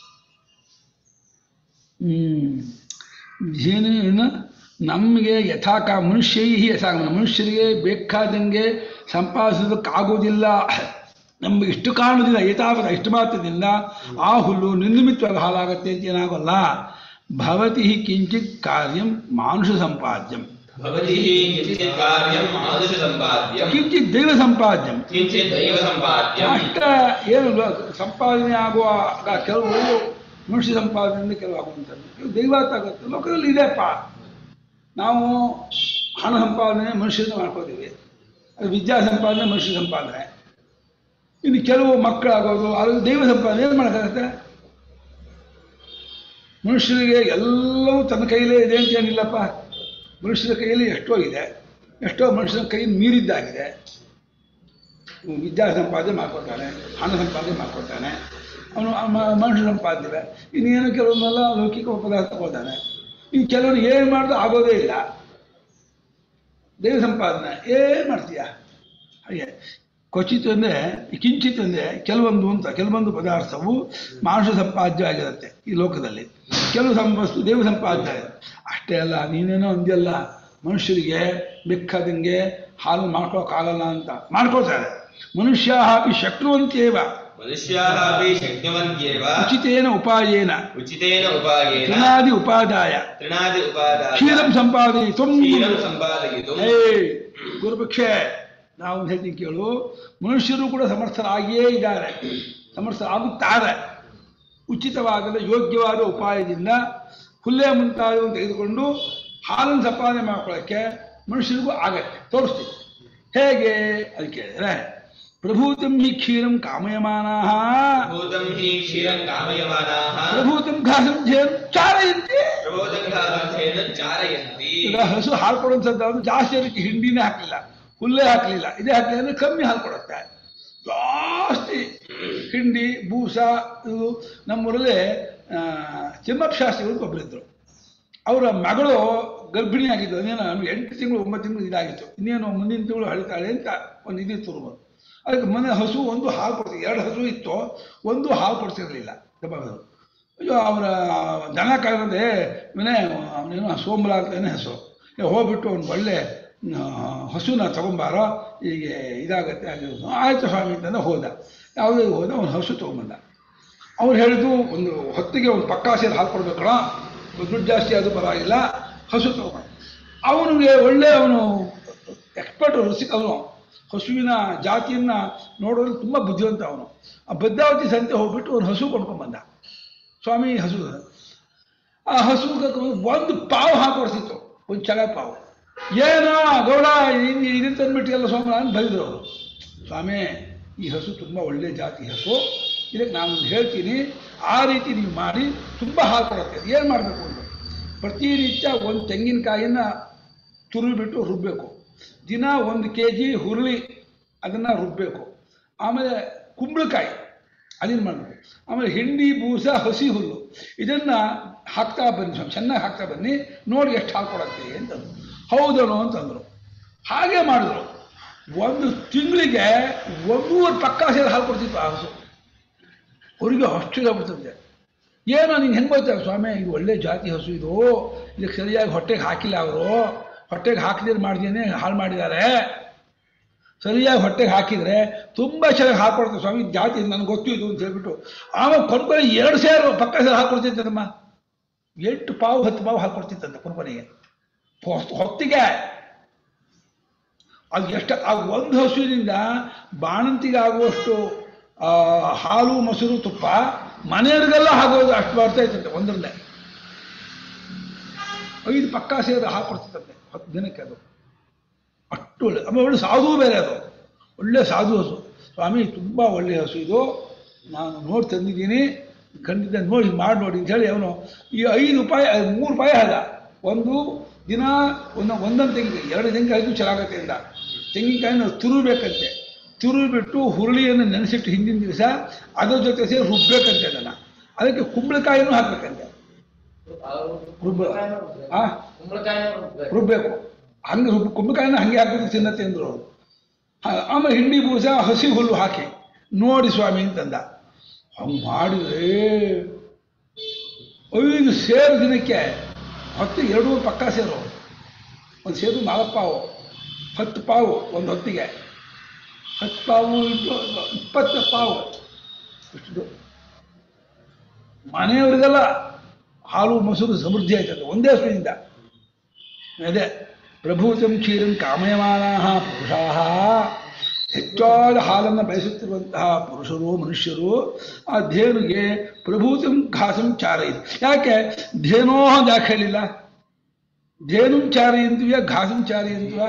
ಹ್ಮ್ ಏನು ಏನು ನಮಗೆ ಯಥಾಕ ಮನುಷ್ಯೈ ಯಥಾ ಮನುಷ್ಯರಿಗೆ ಬೇಕಾದಂಗೆ ಸಂಪಾದಿಸೋದಕ್ಕಾಗೋದಿಲ್ಲ ನಮಗೆ ಇಷ್ಟು ಕಾರಣದಿಂದ ಯಥಾವತ ಇಷ್ಟು ಮಾತ್ರದಿಂದ ಆ ಹುಲ್ಲು ನಿರ್ನಿಮಿತ್ತವಾಗಿ ಹಾಲಾಗತ್ತೆ ಅಂತ ಏನಾಗೋಲ್ಲ ಭವತಿ ಕಿಂಚಿತ್ ಕಾರ್ಯಂ ಮಾನುಷ ಸಂಪಾದ್ಯಂ भवति हि किञ्चित् कार्यं मानुषसम्पाद्यं ಕಿಂಚಿತ್ ದೈವ ಸಂಪಾದ್ಯಂ किञ्चित् दैवसम्पाद्यम् ಅಷ್ಟ ಏನು ಲ- ಸಂಪಾದನೆ ಆಗುವಾಗ ಕೆಲವು ಮನುಷ್ಯ ಸಂಪಾದನೆಯಿಂದ ಕೆಲವು ಆಗುವಂಥದ್ದು ಕೆಲವು ದೈವಾತ್ ಆಗುತ್ತೆ ಲೋಕದಲ್ಲಿ ಇದೆಪ್ಪ ನಾವು ಹಣ ಸಂಪಾದನೆ ಮನುಷ್ಯರಿಂದ ಮಾಡ್ಕೋತೀವಿ ಅದು ವಿದ್ಯಾ ಸಂಪಾದನೆ ಮನುಷ್ಯ ಸಂಪಾದನೆ ಇನ್ನು ಕೆಲವು ಮಕ್ಕಳಾಗೋದು ಅದು ದೈವ ಸಂಪಾದನೆ ಏನು ಮಾಡೋಕ್ಕಾಗತ್ತೆ ಮನುಷ್ಯರಿಗೆ ಎಲ್ಲವೂ ತನ್ನ ಕೈಲೇ ಇದೆ ಅಂತ ಏನಿಲ್ಲಪ್ಪ ಮನುಷ್ಯರ ಕೈಯಲ್ಲಿ ಎಷ್ಟೋ ಇದೆ ಎಷ್ಟೋ ಮನುಷ್ಯನ ಕೈಯಿಂದ ಮೀರಿದ್ದಾಗಿದೆ ವಿದ್ಯಾ ಸಂಪಾದನೆ ಮಾಡ್ಕೊತಾನೆ ಹಣ ಸಂಪಾದನೆ ಮಾಡ್ಕೊತಾನೆ ಅವನು ಮ- ಮನುಷ್ಯ ಸಂಪಾದನೆ ಇನ್ನೇನು ಕೆಲವೊಂದೆಲ್ಲ ಲೌಕಿಕ ಪದಾರ್ಥ ತಗೊಳ್ತಾನೆ ಇನ್ನು ಕೆಲವರು ಏನು ಮಾಡಿದ್ರು ಆಗೋದೇ ಇಲ್ಲ ದೈವ ಸಂಪಾದನೆ ಏನು ಮಾಡ್ತೀಯ ಹಾಗೆ ಕ್ವಚಿತ್ ಅಂದರೆ ಕಿಂಚಿತ್ ಅಂದರೆ ಕೆಲವೊಂದು ಅಂತ ಕೆಲವೊಂದು ಪದಾರ್ಥವು ಮಾನುಷ ಸಂಪಾದ್ಯ ಆಗಿರುತ್ತೆ ಈ ಲೋಕದಲ್ಲಿ ಕೆಲವು ಸಂಪಸ್ತು ದೇವ ಸಂಪಾದ್ಯ ಆಗಿದೆ ಅಷ್ಟೇ ಅಲ್ಲ ನೀನೇನೋ ಅಂದ್ಯಲ್ಲ ಮನುಷ್ಯರಿಗೆ ಬೇಕಾದಂಗೆ ಹಾಲು ಮಾಡ್ಕೊಳಕ್ಕಾಗಲ್ಲ ಅಂತ ಮಾಡ್ಕೊಳ್ತಾರೆ ಮನುಷ್ಯ ಅಪಿ ಶಕ್ನುವಂತೇವ मनुष्याः अपि शक्नुवन्त्येव ಉಚಿತೇನ ಉಪಾಯೇನ उचितेन उपायेन ತೃಣಾದಿ ಉಪಾದಾಯ तृणादि उपादाय ಕ್ಷೀರಂ ಸಂಪಾದಯಿತು क्षीरं सम्पादयितुम् ಏ ಗುರುಪಕ್ಷೆ ನಾವು ಹೇಳ್ತೀನಿ ಕೇಳು ಮನುಷ್ಯರು ಕೂಡ ಸಮರ್ಥರಾಗಿಯೇ ಇದ್ದಾರೆ ಸಮರ್ಥರಾಗುತ್ತಾರೆ ಉಚಿತವಾದ ಯೋಗ್ಯವಾದ ಉಪಾಯದಿಂದ ಹುಲ್ಲೆ ಮುಂತಾದವನ್ನು ತೆಗೆದುಕೊಂಡು ಹಾಲನ್ನು ಸಂಪಾದನೆ ಮಾಡ್ಕೊಳ್ಳೋಕ್ಕೆ ಮನುಷ್ಯರಿಗೂ ಆಗತ್ತೆ ತೋರಿಸ್ತೀವಿ ಹೇಗೆ ಅದು ಕೇಳಿದ್ರೆ ಪ್ರಭೂತಂ ಹಿ ಕ್ಷೀರಂ ಕಾಮಯಮಾನಾಹ भूतं हि क्षीरं कामयमानाः ಪ್ರಭೂತಂ ಘಾಸಂ ಝೇನ್ ಚಾರಯಂತೆ प्रबोधं घातेन चारयन्ति ಈಗ ಹಸು ಹಾಲು ಕೊಡುವಂಥದ್ದು ಜಾಸ್ತಿ ಅದಕ್ಕೆ ಹಿಂಡಿನೇ ಹಾಕಲಿಲ್ಲ ಹುಲ್ಲೇ ಹಾಕಲಿಲ್ಲ ಇದೇ ಹಾಕಲಿಲ್ಲ ಅಂದ್ರೆ ಕಮ್ಮಿ ಹಾಲು ಕೊಡುತ್ತೆ ಜಾಸ್ತಿ ಹಿಂಡಿ ಬೂಸ ಇದು ನಮ್ಮೂರಲ್ಲಿ ಆ, ತಿಮ್ಮಪ್ಪ ಶಾಸ್ತ್ರಿಗಳು ಒಬ್ಬರಿದ್ರು ಅವರ ಮಗಳು ಗರ್ಭಿಣಿ ಆಗಿದ್ದು ಅದೇನೋ ನಮ್ಗೆ ಎಂಟು ತಿಂಗಳು ಒಂಬತ್ತು ತಿಂಗಳು ಇದಾಗಿತ್ತು ಇನ್ನೇನು ಮುಂದಿನ ತಿಂಗಳು ಹಳಿತಾಳೆ ಅಂತ ಒಂದು ಇದಿತ್ತು ರೂಮು ಅದಕ್ಕೆ ಮನೆ ಹಸು ಒಂದು ಹಾಲು ಕೊಡ್ತಿತ್ತು ಎರಡು ಹಸು ಇತ್ತು ಒಂದು ಹಾಲು ಕೊಡ್ತಿರ್ಲಿಲ್ಲ ದಬ್ಬಾಗರು ಅಯ್ಯೋ ಅವರ ದನ ಕಾಯ್ದೆ ಇವನೇ ಅವನೇನೋ ಸೋಮಲ ಅಂತಲೇ ಹೆಸರು ಏ, ಹೋಗ್ಬಿಟ್ಟು ಅವ್ನು ಒಳ್ಳೆ ಆ, ಹಸುನ ತಗೊಂಬಾರೋ ಹೀಗೆ ಇದಾಗತ್ತೆ ಅದು ಆಯ್ತು ಸ್ವಾಮಿ ಅಂತಂದ ಹೋದ ಯಾವುದೇ ಹೋದ ಅವನು ಹಸು ತೊಗೊಂಬಂದ ಅವ್ರು ಹೇಳಿದ್ದು ಒಂದು ಹೊತ್ತಿಗೆ ಒಂದು ಪಕ್ಕಾ ಸೇರಿ ಹಾಲು ಕೊಡ್ಬೇಕಣ ದುಡ್ಡು ಜಾಸ್ತಿ ಅದು ಪರವಾಗಿಲ್ಲ ಹಸು ತಗೊಂಡು ಅವನಿಗೆ ಒಳ್ಳೆ ಅವನು ಎಕ್ಸ್ಪರ್ಟ್ ರಸಿಕ ಅವನು ಹಸುವಿನ ಜಾತಿಯನ್ನ ನೋಡೋದು ತುಂಬ ಬುದ್ಧಿವಂತ ಅವನು ಆ ಭದ್ರಾವತಿ ಸಂತೆ ಹೋಗ್ಬಿಟ್ಟು ಒಂದು ಹಸು ಕೊಂಡ್ಕೊಂಡ್ಬಂದ ಸ್ವಾಮಿ ಹಸು ಆ ಹಸು ಒಂದು ಪಾವು ಹಾಕೊಡ್ತಿತ್ತು ಒಂದು ಚಳ ಪಾವು ಏನೋ ಗೌಡ ಇನ್ನು ಇದನ್ನ ತಂದ್ಬಿಟ್ಟಿಯಲ್ಲ ಸ್ವಾಮಿ ಅಂತ ಬೈದ್ರು ಅವರು ಸ್ವಾಮಿ ಈ ಹಸು ತುಂಬ ಒಳ್ಳೆ ಜಾತಿ ಹಸು ಇದಕ್ಕೆ ನಾನು ಒಂದು ಹೇಳ್ತೀನಿ ಆ ರೀತಿ ನೀವು ಮಾಡಿ ತುಂಬ ಹಾಲು ಕೊಡುತ್ತೆ ಏನು ಮಾಡಬೇಕು ಅಂತ ಪ್ರತಿನಿತ್ಯ ಒಂದು ತೆಂಗಿನಕಾಯಿನ ತುರುಬಿಟ್ಟು ರುಬ್ಬಬೇಕು ದಿನ ಒಂದು ಕೆ ಜಿ ಹುರುಳಿ ಅದನ್ನು ರುಬ್ಬಬೇಕು ಆಮೇಲೆ ಕುಂಬಳಕಾಯಿ ಅದನ್ನು ಮಾಡಬೇಕು ಆಮೇಲೆ ಹಿಂಡಿ ಬೂಸ ಹಸಿ ಹುಲ್ಲು ಇದನ್ನು ಹಾಕ್ತಾ ಬನ್ನಿ ಸ್ವಲ್ಪ ಚೆನ್ನಾಗಿ ಹಾಕ್ತಾ ಬನ್ನಿ ನೋಡಿ ಎಷ್ಟು ಹಾಲು ಕೊಡತ್ತೆ ಅಂತಂದ್ರು ಹೌದನೋ ಅಂತಂದರು ಹಾಗೆ ಮಾಡಿದ್ರು ಒಂದು ತಿಂಗಳಿಗೆ ಒಂದೂವರೆ ಪಕ್ಕ ಸೇರಿ ಹಾಲು ಕೊಡ್ತಿತ್ತು ಆ ಹಸು ಅವರಿಗೆ ಆಶ್ಚರ್ಯ ಆಗ್ಬಿಡ್ತದೆ ಏನೋ ನೀನು ಹೆಂಗೆ ಬರ್ತಾರೆ ಸ್ವಾಮಿ ಇದು ಒಳ್ಳೆ ಜಾತಿ ಹಸು ಇದು ಇದಕ್ಕೆ ಸರಿಯಾಗಿ ಹೊಟ್ಟೆಗೆ ಹಾಕಿಲ್ಲ ಅವರು ಹೊಟ್ಟೆಗೆ ಹಾಕಿದ್ರೆ ಮಾಡಿದ್ದೇನೆ ಹಾಳು ಮಾಡಿದ್ದಾರೆ ಸರಿಯಾಗಿ ಹೊಟ್ಟೆಗೆ ಹಾಕಿದರೆ ತುಂಬ ಚೆನ್ನಾಗಿ ಹಾಕೊಡ್ತಾರೆ ಸ್ವಾಮಿ ಇದು ಜಾತಿ ನನಗೆ ಗೊತ್ತು ಇದು ಅಂತ ಹೇಳ್ಬಿಟ್ಟು ಆಮೇಲೆ ಕೊನ್ಕೊನೆ ಎರಡು ಸೇರು ಪಕ್ಕ ಸೇರು ಹಾಕೊಡ್ತಿತ್ತಮ್ಮ ಎಂಟು ಪಾವು ಹತ್ತು ಪಾವು ಹಾಕೊಡ್ತಿತ್ತಂತೆ ಕೊನ್ಕೊನೆಗೆ ಹೊತ್- ಹೊತ್ತಿಗೆ ಅದು ಎಷ್ಟು ಆ ಒಂದು ಹಸುವಿನಿಂದ ಬಾಣಂತಿಗೆ ಆಗುವಷ್ಟು ಆ, ಹಾಲು ಮೊಸರು ತುಪ್ಪ ಮನೆಯವ್ರಿಗೆಲ್ಲ ಆಗೋದು ಅಷ್ಟು ಬರ್ತಾ ಇತ್ತಂತೆ ಒಂದರಲ್ಲೇ ಐದು ಪಕ್ಕ ಸೇರಿ ಹಾಕೊಡ್ತಿತ್ತಂತೆ ಹತ್ತು ದಿನಕ್ಕೆ ಅದು ಅಷ್ಟು ಒಳ್ಳೆ ಆಮೇಲೆ ಒಳ್ಳೆ ಸಾಧು ಬೇರೆ ಅದು ಒಳ್ಳೆ ಸಾಧು ಹಸು ಸ್ವಾಮಿ ತುಂಬ ಒಳ್ಳೆ ಹಸು ಇದು ನಾನು ನೋಡಿ ತಂದಿದ್ದೀನಿ ಖಂಡಿತ ನೋಡಿ ಮಾಡಿ ನೋಡಿ ಅಂತ ಹೇಳಿ ಅವನು ಈ ಐದು ರೂಪಾಯಿ ಐ- ಮೂರು ರೂಪಾಯಿ ಆದ ಒಂದು ದಿನ ಒಂದು ಒಂದೊಂದು ತೆಂಗಿನಕಾಯಿ ಎರಡು ತೆಂಗಿನಕಾಯಿ ಆಯಿತು ಚೆನ್ನಾಗತ್ತೆ ಅಂದ ತೆಂಗಿನಕಾಯಿನ ತುರುಬೇಕಂತೆ ತುರುಬಿಟ್ಟು ಹುರುಳಿಯನ್ನು ನೆನೆಸಿಟ್ಟು ಹಿಂದಿನ ದಿವಸ ಅದ್ರ ಜೊತೆ ಸೇರಿ ರುಬ್ಬೇಕಂತೆ ಅದನ್ನು ಅದಕ್ಕೆ ಕುಂಬಳಕಾಯಿನೂ ಹಾಕ್ಬೇಕಂತೆ ರುಬ್ಬ ಆ ಕುಂಬಳಕಾಯಿನ ರುಬ್ಬೇಕು. ರುಬ್ಬೇಕು ಹಂಗೆ ರುಬ್ಬ ಕುಂಬಳಕಾಯಿನ ಹಂಗೆ ಹಾಕಿದ್ರೆ ತಿನ್ನತ್ತೆ ಅಂದ್ರು ಅವರು ಆ- ಆಮೇಲೆ ಹಿಂಡಿ ಬೂಸ ಹಸಿ ಹುಲ್ಲು ಹಾಕಿ ನೋಡಿ ಸ್ವಾಮಿ ಅಂತಂದ ಹಂಗೆ ಮಾಡಿದ್ರೆ ಐದು ಸೇರು ದಿನಕ್ಕೆ ಹೊತ್ತು ಎರಡು ಪಕ್ಕ ಸೇರು ಒಂದು ಸೇರು ನಾಲ್ಕು ಪಾವು ಹತ್ತು ಪಾವು ಒಂದು ಹೊತ್ತಿಗೆ ಹತ್ತು ಪಾವು ಇಟ್ಟು ಇಪ್ಪತ್ತು ಪಾವು ಇಷ್ಟು ಮನೆಯವರಿಗೆಲ್ಲ ಹಾಲು ಮೊಸರು ಸಮೃದ್ಧಿ ಆಯ್ತದೆ ಒಂದೇ ಹಸುವಿನಿಂದ ಅದೇ ಪ್ರಭೂತಂ ಕ್ಷೀರಂ ಕಾಮಯಮಾನಾಹ ಪುರುಷಾಹ ಹೆಚ್ಚಾದ ಹಾಲನ್ನು ಬಯಸುತ್ತಿರುವಂತಹ ಪುರುಷರು ಮನುಷ್ಯರು ಆ ಧೇನುಗೆ ಪ್ರಭೂತಂ ಘಾಸಂ ಚಾರಯಿತು ಯಾಕೆ ಧೇನೋ ಅಂತ ಯಾಕೆ ಹೇಳಿಲ್ಲ ಧೇನು ಚಾರಯಂತೀವ ಘಾಸಂ ಚಾರಯಂತೀವ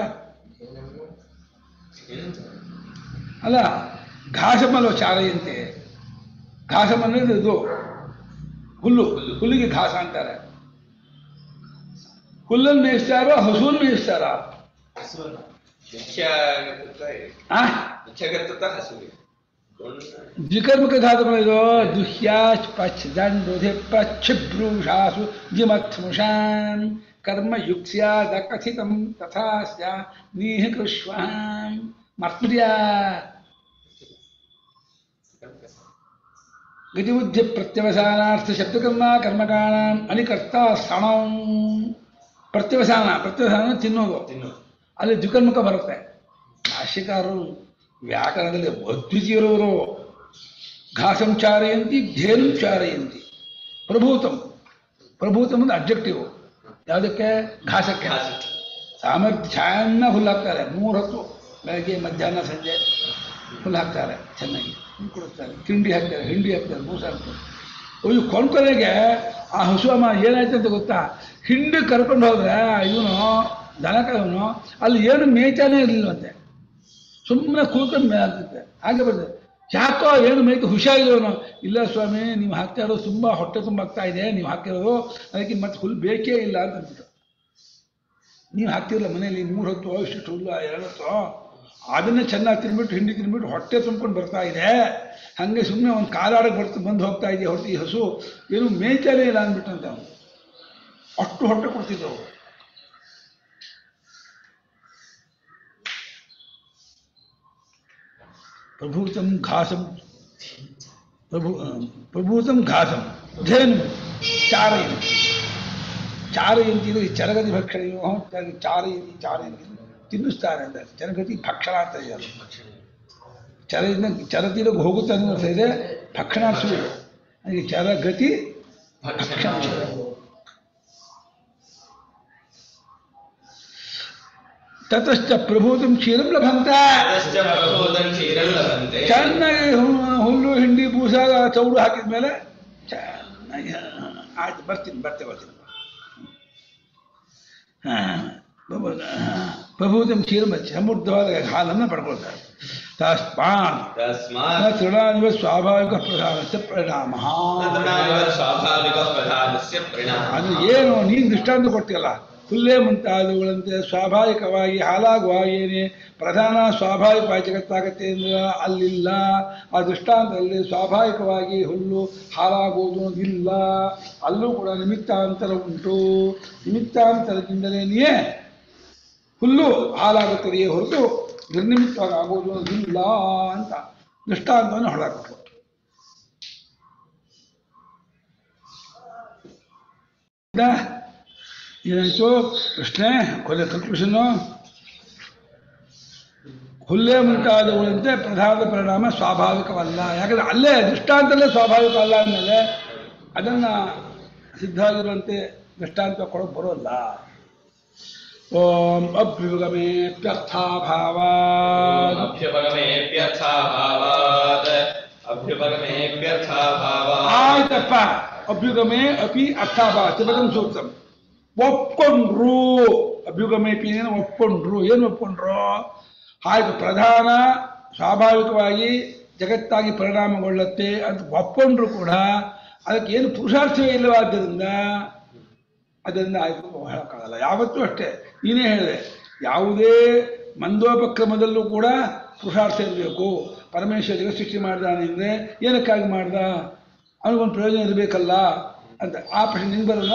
ಅಲ್ಲ ಘಾಸಮಲ್ಲ ಚಾರಯಂತೆ ಘಾಸಂ ಅನ್ನೋದು ಇದು ಹುಲ್ಲು ಹುಲ್ಲಿಗೆ ಘಾಸ ಅಂತಾರೆ ಹುಲ್ಲನ್ನು ಮೇಯಿಸ್ತಾರೋ ಹಸುವನ್ನು ಮೇಯಿಸ್ತಾರ ಮುಖ್ಯ ಆ ಮುಖ್ಯಗರ್ತತ ಹಸುವಿಗೆ ದ್ವಿಕರ್ಮಕ ಧಾತುಗಳಿದು ದುಹ್ಯಾಚ್ ಪಚ್ ದಂಡೋಧೆ ಪಚ್ಛಿಬ್ರೂಷಾಸು ಜಿಮತ್ಮುಷಾನ್ ಕರ್ಮ ಯುಕ್ಸ್ಯಾದ ಕಥಿತಂ ತಥಾ ಸ್ಯಾ ನೀಹ ಕೃಷ್ವಾಂ ಮರ್ತ್ಯ ಗತಿಬುದ್ಧಿ ಪ್ರತ್ಯವಸಾನಾರ್ಥ ಶಬ್ದಕರ್ಮ ಕರ್ಮಕಾಣಂ ಅನಿಕರ್ತ ಸ್ತಣಂ ಪ್ರತ್ಯವಸಾನ ಪ್ರತ್ಯವಸಾನ ತಿನ್ನೋದು ತಿನ್ನು ಅಲ್ಲಿ ದ್ವಿಕರ್ಮಕ ಬರುತ್ತೆ ಭಾಷ್ಯಕಾರರು ವ್ಯಾಕರಣದಲ್ಲಿ ಅದ್ವಿತೀಯರವರು ಘಾಸಂ ಚಾರಯಂತಿ ಧೇನು ಚಾರಯಂತಿ ಪ್ರಭೂತಂ ಪ್ರಭೂತಂ ಅಂದ್ರೆ ಅಬ್ಜೆಕ್ಟಿವ್ ಯಾವುದಕ್ಕೆ ಘಾಸಕ್ಕೆ ಘಾಸ. ಸಾಮರ್ಥ್ಯ ಚೆನ್ನಾಗಿ ಹುಲ್ಲು ಹಾಕ್ತಾರೆ ಮೂರು ಹೊತ್ತು ಬೆಳಗ್ಗೆ ಮಧ್ಯಾಹ್ನ ಸಂಜೆ ಹುಲ್ಲು ಹಾಕ್ತಾರೆ ಚೆನ್ನಾಗಿ ಹುಲ್ಲು ಕೊಡುತ್ತಾರೆ ತಿಂಡಿ ಹಾಕ್ತಾರೆ ಹಿಂಡಿ ಹಾಕ್ತಾರೆ ಬೂಸ ಹಾಕ್ತಾರೆ ಅಯ್ಯೋ ಕೊಂಡ್ಕೊನೆಗೆ ಆ ಹಸು ಅಮ್ಮ ಏನಾಯ್ತು ಅಂತ ಗೊತ್ತಾ ಹಿಂಡಿ ಕರ್ಕೊಂಡು ಹೋದ್ರೆ ಇವನು ದನಕ ಇವನು ಅಲ್ಲಿ ಏನು ಮೇಯ್ತಾನೆ ಇರಲಿಲ್ಲವಂತೆ ಸುಮ್ಮನೆ ಕೂತ್ಕೊಂಡು ಆಗ್ತದೆ ಹಾಗೆ ಬಂದೆ ಯಾಕೋ ಏನು ಮೈಗೆ ಹುಷಾರಿಲ್ಲವನು ಇಲ್ಲ ಸ್ವಾಮಿ ನೀವು ಹಾಕ್ತಾ ಇರೋದು ತುಂಬ ಹೊಟ್ಟೆ ತುಂಬ ಆಗ್ತಾ ಇದೆ ನೀವು ಹಾಕಿರೋದು ಅದಕ್ಕೆ ಮತ್ತೆ ಹುಲ್ ಬೇಕೇ ಇಲ್ಲ ಅಂತ ಅಂದ್ಬಿಟ್ಟು ನೀವು ಹಾಕ್ತಿರಲ್ಲ ಮನೇಲಿ ಮೂರು ಹೊತ್ತು ಇಷ್ಟು ಹುಲ್ಲು ಎರಡು ಹೊತ್ತು ಅದನ್ನೇ ಚೆನ್ನಾಗಿ ತಿನ್ಬಿಟ್ಟು ಹಿಂಡಿ ತಿನ್ಬಿಟ್ಟು ಹೊಟ್ಟೆ ತುಂಬ್ಕೊಂಡು ಬರ್ತಾ ಇದೆ ಹಾಗೆ ಸುಮ್ಮನೆ ಒಂದು ಕಾಲಾಡಕ್ಕೆ ಬರ್ತು ಬಂದು ಹೋಗ್ತಾ ಇದೆಯಾ ಹೊರತು ಈ ಹಸು ಏನು ಮೇಯ್ತಾನೇ ಇಲ್ಲ ಅಂದ್ಬಿಟ್ಟಂತ ಅವನು ಅಷ್ಟು ಹೊಟ್ಟೆ ಕೊಡ್ತಿದ್ದವು ಪ್ರಭೂತಂ ಘಾಸಂ ಪ್ರಭು ಪ್ರಭೂತಂ ಘಾಸಂ ಧೇನು ಚಾರಯಂತಿ ಚಾರಯಂತಿ ಇದು ಈ ಚರಗತಿ ಭಕ್ಷಣೆಯೋ ಚಾರಯಂತಿ ಚಾರಯಂತಿ ತಿನ್ನಿಸ್ತಾರೆ ಅಂತ ಚರಗತಿ ಭಕ್ಷಣ ಅಂತ ಇದೆ ಅದು. ಚರದಿಂದ ಚರತಿಲಕ್ಕೆ ಹೋಗುತ್ತೆ ಅನ್ನೋ ಅರ್ಥ ಇದೆ ಭಕ್ಷಣಾರ್ಥ ಇದೆ ಅದಕ್ಕೆ ಚರಗತಿ ಭಕ್ಷಣ ತತಶ್ಚ ಪ್ರಭೂತಂ ಕ್ಷೀರಂ ಲಭಂತ ततश्च प्रभूतं क्षीरं लभन्ते ಚೆನ್ನಾಗಿ ಹು- ಹುಲ್ಲು ಹಿಂಡಿ ಬೂಸ ಚೌಡು ಹಾಕಿದ ಮೇಲೆ ಚೆನ್ನಾಗಿ ಆಯ್ತು ಬರ್ತೀನಿ ಬರ್ತೆ ಬರ್ತೀನಿ ಹಾಂ ಪ್ರಭೂತಂ ಕ್ಷೀರಂ ಸಮೃದ್ಧವಾದ ಹಾಲನ್ನು ಪಡ್ಕೊಳ್ತಾರೆ ತಸ್ಮಾತ್ तस्मात् ತೃಣಾನಿವ ಸ್ವಾಭಾವಿಕ ಪ್ರಧಾನಸ್ಯ ಪರಿಣಾಮ तदनामेव स्वाभाविकः प्रधानस्य परिणामः ಅದು ಏನು ನೀನು ದೃಷ್ಟಾಂತ ಕೊಡ್ತೀಯಲ್ಲ ಹುಲ್ಲೆ ಮುಂತಾದವುಗಳಂತೆ ಸ್ವಾಭಾವಿಕವಾಗಿ ಹಾಲಾಗುವಾಗೇನೆ ಪ್ರಧಾನ ಸ್ವಾಭಾವಿಕವಾಗಿ ಜಗತ್ತಾಗತ್ತೆ ಅಂದ್ರೆ ಅಲ್ಲಿಲ್ಲ ಆ ದೃಷ್ಟಾಂತದಲ್ಲಿ ಸ್ವಾಭಾವಿಕವಾಗಿ ಹುಲ್ಲು ಹಾಲಾಗುವುದು ಇಲ್ಲ ಅಲ್ಲೂ ಕೂಡ ನಿಮಿತ್ತಾಂತರ ಉಂಟು ನಿಮಿತ್ತಾಂತರದಿಂದಲೇ ಹುಲ್ಲು ಹಾಲಾಗುತ್ತದೆಯೇ ಹೊರತು ನಿರ್ನಿಮಿತ್ತವಾಗಿ ಆಗುವುದು ಇಲ್ಲ ಅಂತ ದೃಷ್ಟಾಂತವನ್ನು ಹೊರಕೊಟ್ರು ಹೌದಾ? ಏನಾಯ್ತು ಪ್ರಶ್ನೆ ಕೊನೆ ಕನ್ಕ್ಲೂಷನ್ನು ಹುಲ್ಲೆ ಮುಂತಾದವುಗಳಂತೆ ಪ್ರಧಾನದ ಪರಿಣಾಮ ಸ್ವಾಭಾವಿಕವಲ್ಲ ಯಾಕಂದ್ರೆ ಅಲ್ಲೇ ದೃಷ್ಟಾಂತಲ್ಲೇ ಸ್ವಾಭಾವಿಕ ಅಲ್ಲ ಅಂದಮೇಲೆ ಅದನ್ನ ಸಿದ್ಧ ಆಗಿರುವಂತೆ ದೃಷ್ಟಾಂತ ಕೊಡೋಕೆ ಬರೋಲ್ಲ ಓಂ ಅಭ್ಯುಗಮೇಪ್ಯರ್ಥಾಭಾವ अभ्युपगमेऽप्यर्थाभावात् अभ्युपगमेऽप्यर्थाभावात् ಆಯ್ತಪ್ಪ ಅಭ್ಯುಗಮೆ ಅಪಿ ಅರ್ಥಾಭಾವ ತಿಬಕಂ ಸೂಕ್ತಂ ಒಪ್ಕೊಂಡ್ರು ಅಭ್ಯುಗಮೆ ಪಿ ಏನು ಒಪ್ಕೊಂಡ್ರು ಏನು ಒಪ್ಕೊಂಡ್ರು ಆಯ್ತು ಪ್ರಧಾನ ಸ್ವಾಭಾವಿಕವಾಗಿ ಜಗತ್ತಾಗಿ ಪರಿಣಾಮಗೊಳ್ಳುತ್ತೆ ಅಂತ ಒಪ್ಕೊಂಡ್ರು ಕೂಡ ಅದಕ್ಕೆ ಏನು ಪುರುಷಾರ್ಥವೇ ಇಲ್ಲವಾದ್ದರಿಂದ ಅದರಿಂದ ಆಯ್ತು ಹೇಳೋಕ್ಕಾಗಲ್ಲ ಯಾವತ್ತೂ ಅಷ್ಟೇ ನೀನೇ ಹೇಳಿದೆ ಯಾವುದೇ ಮಂದೋಪಕ್ರಮದಲ್ಲೂ ಕೂಡ ಪುರುಷಾರ್ಥ ಇರಬೇಕು ಪರಮೇಶ್ವರ ಜಗತ್ ಸೃಷ್ಟಿ ಮಾಡ್ದಾನೆ ಅಂದರೆ ಏನಕ್ಕಾಗಿ ಮಾಡ್ದ ಅವನಿಗೊಂದು ಪ್ರಯೋಜನ ಇರಬೇಕಲ್ಲ ಅಂತ ಆ ಪ್ರಶ್ನೆ ನಿಂಗೆ ಬರಲ್ಲ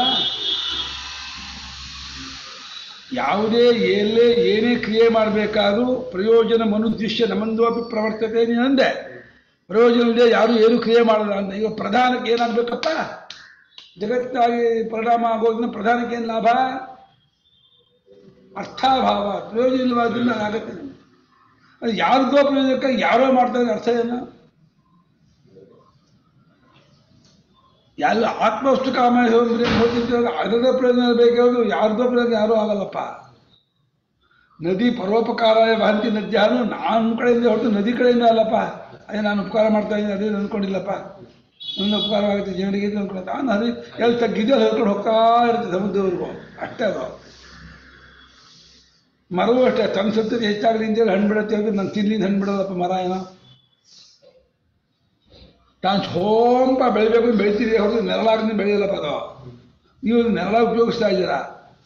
ಯಾವುದೇ ಎಲ್ಲೇ ಏನೇ ಕ್ರಿಯೆ ಮಾಡಬೇಕಾದ್ರೂ ಪ್ರಯೋಜನ ಮನುದೃಶ್ಯ ನಮ್ಮಂದೋಪಿ ಪ್ರವರ್ತತೆ ನೀನು ಅಂದೆ ಪ್ರಯೋಜನ ಇಲ್ಲದೆ ಯಾರು ಏನು ಕ್ರಿಯೆ ಮಾಡಲ್ಲ ಅಂತ ಈಗ ಪ್ರಧಾನಕ್ಕೆ ಏನಾಗಬೇಕಪ್ಪ ಜಗತ್ತಾಗಿ ಪರಿಣಾಮ ಆಗೋದ್ರಿಂದ ಪ್ರಧಾನಕ್ಕೆ ಏನು ಲಾಭ ಅರ್ಥಾಭಾವ ಪ್ರಯೋಜನ ಇಲ್ಲವಾದ್ರಿಂದ ಅದಾಗತ್ತೆ ನಮ್ಗೆ ಅದು ಯಾರ್ದೋ ಪ್ರಯೋಜನಕ್ಕಾಗಿ ಯಾರೋ ಮಾಡ್ತಾರೆ ಅರ್ಥ ಏನು ಎಲ್ಲ ಆತ್ಮವಸ್ತು ಕಾಮ ಹೋಗ್ತಿದ್ದಾಗ ಅದರದೇ ಪ್ರಯೋಜನ ಬೇಕಾದ್ರು ಯಾರ್ದೋ ಪ್ರಯೋಜನ ಯಾರೂ ಆಗಲ್ಲಪ್ಪ ನದಿ ಪರೋಪಕಾರಾಯ ವಹಂತಿ ನದ್ಯಾನು ನಾನು ಕಡೆಯಿಂದ ಹೊರತು ನದಿ ಕಡೆಯಿಂದ ಅಲ್ಲಪ್ಪ ಅದೇ ನಾನು ಉಪಕಾರ ಮಾಡ್ತಾ ಇದ್ದೀನಿ ಅದೇ ಅನ್ಕೊಂಡಿಲ್ಲಪ್ಪ ನನ್ನ ಉಪಕಾರವಾಗುತ್ತೆ ಜನರಿಗೆ ಇದು ಅನ್ಕೊಂಡು ನಾನು ಅದು ಎಲ್ಲಿ ತಗ್ಗಿದ್ದು ಅಲ್ಲಿ ಹೇಳ್ಕೊಂಡು ಹೋಗ್ತಾ ಇರುತ್ತೆ ಸಮುದ್ರವರೆಗೂ ಅಷ್ಟೇ ಅದು ಮರವೂ ಅಷ್ಟೇ ತನ್ನ ಸತ್ತಿಗೆ ಹೆಚ್ಚಾಗಲಿ ಅಂತೇಳಿ ಹಣ್ಣು ಬಿಡುತ್ತೆ ಹೋಗಿ ನಾನು ತಿನ್ಲಿಂದ ಹಣ್ಣು ಬಿಡೋದಪ್ಪ ಮರ ಏನೋ ತಾನು ಸೋಂಪ ಬೆಳಿಬೇಕು ಅಂತ ಬೆಳಿತೀರಿ ಹೊರತು ನೆರಳಾಗಿ ಬೆಳೆಯಲ್ಲಪ್ಪ ಅದು ನೀವು ನೆರಳಾಗಿ ಉಪಯೋಗಿಸ್ತಾ ಇದ್ದೀರಾ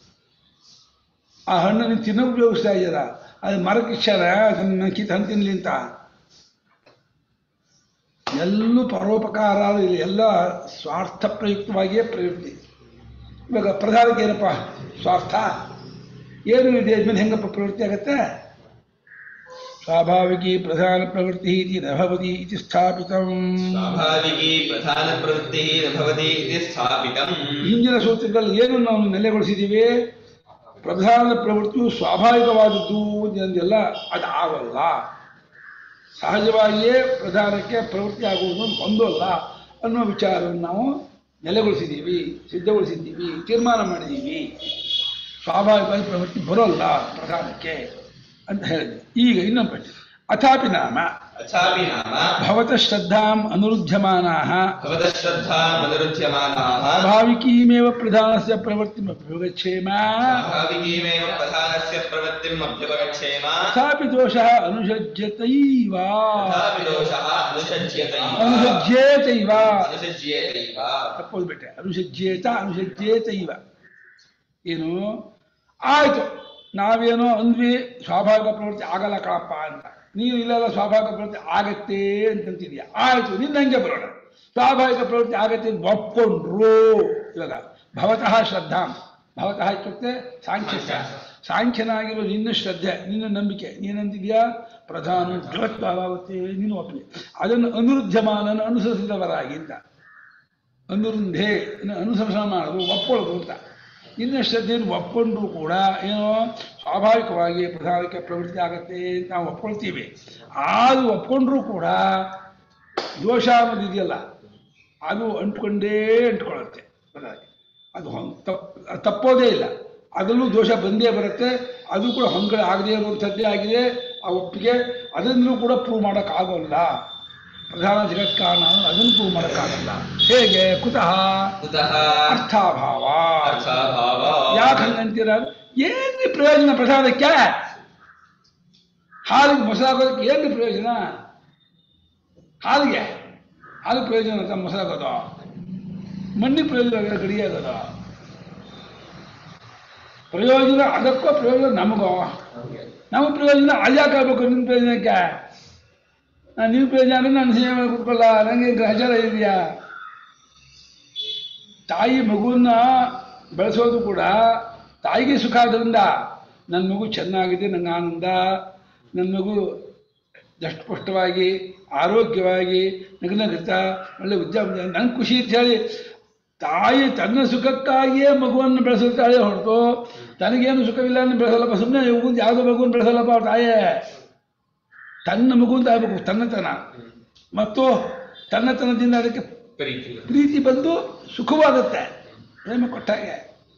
ಆ ಹಣ್ಣು ನೀವು ತಿನ್ನೋ ಉಪಯೋಗಿಸ್ತಾ ಇದ್ದೀರಾ ಅದು ಮರಕ್ಕೆ ಇಚ್ಛಾರ ಅದನ್ನ ಕಿತ್ತು ಹಣ್ಣು ತಿನ್ಲಿ ಅಂತ ಎಲ್ಲೂ ಪರೋಪಕಾರ ಇಲ್ಲಿ ಎಲ್ಲ ಸ್ವಾರ್ಥ ಪ್ರಯುಕ್ತವಾಗಿಯೇ ಪ್ರಯುಕ್ತಿ ಇವಾಗ ಪ್ರಧಾನಕ್ಕೆ ಏನಪ್ಪ ಸ್ವಾರ್ಥ ಏನು ಇದೆ ಆದ್ಮೇಲೆ ಹೆಂಗಪ್ಪ ಪ್ರವೃತ್ತಿ ಆಗತ್ತೆ ಸ್ವಾಭಾವಿಕಿ ಪ್ರಧಾನ ಪ್ರವೃತ್ತಿ ಇತಿ ನ ಭವತಿ ಇತಿ ಸ್ಥಾಪಿತಂ स्वाभाविकी प्रधानप्रवृत्तिः न भवति इति स्थापितम् ಹಿಂದಿನ ಸೂತ್ರದಲ್ಲಿ ಏನು ನಾವು ನೆಲೆಗೊಳಿಸಿದ್ದೀವಿ ಪ್ರಧಾನ ಪ್ರವೃತ್ತಿಯು ಸ್ವಾಭಾವಿಕವಾದದ್ದು ಎಂದೆಲ್ಲ ಅದು ಆಗಲ್ಲ ಸಹಜವಾಗಿಯೇ ಪ್ರಧಾನಕ್ಕೆ ಪ್ರವೃತ್ತಿ ಆಗುವುದು ಒಂದಲ್ಲ ಅನ್ನೋ ವಿಚಾರವನ್ನು ನಾವು ನೆಲೆಗೊಳಿಸಿದ್ದೀವಿ ಸಿದ್ಧಗೊಳಿಸಿದ್ದೀವಿ ತೀರ್ಮಾನ ಮಾಡಿದ್ದೀವಿ ಸ್ವಾಭಾವಿಕವಾಗಿ ಪ್ರವೃತ್ತಿ ಬರೋಲ್ಲ ಪ್ರಧಾನಕ್ಕೆ ಅಂತ ಹೇಳಿದ್ವಿ ಈಗ ಇನ್ನೊಂದು ಪಟ್ಟಿ ಅಥಾಪಿ ನಾಮ अथापि नाम भवतः श्रद्धाम् अनुरुध्यमानाः भवतः श्रद्धामनुरुध्यमानाः स्वाभाविकीमेव प्रधानस्य प्रवृत्तिमभ्युगच्छेम स्वाभाविकीमेव प्रधानस्य प्रवृत्तिम् अभ्युपगच्छेम तथापि दोषः अनुषज्यतैव तथापि दोषः अनुषज्यतैव अनुषज्येतैव अनुषज्येतैव ತಪ್ಪೋದು ಬಿಟ್ಟೆ ಅನುಷಜ್ಯೇತ ಅನುಷಜ್ಯೇತೈವ ಏನು ಆಯ್ತು ನಾವೇನೋ ಅಂದ್ವಿ ಸ್ವಾಭಾವಿಕ ಪ್ರವೃತ್ತಿ ಆಗಲ್ಲ ಕಣಪ್ಪ ಅಂತ ನೀನು ಇಲ್ಲೆಲ್ಲ ಸ್ವಾಭಾವಿಕ ಪ್ರವೃತ್ತಿ ಆಗತ್ತೆ ಅಂತಂತಿದ್ಯಾ ಆಯ್ತು ನಿನ್ನ ಹಂಗೆ ಬರೋಣ ಸ್ವಾಭಾವಿಕ ಪ್ರವೃತ್ತಿ ಆಗತ್ತೆ ಅಂತ ಒಪ್ಕೊಂಡ್ರು ಇವಾಗ ಭವತಃ ಶ್ರದ್ಧಾಂ ಭವತಃ ಇತ್ಯುಕ್ತೆ ಸಾಂಖ್ಯ ಸಾಂಖ್ಯನಾಗಿರೋ ನಿನ್ನ ಶ್ರದ್ಧೆ ನಿನ್ನ ನಂಬಿಕೆ ನೀನಂತಿದ್ಯಾ ಪ್ರಧಾನ ಜಗತ್ಭಾವಾಗುತ್ತೆ ನೀನು ಒಪ್ಪಿಗೆ ಅದನ್ನು ಅನುರುದ್ಧಮಾನನ ಅನುಸರಿಸಿದವರಾಗಿ ಅಂತ ಅನುರುಂಧೆ ಇನ್ನು ಅನುಸಂಧಾನ ಮಾಡೋದು ಒಪ್ಕೊಳ್ಳೋದು ಅಂತ ಇನ್ನು ಶ್ರದ್ಧೆಯನ್ನು ಒಪ್ಕೊಂಡ್ರು ಕೂಡ ಏನೋ ಸ್ವಾಭಾವಿಕವಾಗಿ ಪ್ರಧಾನಕ್ಕೆ ಪ್ರವೃತ್ತಿ ಆಗತ್ತೆ ಅಂತ ನಾವು ಒಪ್ಕೊಳ್ತೀವಿ ಅದು ಒಪ್ಕೊಂಡ್ರೂ ಕೂಡ ದೋಷ ಅನ್ನೋದು ಇದೆಯಲ್ಲ ಅದು ಅಂಟ್ಕೊಂಡೇ ಅಂಟ್ಕೊಳ್ಳುತ್ತೆ ಪ್ರಧಾನಕ್ಕೆ ಅದು ಹೊಂ- ತಪ್ ಅದು ತಪ್ಪೋದೇ ಇಲ್ಲ ಅದರಲ್ಲೂ ದೋಷ ಬಂದೇ ಬರುತ್ತೆ ಅದು ಕೂಡ ಹೊಂಗಡೆ ಆಗದೇ ಇರುವಂಥದ್ದೇ ಆಗಿದೆ ಆ ಒಪ್ಪಿಗೆ ಅದನ್ನು ಕೂಡ ಪ್ರೂವ್ ಮಾಡೋಕ್ಕಾಗೋಲ್ಲ ಪ್ರಧಾನ ಜಗತ್ ಕಾರಣ ಅದನ್ನು ಪ್ರೂವ್ ಮಾಡೋಕ್ಕಾಗಲ್ಲ ಹೇಗೆ ಕುತಃ ಕುತಃ ಅರ್ಥಾಭಾವ ಅರ್ಥಾಭಾವ ಯಾಕೆ ಹಂಗಂತೀರ ಏನ್ರಿ ಪ್ರಯೋಜನ ಪ್ರಸಾದಕ್ಕೆ ಹಾಲಿಗೆ ಮೊಸರಾಗೋದಕ್ಕೆ ಏನ್ರಿ ಪ್ರಯೋಜನ ಹಾಲಿಗೆ ಹಾಲು ಪ್ರಯೋಜನ ಅಂತ ಮೊಸರಾಗೋದು ಮಣ್ಣಿಗೆ ಪ್ರಯೋಜನ ಆಗೋದು ಗಡಿ ಆಗೋದು ಪ್ರಯೋಜನ ಅದಕ್ಕೋ ಪ್ರಯೋಜನ ನಮಗೋ ನಮಗೆ ಪ್ರಯೋಜನ ಅದ್ಯಾಕೆ ಆಗ್ಬೇಕು ನಿಮ್ಮ ಪ್ರಯೋಜನಕ್ಕೆ ನಾನು ನಿಮ್ಮ ಪ್ರಯೋಜನ ಅಂದ್ರೆ ನಾನು ಸೇವೆ ಮಾಡಿ ಕೂತ್ಕೊಳ್ಳ ನನಗೆ ಗ್ರಹಚಾರ ಇದೆಯಾ ತಾಯಿ ಮಗುವನ್ನ ಬೆಳೆಸೋದು ಕೂಡ ತಾಯಿಗೆ ಸುಖ ಆದ್ರಿಂದ ನನ್ನ ಮಗು ಚೆನ್ನಾಗಿದೆ ನನ್ನ ಆನಂದ ನನ್ನ ಮಗು ದಷ್ಟಪುಷ್ಟವಾಗಿ ಆರೋಗ್ಯವಾಗಿ ನಗನಗುತ್ತ ಒಳ್ಳೆ ಉದ್ಯಮ ನನಗೆ ಖುಷಿ ಅಂತ ಹೇಳಿ ತಾಯಿ ತನ್ನ ಸುಖಕ್ಕಾಗಿಯೇ ಮಗುವನ್ನು ಬೆಳೆಸುತ್ತಾಳೆ ಹೊರತು ತನಗೇನು ಸುಖವಿಲ್ಲ ಅಂತ ಬೆಳೆಸಲ್ಲಪ್ಪ ಸುಮ್ಮನೆ ಮಗು ಯಾವುದೋ ಮಗುವನ್ನು ಬೆಳೆಸಲ್ಲಪ್ಪ ಅವ್ರ ತಾಯೇ ತನ್ನ ಮಗು ಅಂತ ಆಗಬೇಕು ತನ್ನತನ ಮತ್ತು ತನ್ನತನದಿಂದ ಅದಕ್ಕೆ ಪ್ರೀತಿ ಪ್ರೀತಿ ಬಂದು ಸುಖವಾಗುತ್ತೆ ಪ್ರೇಮ ಕೊಟ್ಟಾಗೆ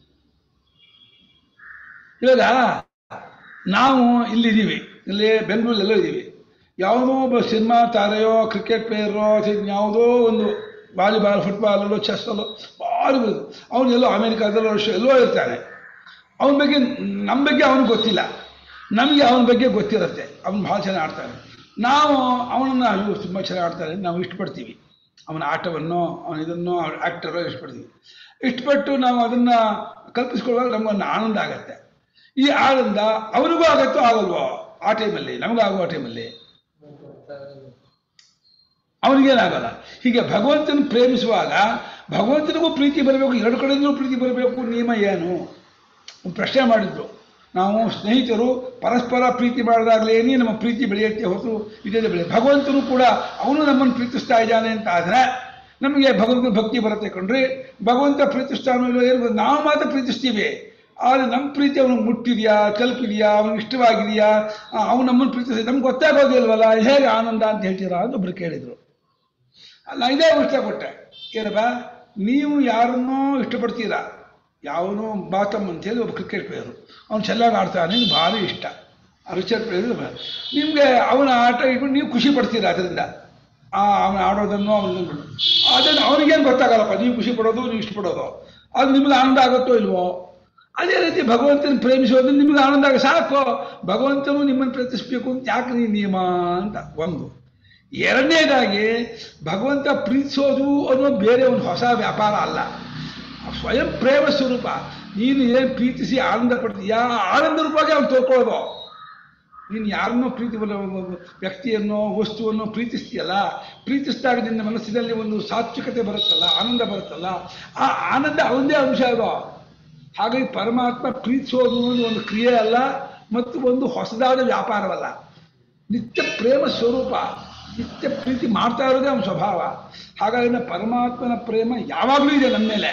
ಇವಾಗ ನಾವು ಇಲ್ಲಿದ್ದೀವಿ ಇಲ್ಲಿ ಬೆಂಗಳೂರಲ್ಲೆಲ್ಲೋ ಇದ್ದೀವಿ ಯಾವುದೋ ಒಬ್ಬ ಸಿನಿಮಾ ತಾರೆಯೋ ಕ್ರಿಕೆಟ್ ಪ್ಲೇಯರೋ ಅಥವಾ ಯಾವುದೋ ಒಂದು ವಾಲಿಬಾಲ್ ಫುಟ್ಬಾಲಲ್ಲೋ ಚೆಸ್ಸಲ್ಲೋ ಭಾರಿ ಅವನು ಎಲ್ಲೋ ಅಮೇರಿಕಾದಲ್ಲೋ ರಷ್ಯಾ ಎಲ್ಲೋ ಇರ್ತಾನೆ ಅವನ ಬಗ್ಗೆ ನಮ್ಮ ಬಗ್ಗೆ ಅವನಿಗೆ ಗೊತ್ತಿಲ್ಲ ನಮಗೆ ಅವನ ಬಗ್ಗೆ ಗೊತ್ತಿರುತ್ತೆ ಅವನು ಭಾಳ ಚೆನ್ನಾಗಿ ಆಡ್ತಾನೆ ನಾವು ಅವನನ್ನು ಅಯ್ಯೋ ತುಂಬ ಚೆನ್ನಾಗಿ ಆಡ್ತಾರೆ ಅಂತ ನಾವು ಇಷ್ಟಪಡ್ತೀವಿ ಅವನ ಆಟವನ್ನು ಅವನ ಇದನ್ನು ಆ್ಯಕ್ಟರೋ ಇಷ್ಟಪಡ್ತೀವಿ ಇಷ್ಟಪಟ್ಟು ನಾವು ಅದನ್ನು ಕಲ್ಪಿಸ್ಕೊಳ್ಳುವಾಗ ನಮಗೊಂದು ಆನಂದ ಆಗತ್ತೆ ಈ ಆನಂದ ಅವನಿಗೂ ಆಗತ್ತೋ ಆಗಲ್ವೋ ಆ ಟೈಮಲ್ಲಿ ನಮಗೂ ಆಗೋ ಟೈಮಲ್ಲಿ ಅವನಿಗೇನಾಗಲ್ಲ ಹೀಗೆ ಭಗವಂತನ ಪ್ರೇಮಿಸುವಾಗ ಭಗವಂತನಿಗೂ ಪ್ರೀತಿ ಬರಬೇಕು ಎರಡು ಕಡೆಯಿಂದಲೂ ಪ್ರೀತಿ ಬರಬೇಕು ನಿಯಮ ಏನು ಒಂದು ಪ್ರಶ್ನೆ ಮಾಡಿದ್ರು ನಾವು ಸ್ನೇಹಿತರು ಪರಸ್ಪರ ಪ್ರೀತಿ ಮಾಡಿದಾಗಲೇನೇ ನಮ್ಮ ಪ್ರೀತಿ ಬೆಳೆಯುತ್ತೆ ಹೊರತು ಇದೇ ಬೆಳೆ ಭಗವಂತನು ಕೂಡ ಅವನು ನಮ್ಮನ್ನು ಪ್ರೀತಿಸ್ತಾ ಇದ್ದಾನೆ ಅಂತ ಆದರೆ ನಮಗೆ ಭಗವಂತನ ಭಕ್ತಿ ಬರುತ್ತೆ ಕಣ್ರಿ ಭಗವಂತ ಪ್ರೀತಿಸ್ತಾನೋ ಇಲ್ಲೋ ಏನು ಗೊತ್ತಿಲ್ಲ. ನಾವು ಮಾತ್ರ ಪ್ರೀತಿಸ್ತೀವಿ ಆದರೆ ನಮ್ಮ ಪ್ರೀತಿ ಅವನಿಗೆ ಮುಟ್ಟಿದೆಯಾ ತಲುಪಿದೆಯಾ ಅವನಿಗೆ ಇಷ್ಟವಾಗಿದೆಯಾ ಅವನು ನಮ್ಮನ್ನು ಪ್ರೀತಿಸಿ ನಮ್ಗೆ ಗೊತ್ತಾಗೋದಿಲ್ವಲ್ಲ ಹೇಗೆ ಆನಂದ ಅಂತ ಹೇಳ್ತೀರಾ ಅಂತ ಒಬ್ರು ಕೇಳಿದರು ಅಲ್ಲ ಇದೇ ಉತ್ತರ ಕೊಟ್ಟೆ ಏನಪ್ಪ ನೀವು ಯಾರನ್ನೋ ಇಷ್ಟಪಡ್ತೀರಾ ಯಾವನೋ ಬಾತಮ್ ಅಂತೇಳಿ ಒಬ್ಬ ಕ್ರಿಕೆಟ್ ಪ್ಲೇಯರು ಅವ್ನು ಚೆನ್ನಾಗಿ ಆಡ್ತಾನೆ ನಿಮ್ಗೆ ಭಾರಿ ಇಷ್ಟ ರಿಚರ್ಡ್ ಪ್ಲೇಯರ್ ನಿಮಗೆ ಅವನ ಆಟ ಇಟ್ಕೊಂಡು ನೀವು ಖುಷಿ ಪಡ್ತೀರಾ ಅದರಿಂದ ಆ ಅವನ ಆಡೋದನ್ನು ಅವನ ಅದನ್ನು ಅವನಿಗೇನು ಗೊತ್ತಾಗಲ್ಲಪ್ಪ ನೀವು ಖುಷಿ ಪಡೋದು ನೀವು ಇಷ್ಟಪಡೋದು ಅದು ನಿಮ್ಗೆ ಆನಂದ ಆಗುತ್ತೋ ಇಲ್ವೋ ಅದೇ ರೀತಿ ಭಗವಂತನ ಪ್ರೇಮಿಸೋದು ನಿಮ್ಗೆ ಆನಂದ ಆಗ ಸಾಕು ಭಗವಂತನು ನಿಮ್ಮನ್ನು ಪ್ರೀತಿಸ್ಬೇಕು ಅಂತ ಯಾಕೆ ನೀ ನಿಯಮ ಅಂತ ಒಂದು ಎರಡನೇದಾಗಿ ಭಗವಂತ ಪ್ರೀತಿಸೋದು ಅನ್ನೋ ಬೇರೆ ಒಂದು ಹೊಸ ವ್ಯಾಪಾರ ಅಲ್ಲ ಸ್ವಯಂ ಪ್ರೇಮ ಸ್ವರೂಪ ನೀನು ಏನು ಪ್ರೀತಿಸಿ ಆನಂದ ಪಡ್ತೀಯಾ ಆ ಆನಂದ ರೂಪವಾಗಿ ಅವ್ನು ತೋರ್ಕೊಳ್ಳೋದು ನೀನು ಯಾರನ್ನೋ ಪ್ರೀತಿ ಬರೋ ವ್ಯಕ್ತಿಯನ್ನು ವಸ್ತುವನ್ನು ಪ್ರೀತಿಸ್ತೀಯಲ್ಲ ಪ್ರೀತಿಸಿದಾಗ ನಿನ್ನ ಮನಸ್ಸಿನಲ್ಲಿ ಒಂದು ಸಾತ್ವಿಕತೆ ಬರುತ್ತಲ್ಲ ಆನಂದ ಬರುತ್ತಲ್ಲ ಆ ಆನಂದ ಅವನದೇ ಅಂಶ ಅದು ಹಾಗಾಗಿ ಪರಮಾತ್ಮ ಪ್ರೀತಿಸೋದು ಅನ್ನೋದು ಒಂದು ಕ್ರಿಯೆ ಅಲ್ಲ ಮತ್ತು ಒಂದು ಹೊಸದಾದ ವ್ಯಾಪಾರವಲ್ಲ ನಿತ್ಯ ಪ್ರೇಮ ಸ್ವರೂಪ ನಿತ್ಯ ಪ್ರೀತಿ ಮಾಡ್ತಾ ಇರೋದೇ ಅವನ ಸ್ವಭಾವ ಹಾಗಾಗಿ ನಮ್ಮ ಪರಮಾತ್ಮನ ಪ್ರೇಮ ಯಾವಾಗಲೂ ಇದೆ ನಮ್ಮ ಮೇಲೆ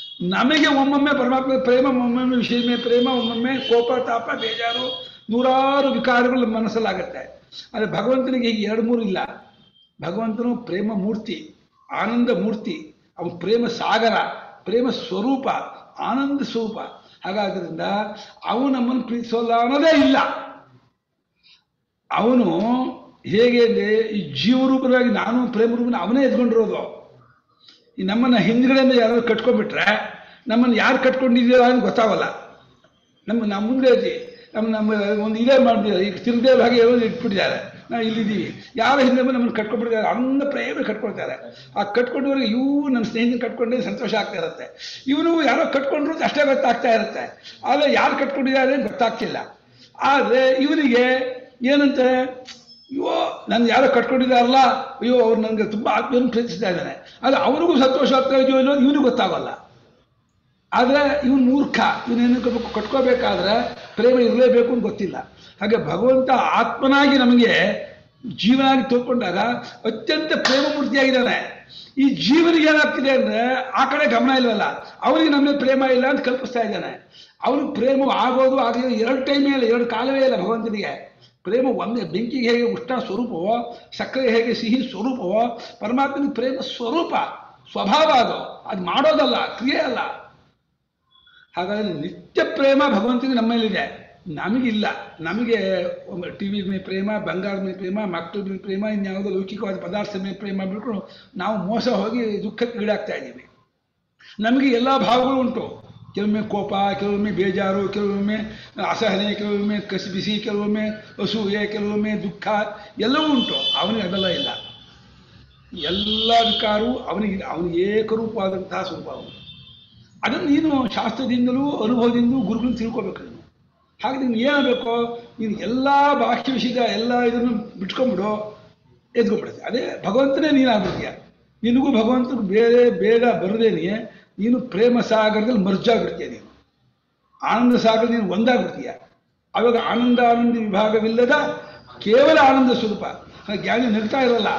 ನಮಗೆ ಒಮ್ಮೊಮ್ಮೆ ಪರಮಾತ್ಮನ ಪ್ರೇಮ ಒಮ್ಮೊಮ್ಮೆ ವಿಷಯಮೇ ಪ್ರೇಮ ಒಮ್ಮೊಮ್ಮೆ ಕೋಪ ತಾಪ ಬೇಜಾರು ನೂರಾರು ವಿಕಾರಗಳು ನಮ್ಮ ಮನಸ್ಸಲ್ಲಾಗತ್ತೆ ಆದರೆ ಭಗವಂತನಿಗೆ ಹೀಗೆ ಎರಡು ಮೂರು ಇಲ್ಲ ಭಗವಂತನು ಪ್ರೇಮ ಮೂರ್ತಿ ಆನಂದ ಮೂರ್ತಿ ಅವನು ಪ್ರೇಮ ಸಾಗರ ಪ್ರೇಮ ಸ್ವರೂಪ ಆನಂದ ಸ್ವರೂಪ ಹಾಗಾದ್ರಿಂದ ಅವನು ನಮ್ಮನ್ನು ಪ್ರೀತಿಸೋಲ್ಲ ಅನ್ನೋದೇ ಇಲ್ಲ ಅವನು ಹೇಗೆ ಅಂದರೆ ಈ ಜೀವರೂಪವಾಗಿ ನಾನು ಪ್ರೇಮ ರೂಪನ ಅವನೇ ಎದ್ಕೊಂಡಿರೋದು ಈ ನಮ್ಮನ್ನು ಹಿಂದ್ಗಡೆಯಿಂದ ಯಾರಾದ್ರು ಕಟ್ಕೊಂಡ್ಬಿಟ್ರೆ ನಮ್ಮನ್ನು ಯಾರು ಕಟ್ಕೊಂಡಿದ್ದೀರಾ ಅಂತ ಗೊತ್ತಾಗಲ್ಲ ನಮ್ಮ ನಮ್ಮ ಮುಂದೆ ಐತಿ ನಮ್ಮ ನಮ್ಮ ಒಂದು ಇದೇ ಮಾಡ್ಬಿಟ್ಟಿದ್ದಾರೆ ಈಗ ತಿರುಗದೆ ಹಾಗೆ ಏನೋ ಇಟ್ಬಿಟ್ಟಿದ್ದಾರೆ ನಾವು ಇಲ್ಲಿದ್ದೀವಿ ಯಾರ ಹಿಂದೆ ಬಂದು ನಮ್ಮನ್ನು ಕಟ್ಕೊಂಡ್ಬಿಟ್ಟಿದ್ದಾರೆ ಅನ್ನ ಪ್ರೇಮ ಕಟ್ಕೊಳ್ತಾರೆ ಆ ಕಟ್ಕೊಂಡವ್ರಿಗೆ ಇವು ನನ್ನ ಸ್ನೇಹಿತನ ಕಟ್ಕೊಂಡ್ರೆ ಸಂತೋಷ ಆಗ್ತಾ ಇರುತ್ತೆ ಇವನು ಯಾರೋ ಕಟ್ಕೊಂಡ್ರು ಅಂತ ಅಷ್ಟೇ ಗೊತ್ತಾಗ್ತಾ ಇರುತ್ತೆ ಆದರೆ ಯಾರು ಕಟ್ಕೊಂಡಿದ್ದಾರೆ ಅಂತ ಗೊತ್ತಾಗ್ತಿಲ್ಲ ಆದರೆ ಇವನಿಗೆ ಏನಂತೆ ಅಯ್ಯೋ ನನ್ನ ಯಾರೋ ಕಟ್ಕೊಂಡಿದ್ದಾರಲ್ಲ ಅಯ್ಯೋ ಅವ್ರು ನನಗೆ ತುಂಬ ಆತ್ಮೀಯವನ್ನು ಪ್ರೀತಿಸ್ತಾ ಇದ್ದಾನೆ ಆದರೆ ಅವ್ರಿಗೂ ಸಂತೋಷ ಆಗ್ತಾ ಇದೆಯೋ ಅನ್ನೋದು ಇವನಿಗೆ ಗೊತ್ತಾಗಲ್ಲ ಆದರೆ ಇವನು ಮೂರ್ಖ ಇವನೇನು ಕಟ್ಕೋಬೇಕಾದ್ರೆ ಪ್ರೇಮ ಇರಲೇಬೇಕು ಅಂತ ಗೊತ್ತಿಲ್ಲ ಹಾಗೆ ಭಗವಂತ ಆತ್ಮನಾಗಿ ನಮಗೆ ಜೀವನಾಗಿ ತೋರ್ಕೊಂಡಾಗ ಅತ್ಯಂತ ಪ್ರೇಮ ಮೂರ್ತಿಯಾಗಿದ್ದಾನೆ ಈ ಜೀವನಿಗೆ ಏನಾಗ್ತಿದೆ ಅಂದರೆ ಆ ಕಡೆ ಗಮನ ಇಲ್ವಲ್ಲ ಅವನಿಗೆ ನಮ್ಮ ಮೇಲೆ ಪ್ರೇಮ ಇಲ್ಲ ಅಂತ ಕಲ್ಪಿಸ್ತಾ ಇದ್ದಾನೆ ಅವನು ಪ್ರೇಮ ಆಗೋದು ಆಗದೆ ಎರಡು ಟೈಮೇ ಇಲ್ಲ ಎರಡು ಕಾಲವೇ ಇಲ್ಲ ಭಗವಂತನಿಗೆ ಪ್ರೇಮ ಒಂದೇ ಬೆಂಕಿಗೆ ಹೇಗೆ ಉಷ್ಣ ಸ್ವರೂಪವೋ ಸಕ್ಕರೆ ಹೇಗೆ ಸಿಹಿ ಸ್ವರೂಪವೋ ಪರಮಾತ್ಮನಿಗೆ ಪ್ರೇಮ ಸ್ವರೂಪ ಸ್ವಭಾವ ಅದು ಅದು ಮಾಡೋದಲ್ಲ ಕ್ರಿಯೆ ಅಲ್ಲ ಹಾಗಾದ್ರೆ ನಿತ್ಯ ಪ್ರೇಮ ಭಗವಂತನಿಗೆ ನಮ್ಮಲ್ಲಿದೆ ನಮಗಿಲ್ಲ ನಮಗೆ ಟಿ ವಿ ಮೇಲೆ ಪ್ರೇಮ ಬಂಗಾರದ ಮೇಲೆ ಪ್ರೇಮ ಮಕ್ಕಳ ಮೇಲೆ ಪ್ರೇಮ ಇನ್ಯಾವುದೋ ಲೌಕಿಕವಾದ ಪದಾರ್ಥದ ಮೇಲೆ ಪ್ರೇಮ ಬಿಟ್ಕೊಂಡು ನಾವು ಮೋಸ ಹೋಗಿ ದುಃಖಕ್ಕೆ ಈಡಾಗ್ತಾ ಇದ್ದೀವಿ ನಮಗೆ ಎಲ್ಲ ಭಾವಗಳು ಉಂಟು ಕೆಲವೊಮ್ಮೆ ಕೋಪ ಕೆಲವೊಮ್ಮೆ ಬೇಜಾರು ಕೆಲವೊಮ್ಮೆ ಅಸಹನೆ ಕೆಲವೊಮ್ಮೆ ಕಸಿ ಬಿಸಿ ಕೆಲವೊಮ್ಮೆ ಅಸೂಯೆ ಕೆಲವೊಮ್ಮೆ ದುಃಖ ಎಲ್ಲವೂ ಉಂಟು ಅವನಿಗೆ ಅದೆಲ್ಲ ಇಲ್ಲ ಎಲ್ಲ ವಿಕಾರವೂ ಅವನಿಗೆ ಅವನಿಗೆ ಏಕರೂಪವಾದಂತಹ ಸ್ವರೂಪ ಅವನು ಅದನ್ನು ನೀನು ಶಾಸ್ತ್ರದಿಂದಲೂ ಅನುಭವದಿಂದಲೂ ಗುರುಗಳು ತಿಳ್ಕೊಬೇಕು ನೀನು ಹಾಗೆ ನೀನು ಏನಾಗಬೇಕು ನೀನು ಎಲ್ಲ ಬಾಹ್ಯ ವಿಷಯದ ಎಲ್ಲ ಇದನ್ನು ಬಿಟ್ಕೊಂಡ್ಬಿಡು ಎದ್ಕೊಂಡ್ಬಿಡುತ್ತೆ ಅದೇ ಭಗವಂತನೇ ನೀನಾಗ್ಬಿಡ್ತೀಯ ನಿನಗೂ ಭಗವಂತನಿಗೂ ಬೇರೆ ಭೇದ ಬರದೇನೆ ನೀನು ಪ್ರೇಮ ಸಾಗರದಲ್ಲಿ ಮರ್ಜಾಗ್ಬಿಡ್ತೀಯ ನೀನು ಆನಂದ ಸಾಗರ ನೀನು ಒಂದಾಗ್ಬಿಡ್ತೀಯ ಅವಾಗ ಆನಂದ ಆನಂದ ವಿಭಾಗವಿಲ್ಲದ ಕೇವಲ ಆನಂದ ಸ್ವರೂಪ ಹಾಗೆ ಜ್ಞಾನಿ ನಗ್ತಾ ಇರಲ್ಲ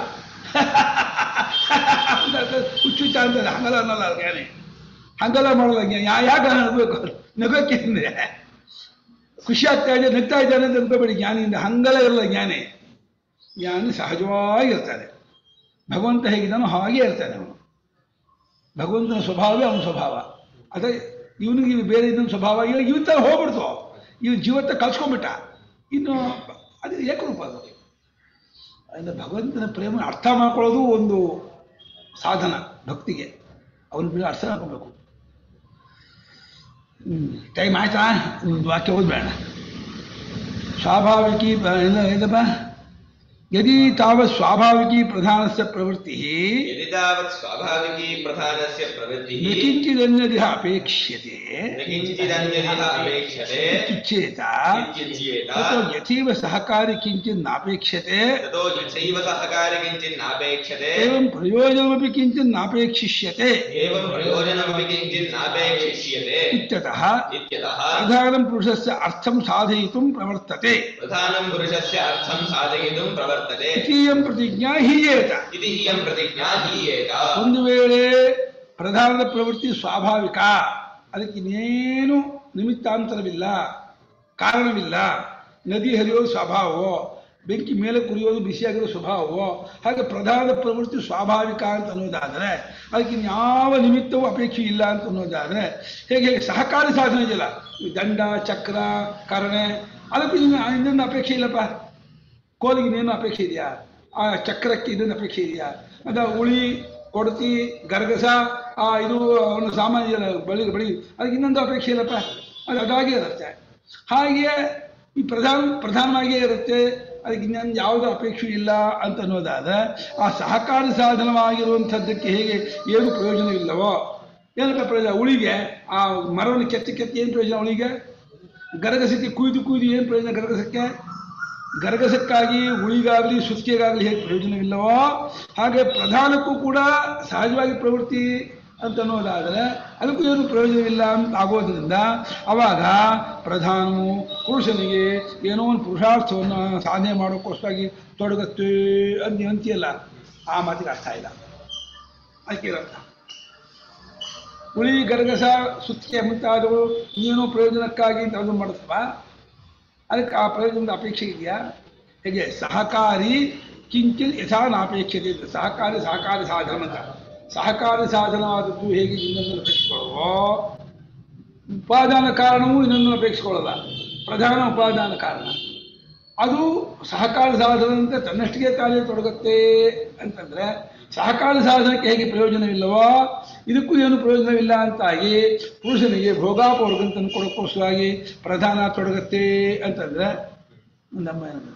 ಹುಚ್ಚುಚ್ಚ ಅಂತದೆ ಹಂಗಲ್ಲ ಅನ್ನಲ್ಲ ಜ್ಞಾನಿ ಹಂಗೆಲ್ಲ ಮಾಡಲ್ಲ ಜ್ಞಾನಿ ಯಾ- ಯಾಕೆ ನಗಬೇಕು ನಗೋಕೆ ಅಂದರೆ ಖುಷಿ ಆಗ್ತಾ ಇದೆ ನಗ್ತಾ ಇದ್ದಾನೆ ಅಂತ ಅನ್ಕೋಬೇಡಿ ಜ್ಞಾನಿಯಿಂದ ಹಂಗೆಲ್ಲ ಇರಲ್ಲ ಜ್ಞಾನಿ ಜ್ಞಾನಿ ಸಹಜವಾಗಿರ್ತಾನೆ ಭಗವಂತ ಹೇಗಿದ್ದಾನೋ ಹಾಗೇ ಇರ್ತಾನೆ ಅವನು ಭಗವಂತನ ಸ್ವಭಾವವೇ ಅವನ ಸ್ವಭಾವ ಅದೇ ಇವನಿಗೆ ಇವು ಬೇರೆ ಇದನ್ನ ಸ್ವಭಾವ ಇವಾಗ ಇವತ್ತ ಹೋಗ್ಬಿಡ್ತು ಇವ್ ಜೀವತ್ತ ಕಲ್ಸ್ಕೊಂಡ್ಬಿಟ್ಟ ಇನ್ನು ಅದು ಏಕರೂಪ ಅದು ಅಂದರೆ ಭಗವಂತನ ಪ್ರೇಮ ಅರ್ಥ ಮಾಡ್ಕೊಳ್ಳೋದು ಒಂದು ಸಾಧನ ಭಕ್ತಿಗೆ ಅವನ ಅರ್ಥ ಮಾಡ್ಕೊಬೇಕು ಟೈಮ್ ಆಯ್ತಾ ಒಂದು ವಾಕ್ಯ ಓದ್ಬೇಡ ಸ್ವಾಭಾವಿಕಿ ಎಲ್ಲ ಏನಪ್ಪ ಯದಿ ತಾವತ್ ಸ್ವಾಭಾವಿಕಿ ಪ್ರಧಾನಸ್ಯ ಪ್ರವೃತ್ತಿ यदि तावत् स्वाभाविकी प्रधानस्य प्रवृत्तिः ನ ಕಿಂಚಿದನ್ಯದಿಹ ಅಪೇಕ್ಷ್ಯತೆ न किञ्चिदन्यदिह अपेक्षते ಇಚ್ಛೇತ किञ्चित् ತतो ಯಥೈವ ಸಹಕಾರಿ ಕಿಂಚಿತ್ ನಾಪೇಕ್ಷ್ಯತೆ ततो यथैव सहकारि किञ्चित् नापेक्षते ಏವಂ ಪ್ರಯೋಜನಮಪಿ ಕಿಂಚಿತ್ ನಾಪೇಕ್ಷಿಷ್ಯತೆ एवं प्रयोजनमपि किञ्चित् नापेक्षिष्यते ಇತ್ಯತಃ इत्यतः ಪ್ರಧಾನಂ ಪುರುಷಸ್ಯ ಅರ್ಥಂ ಸಾಧಯಿತುಂ ಪ್ರವರ್ತತೆ प्रधानं पुरुषस्य अर्थं साधयितुं प्रवर्तते ದ್ವಿತೀಯಂ ಪ್ರತಿಜ್ಞಾ ಹೀಯೇತ इति इयं प्रतिज्ञा हीयेत ಒಂದು ವೇಳೆ ಪ್ರಧಾನದ ಪ್ರವೃತ್ತಿ ಸ್ವಾಭಾವಿಕ ಅದಕ್ಕೆ ಇನ್ನೇನು ನಿಮಿತ್ತಾಂತರವಿಲ್ಲ ಕಾರಣವಿಲ್ಲ ನದಿ ಹರಿಯೋದು ಸ್ವಭಾವವೋ ಬೆಂಕಿ ಮೇಲೆ ಕುರಿಯೋದು ಬಿಸಿಯಾಗಿರೋ ಸ್ವಭಾವವೋ ಹಾಗೆ ಪ್ರಧಾನದ ಪ್ರವೃತ್ತಿ ಸ್ವಾಭಾವಿಕ ಅಂತ ಅನ್ನೋದಾದರೆ ಅದಕ್ಕೆ ಇನ್ಯಾವ ನಿಮಿತ್ತವೂ ಅಪೇಕ್ಷೆ ಇಲ್ಲ ಅಂತ ಅನ್ನೋದಾದರೆ ಹೇಗೆ ಹೇಗೆ ಸಹಕಾರಿ ಸಾಧನ ಇದೆಯಲ್ಲ ಈ ದಂಡ ಚಕ್ರ ಕರಣೆ ಅದಕ್ಕೂ ಇನ್ನು ಇನ್ನೊಂದು ಅಪೇಕ್ಷೆ ಇಲ್ಲಪ್ಪ ಕೋಲಿಗೆ ಇನ್ನೇನು ಅಪೇಕ್ಷೆ ಇದೆಯಾ ಆ ಚಕ್ರಕ್ಕೆ ಇದನ್ನು ಅಪೇಕ್ಷೆ ಇದೆಯಾ ಅದ ಉಳಿ ಕೊಡತಿ ಗರಗಸ ಆ ಇದು ಅವನ ಸಾಮಾನ್ಯ ಬಳಿ ಬಳಿ ಅದಕ್ಕೆ ಇನ್ನೊಂದು ಅಪೇಕ್ಷೆ ಇಲ್ಲಪ್ಪ ಅದು ಅದಾಗೇ ಇರುತ್ತೆ ಹಾಗೆಯೇ ಈ ಪ್ರಧಾನ ಪ್ರಧಾನವಾಗಿಯೇ ಇರುತ್ತೆ ಅದಕ್ಕೆ ಇನ್ನೊಂದು ಯಾವುದೋ ಅಪೇಕ್ಷೆ ಇಲ್ಲ ಅಂತ ಅನ್ನೋದಾದರೆ ಆ ಸಹಕಾರಿ ಸಾಧನವಾಗಿರುವಂಥದ್ದಕ್ಕೆ ಹೇಗೆ ಏನು ಪ್ರಯೋಜನವಿಲ್ಲವೋ ಏನಪ್ಪ ಪ್ರಯೋಜನ ಉಳಿಗೆ ಆ ಮರವನ್ನು ಕೆತ್ತಿ ಕೆತ್ತಿ ಏನು ಪ್ರಯೋಜನ ಉಳಿಗೆ ಗರಗಸಕ್ಕೆ ಕುಯ್ದು ಕುಯ್ದು ಏನು ಪ್ರಯೋಜನ ಗರಗಸಕ್ಕೆ ಗರಗಸಕ್ಕಾಗಿ ಉಳಿಗಾಗಲಿ ಸುತ್ತಿಗೆಗಾಗಲಿ ಹೇಗೆ ಪ್ರಯೋಜನವಿಲ್ಲವೋ ಹಾಗೆ ಪ್ರಧಾನಕ್ಕೂ ಕೂಡ ಸಹಜವಾಗಿ ಪ್ರವೃತ್ತಿ ಅಂತ ಅನ್ನೋದಾದರೆ ಅದಕ್ಕೂ ಏನು ಪ್ರಯೋಜನವಿಲ್ಲ ಅಂತ ಆಗೋದ್ರಿಂದ ಅವಾಗ ಪ್ರಧಾನವು ಪುರುಷನಿಗೆ ಏನೋ ಒಂದು ಪುರುಷಾರ್ಥವನ್ನು ಸಾಧನೆ ಮಾಡೋಕ್ಕೋಸ್ಕರಾಗಿ ತೊಡಗತ್ತೆ ಅಂತ ಅಂತೀಯಲ್ಲ ಆ ಮಾತಿಗೆ ಅರ್ಥ ಇಲ್ಲ ಅದಕ್ಕೆ ಅರ್ಥ ಉಳಿ ಗರಗಸ ಸುತ್ತಿಗೆ ಮುಂತಾದವು ಏನೋ ಪ್ರಯೋಜನಕ್ಕಾಗಿ ಅಂತ ಅದು ಮಾಡುತ್ತಪ್ಪ ಅದಕ್ಕೆ ಆ ಪ್ರಯೋಜನದ ಅಪೇಕ್ಷೆ ಇದೆಯಾ ಹೇಗೆ ಸಹಕಾರಿ ಕಿಂಚಿತ್ ಯಥಾ ನಾಪೇಕ್ಷತೆ ಅಂತ. ಸಹಕಾರಿ ಸಹಕಾರಿ ಸಾಧನ ಅಂತ ಸಹಕಾರಿ ಸಾಧನವಾದದ್ದು ಹೇಗೆ ಇನ್ನೊಂದನ್ನು ಅಪೇಕ್ಷಿಕೊಳ್ಳುವೋ ಉಪಾದಾನ ಕಾರಣವೂ ಇನ್ನೊಂದನ್ನು ಅಪೇಕ್ಷಿಕೊಳ್ಳಲ್ಲ ಪ್ರಧಾನ ಉಪಾದಾನ ಕಾರಣ ಅದು ಸಹಕಾರ ಸಾಧನದಂತೆ ತನ್ನಷ್ಟಿಗೆ ತಾನೇ ತೊಡಗುತ್ತೆ ಅಂತಂದ್ರೆ ಸಹಕಾರ ಸಾಧನಕ್ಕೆ ಹೇಗೆ ಪ್ರಯೋಜನವಿಲ್ಲವೋ ಇದಕ್ಕೂ ಏನು ಪ್ರಯೋಜನವಿಲ್ಲ ಅಂತಾಗಿ ಪುರುಷನಿಗೆ ಭೋಗಾಪವರ್ಗಂತನ್ನು ಕೊಡೋಕ್ಕೋಸ್ಕರವಾಗಿ ಪ್ರಧಾನ ತೊಡಗುತ್ತೆ ಅಂತಂದ್ರೆ ನಮ್ಮ ಏನದು?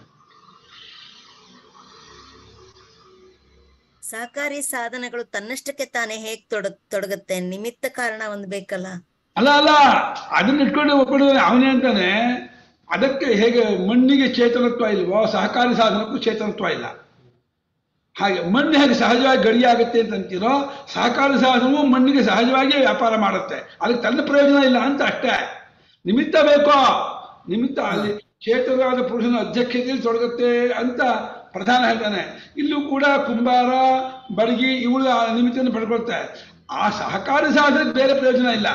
ಸಹಕಾರಿ ಸಾಧನಗಳು ತನ್ನಷ್ಟಕ್ಕೆ ತಾನೇ ಹೇಗ್ ತೊಡ ತೊಡಗುತ್ತೆ ನಿಮಿತ್ತ ಕಾರಣ ಒಂದು ಬೇಕಲ್ಲ ಅಲ್ಲ ಅಲ್ಲ ಅದನ್ನ ಇಟ್ಕೊಂಡು ಒಪ್ಪಿಡಿದ್ರೆ ಅವನೇ ಅಂತಾನೆ ಅದಕ್ಕೆ ಹೇಗೆ ಮಣ್ಣಿಗೆ ಚೇತನತ್ವ ಇಲ್ವೋ ಸಹಕಾರಿ ಸಾಧನಕ್ಕೂ ಚೇತನತ್ವ ಇಲ್ಲ ಹಾಗೆ ಮಣ್ಣು ಹೇಗೆ ಸಹಜವಾಗಿ ಗಡಿಯಾಗುತ್ತೆ ಅಂತ ಅಂತೀರೋ ಸಹಕಾರಿ ಸಾಧನವು ಮಣ್ಣಿಗೆ ಸಹಜವಾಗಿ ವ್ಯಾಪಾರ ಮಾಡುತ್ತೆ ಅದಕ್ಕೆ ತನ್ನ ಪ್ರಯೋಜನ ಇಲ್ಲ ಅಂತ ಅಷ್ಟೇ ನಿಮಿತ್ತ ಬೇಕೋ ನಿಮಿತ್ತ ಅಲ್ಲಿ ಚೇತನವಾದ ಪುರುಷನ ಅಧ್ಯಕ್ಷತೆಯಲ್ಲಿ ತೊಡಗುತ್ತೆ ಅಂತ ಪ್ರಧಾನ ಹೇಳ್ತಾನೆ ಇಲ್ಲೂ ಕೂಡ ಕುಂಬಾರ ಬಡಗಿ ಇವುಗಳು ಆ ನಿಮಿತ್ತವನ್ನು ಪಡ್ಕೊಳ್ತಾರೆ ಆ ಸಹಕಾರಿ ಸಾಧನಕ್ಕೆ ಬೇರೆ ಪ್ರಯೋಜನ ಇಲ್ಲ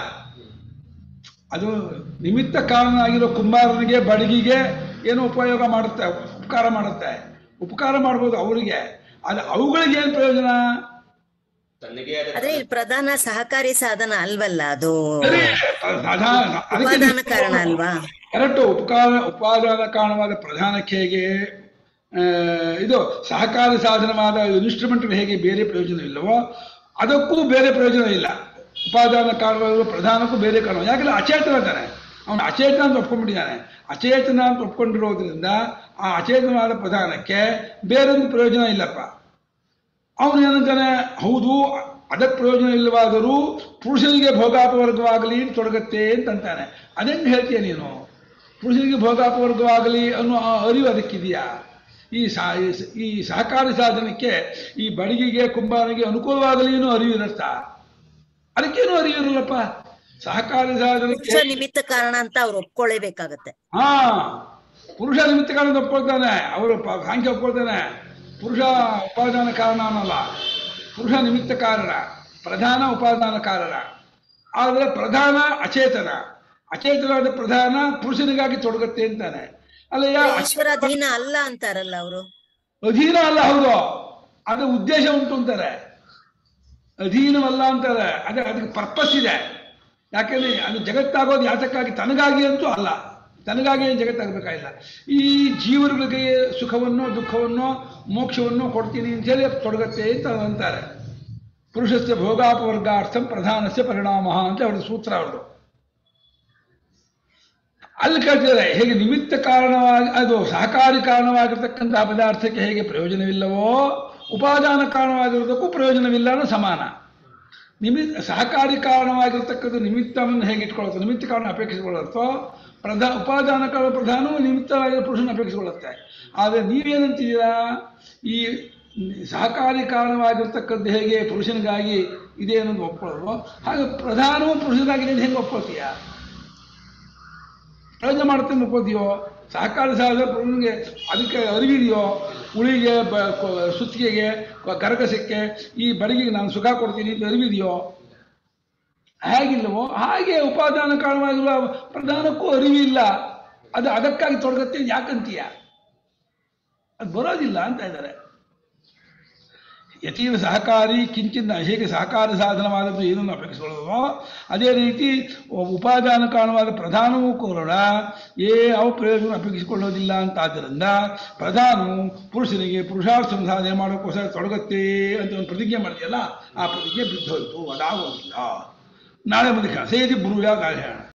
ಅದು ನಿಮಿತ್ತ ಕಾರಣ ಆಗಿರೋ ಕುಂಬಾರನಿಗೆ ಬಡಗಿಗೆ ಏನೋ ಉಪಯೋಗ ಮಾಡುತ್ತೆ ಉಪಕಾರ ಮಾಡುತ್ತೆ ಉಪಕಾರ ಮಾಡ್ಬೋದು ಅವರಿಗೆ ಅದು ಅವುಗಳಿಗೆ ಏನು ಪ್ರಯೋಜನ ತನಗೆ ಆದ್ರೆ ಇಲ್ಲಿ ಪ್ರಧಾನ ಸಹಕಾರಿ ಸಾಧನ ಅಲ್ವಲ್ಲ ಅದು ಸರಿ, ಸಾಧಾರಣ ಅದಕ್ಕೆ ಉಪಾದಾನ ಕಾರಣ ಅಲ್ವಾ ಕರೆಕ್ಟ್ ಉಪಕಾರ ಉಪಾದಾನ ಕಾರಣವಾದ ಪ್ರಧಾನಕ್ಕೆ ಹೇಗೆ ಆ, ಇದು ಸಹಕಾರಿ ಸಾಧನವಾದ ಇನ್ಸ್ಟ್ರೂಮೆಂಟ್ ಹೇಗೆ ಬೇರೆ ಪ್ರಯೋಜನವಿಲ್ಲವೋ ಅದಕ್ಕೂ ಬೇರೆ ಪ್ರಯೋಜನ ಇಲ್ಲ ಉಪಾದಾನ ಕಾರಣವಾದ ಪ್ರಧಾನಕ್ಕೂ ಬೇರೆ ಕಾರಣ ಯಾಕಂದ್ರೆ ಅಚೇತನ ತಾನೆ ಅವನು ಅಚೇತನ ಅಂತ ಒಪ್ಕೊಂಡ್ಬಿಟ್ಟಿದ್ದಾನೆ ಅಚೇತನ ಅಂತ ಒಪ್ಕೊಂಡಿರೋದ್ರಿಂದ ಆ ಅಚೇತನವಾದ ಪ್ರಧಾನಕ್ಕೆ ಬೇರೊಂದು ಪ್ರಯೋಜನ ಇಲ್ಲಪ್ಪ ಅವನು ಏನಂತಾನೆ ಹೌದು ಅದಕ್ಕೆ ಪ್ರಯೋಜನ ಇಲ್ಲವಾದರೂ ಪುರುಷನಿಗೆ ಭೋಗಾಪವರ್ಗವಾಗಲಿ ಅಂತ ತೊಡಗತ್ತೆ ಅಂತ ಅಂತಾನೆ ಅದೆಂಗೆ ಹೇಳ್ತೀಯ ನೀನು ಪುರುಷನಿಗೆ ಭೋಗಾಪವರ್ಗವಾಗಲಿ ಅನ್ನೋ ಆ ಅರಿವು ಅದಕ್ಕಿದೆಯಾ ಈ ಸಾ ಈ ಸಹಕಾರಿ ಸಾಧನಕ್ಕೆ ಈ ಬಡಗಿಗೆ ಕುಂಬಾರನಿಗೆ ಅನುಕೂಲವಾಗಲಿ ಅನ್ನೋ ಅರಿವು ಇರುತ್ತಾ ಅದಕ್ಕೇನು ಅರಿವು ಇರಲ್ಲಪ್ಪ ಸಹಕಾರಿ ಸಾಧನಕ್ಕೆ ಪುರುಷ ನಿಮಿತ್ತ ಕಾರಣ ಅಂತ ಅವ್ರು ಒಪ್ಕೊಳ್ಳೇಬೇಕಾಗತ್ತೆ ಹಾ ಪುರುಷ ನಿಮಿತ್ತ ಕಾರಣ ಒಪ್ಕೊಳ್ತಾನೆ ಅವರು ಪ- ಸಾಂಖ್ಯ ಒಪ್ಕೊಳ್ತಾನೆ ಪುರುಷ ಉಪಾದಾನ ಕಾರಣ ಅನ್ನಲ್ಲ ಪುರುಷ ನಿಮಿತ್ತ ಕಾರಣ ಪ್ರಧಾನ ಉಪಾದಾನ ಕಾರಣ ಆದರೆ ಪ್ರಧಾನ ಅಚೇತನ ಅಚೇತನವಾದ ಪ್ರಧಾನ ಪುರುಷನಿಗಾಗಿ ತೊಡಗುತ್ತೆ ಅಂತಾನೆ ಅಲ್ಲಯ್ಯ ಈಶ್ವರಾಧೀನ ಅಲ್ಲ ಅಂತಾರಲ್ಲ ಅವರು ಅಧೀನ ಅಲ್ಲ ಹೌದು ಅದು ಉದ್ದೇಶ ಉಂಟು ಅಂತಾರೆ ಅಧೀನವಲ್ಲ ಅಂತಾರೆ ಅದೇ ಅದಕ್ಕೆ ಪರ್ಪಸ್ ಇದೆ ಯಾಕಂದ್ರೆ ಅದು ಜಗತ್ತಾಗೋದು ಯಾತಕ್ಕಾಗಿ ತನಗಾಗಿ ಅಂತೂ ಅಲ್ಲ ತನಗಾಗಿ ಏನು ಜಗತ್ತಾಗಬೇಕಾಗಿಲ್ಲ ಈ ಜೀವರುಗಳಿಗೆ ಸುಖವನ್ನು ದುಃಖವನ್ನು ಮೋಕ್ಷವನ್ನು ಕೊಡ್ತೀನಿ ಅಂತ ಹೇಳಿ ತೊಡಗತ್ತೆ ಅಂತ ಅಂತಾರೆ ಪುರುಷಸ್ಯ ಭೋಗಾಪವರ್ಗಾರ್ಥಂ ಪ್ರಧಾನಸ್ಯ ಪರಿಣಾಮ ಅಂತ ಅವ್ರದ್ದು ಸೂತ್ರ ಅವ್ರದ್ದು ಅಲ್ಲಿ ಕೇಳ್ತಿದ್ದಾರೆ ಹೇಗೆ ನಿಮಿತ್ತ ಕಾರಣವಾಗಿ ಅದು ಸಹಕಾರಿ ಕಾರಣವಾಗಿರ್ತಕ್ಕಂತಹ ಪದಾರ್ಥಕ್ಕೆ ಹೇಗೆ ಪ್ರಯೋಜನವಿಲ್ಲವೋ ಉಪಾದಾನ ಕಾರಣವಾಗಿರೋದಕ್ಕೂ ಪ್ರಯೋಜನವಿಲ್ಲ ಅನ್ನೋ ಸಮಾನ ನಿಮಿತ್ತ ಸಹಕಾರಿ ಕಾರಣವಾಗಿರ್ತಕ್ಕಂಥ ನಿಮಿತ್ತವನ್ನು ಹೇಗೆ ಇಟ್ಕೊಳ್ಳುತ್ತೆ ನಿಮಿತ್ತ ಕಾರಣ ಅಪೇಕ್ಷಿಸಿಕೊಳ್ಳುತ್ತೋ ಪ್ರಧಾ ಉಪಾದಾನ ಕಾರಣ ಪ್ರಧಾನವು ನಿಮಿತ್ತವಾಗಿರೋ ಪುರುಷನ ಅಪೇಕ್ಷಿಸಿಕೊಳ್ಳುತ್ತೆ ಆದರೆ ನೀವೇನಂತಿದ್ದೀರಾ ಈ ಸಹಕಾರಿ ಕಾರಣವಾಗಿರ್ತಕ್ಕಂಥ ಹೇಗೆ ಪುರುಷನಿಗಾಗಿ ಇದೆ ಅನ್ನೋದು ಒಪ್ಕೊಳ್ಳೋದು ಹಾಗೆ ಪ್ರಧಾನವು ಪುರುಷನಾಗಿದೆ ಅಂತ ಹೆಂಗೆ ಒಪ್ಕೊಳ್ತೀಯಾ ಪ್ರಯೋಜನ ಮಾಡುತ್ತೆ ಅಂತ ಒಪ್ಕೋತೀಯೋ ಸಹಕಾರ ಸಾಧನ ಪುರುಷನಿಗೆ ಅದಕ್ಕೆ ಅರಿವಿದೆಯೋ ಉಳಿಗೆ ಬ ಕೊ- ಸುತ್ತಿಗೆಗೆ ಕ- ಕರಗಸಕ್ಕೆ ಈ ಬಡಗಿಗೆ ನಾನು ಸುಖ ಕೊಡ್ತೀನಿ ಅಂತ ಅರಿವಿದೆಯೋ ಹೇಗಿಲ್ಲವೋ ಹಾಗೆ ಉಪಾದಾನ ಕಾರಣವಾಗಿರುವ ಪ್ರಧಾನಕ್ಕೂ ಅರಿವಿಲ್ಲ ಅದು ಅದಕ್ಕಾಗಿ ತೊಡಗತ್ತೆ ಯಾಕಂತೀಯ ಅದು ಬರೋದಿಲ್ಲ ಅಂತ ಇದ್ದಾರೆ ಯತೀವ ಸಹಕಾರಿ ಕಿಂಚಿನ್ನ ಹೇಗೆ ಸಹಕಾರ ಸಾಧನವಾದದ್ದು ಏನನ್ನು ಅಪೇಕ್ಷಿಸಿಕೊಳ್ಳುವುದೋ ಅದೇ ರೀತಿ ಉಪಾದಾನ ಕಾರಣವಾದ ಪ್ರಧಾನವೂ ಕೂಡ ಏ ಯಾವ ಪ್ರಯೋಜನ ಅಪೇಕ್ಷಿಸಿಕೊಳ್ಳೋದಿಲ್ಲ ಅಂತಾದ್ದರಿಂದ ಪ್ರಧಾನವು ಪುರುಷನಿಗೆ ಪುರುಷಾರ್ಥ ಸಾಧನೆ ಮಾಡೋಕ್ಕೋಸ್ಕರ ತೊಡಗತ್ತೆ ಅಂತ ಒಂದು ಪ್ರತಿಜ್ಞೆ ಮಾಡಿದೆಯಲ್ಲ ಆ ಪ್ರತಿಜ್ಞೆ ಬಿದ್ದೋಯ್ತು ಅದಾಗೋದಿಲ್ಲ ನಾಳೆ ಮುಂದೆ ಸೇರಿ ಬ್ರೂಯ ಹೇಳೋಣ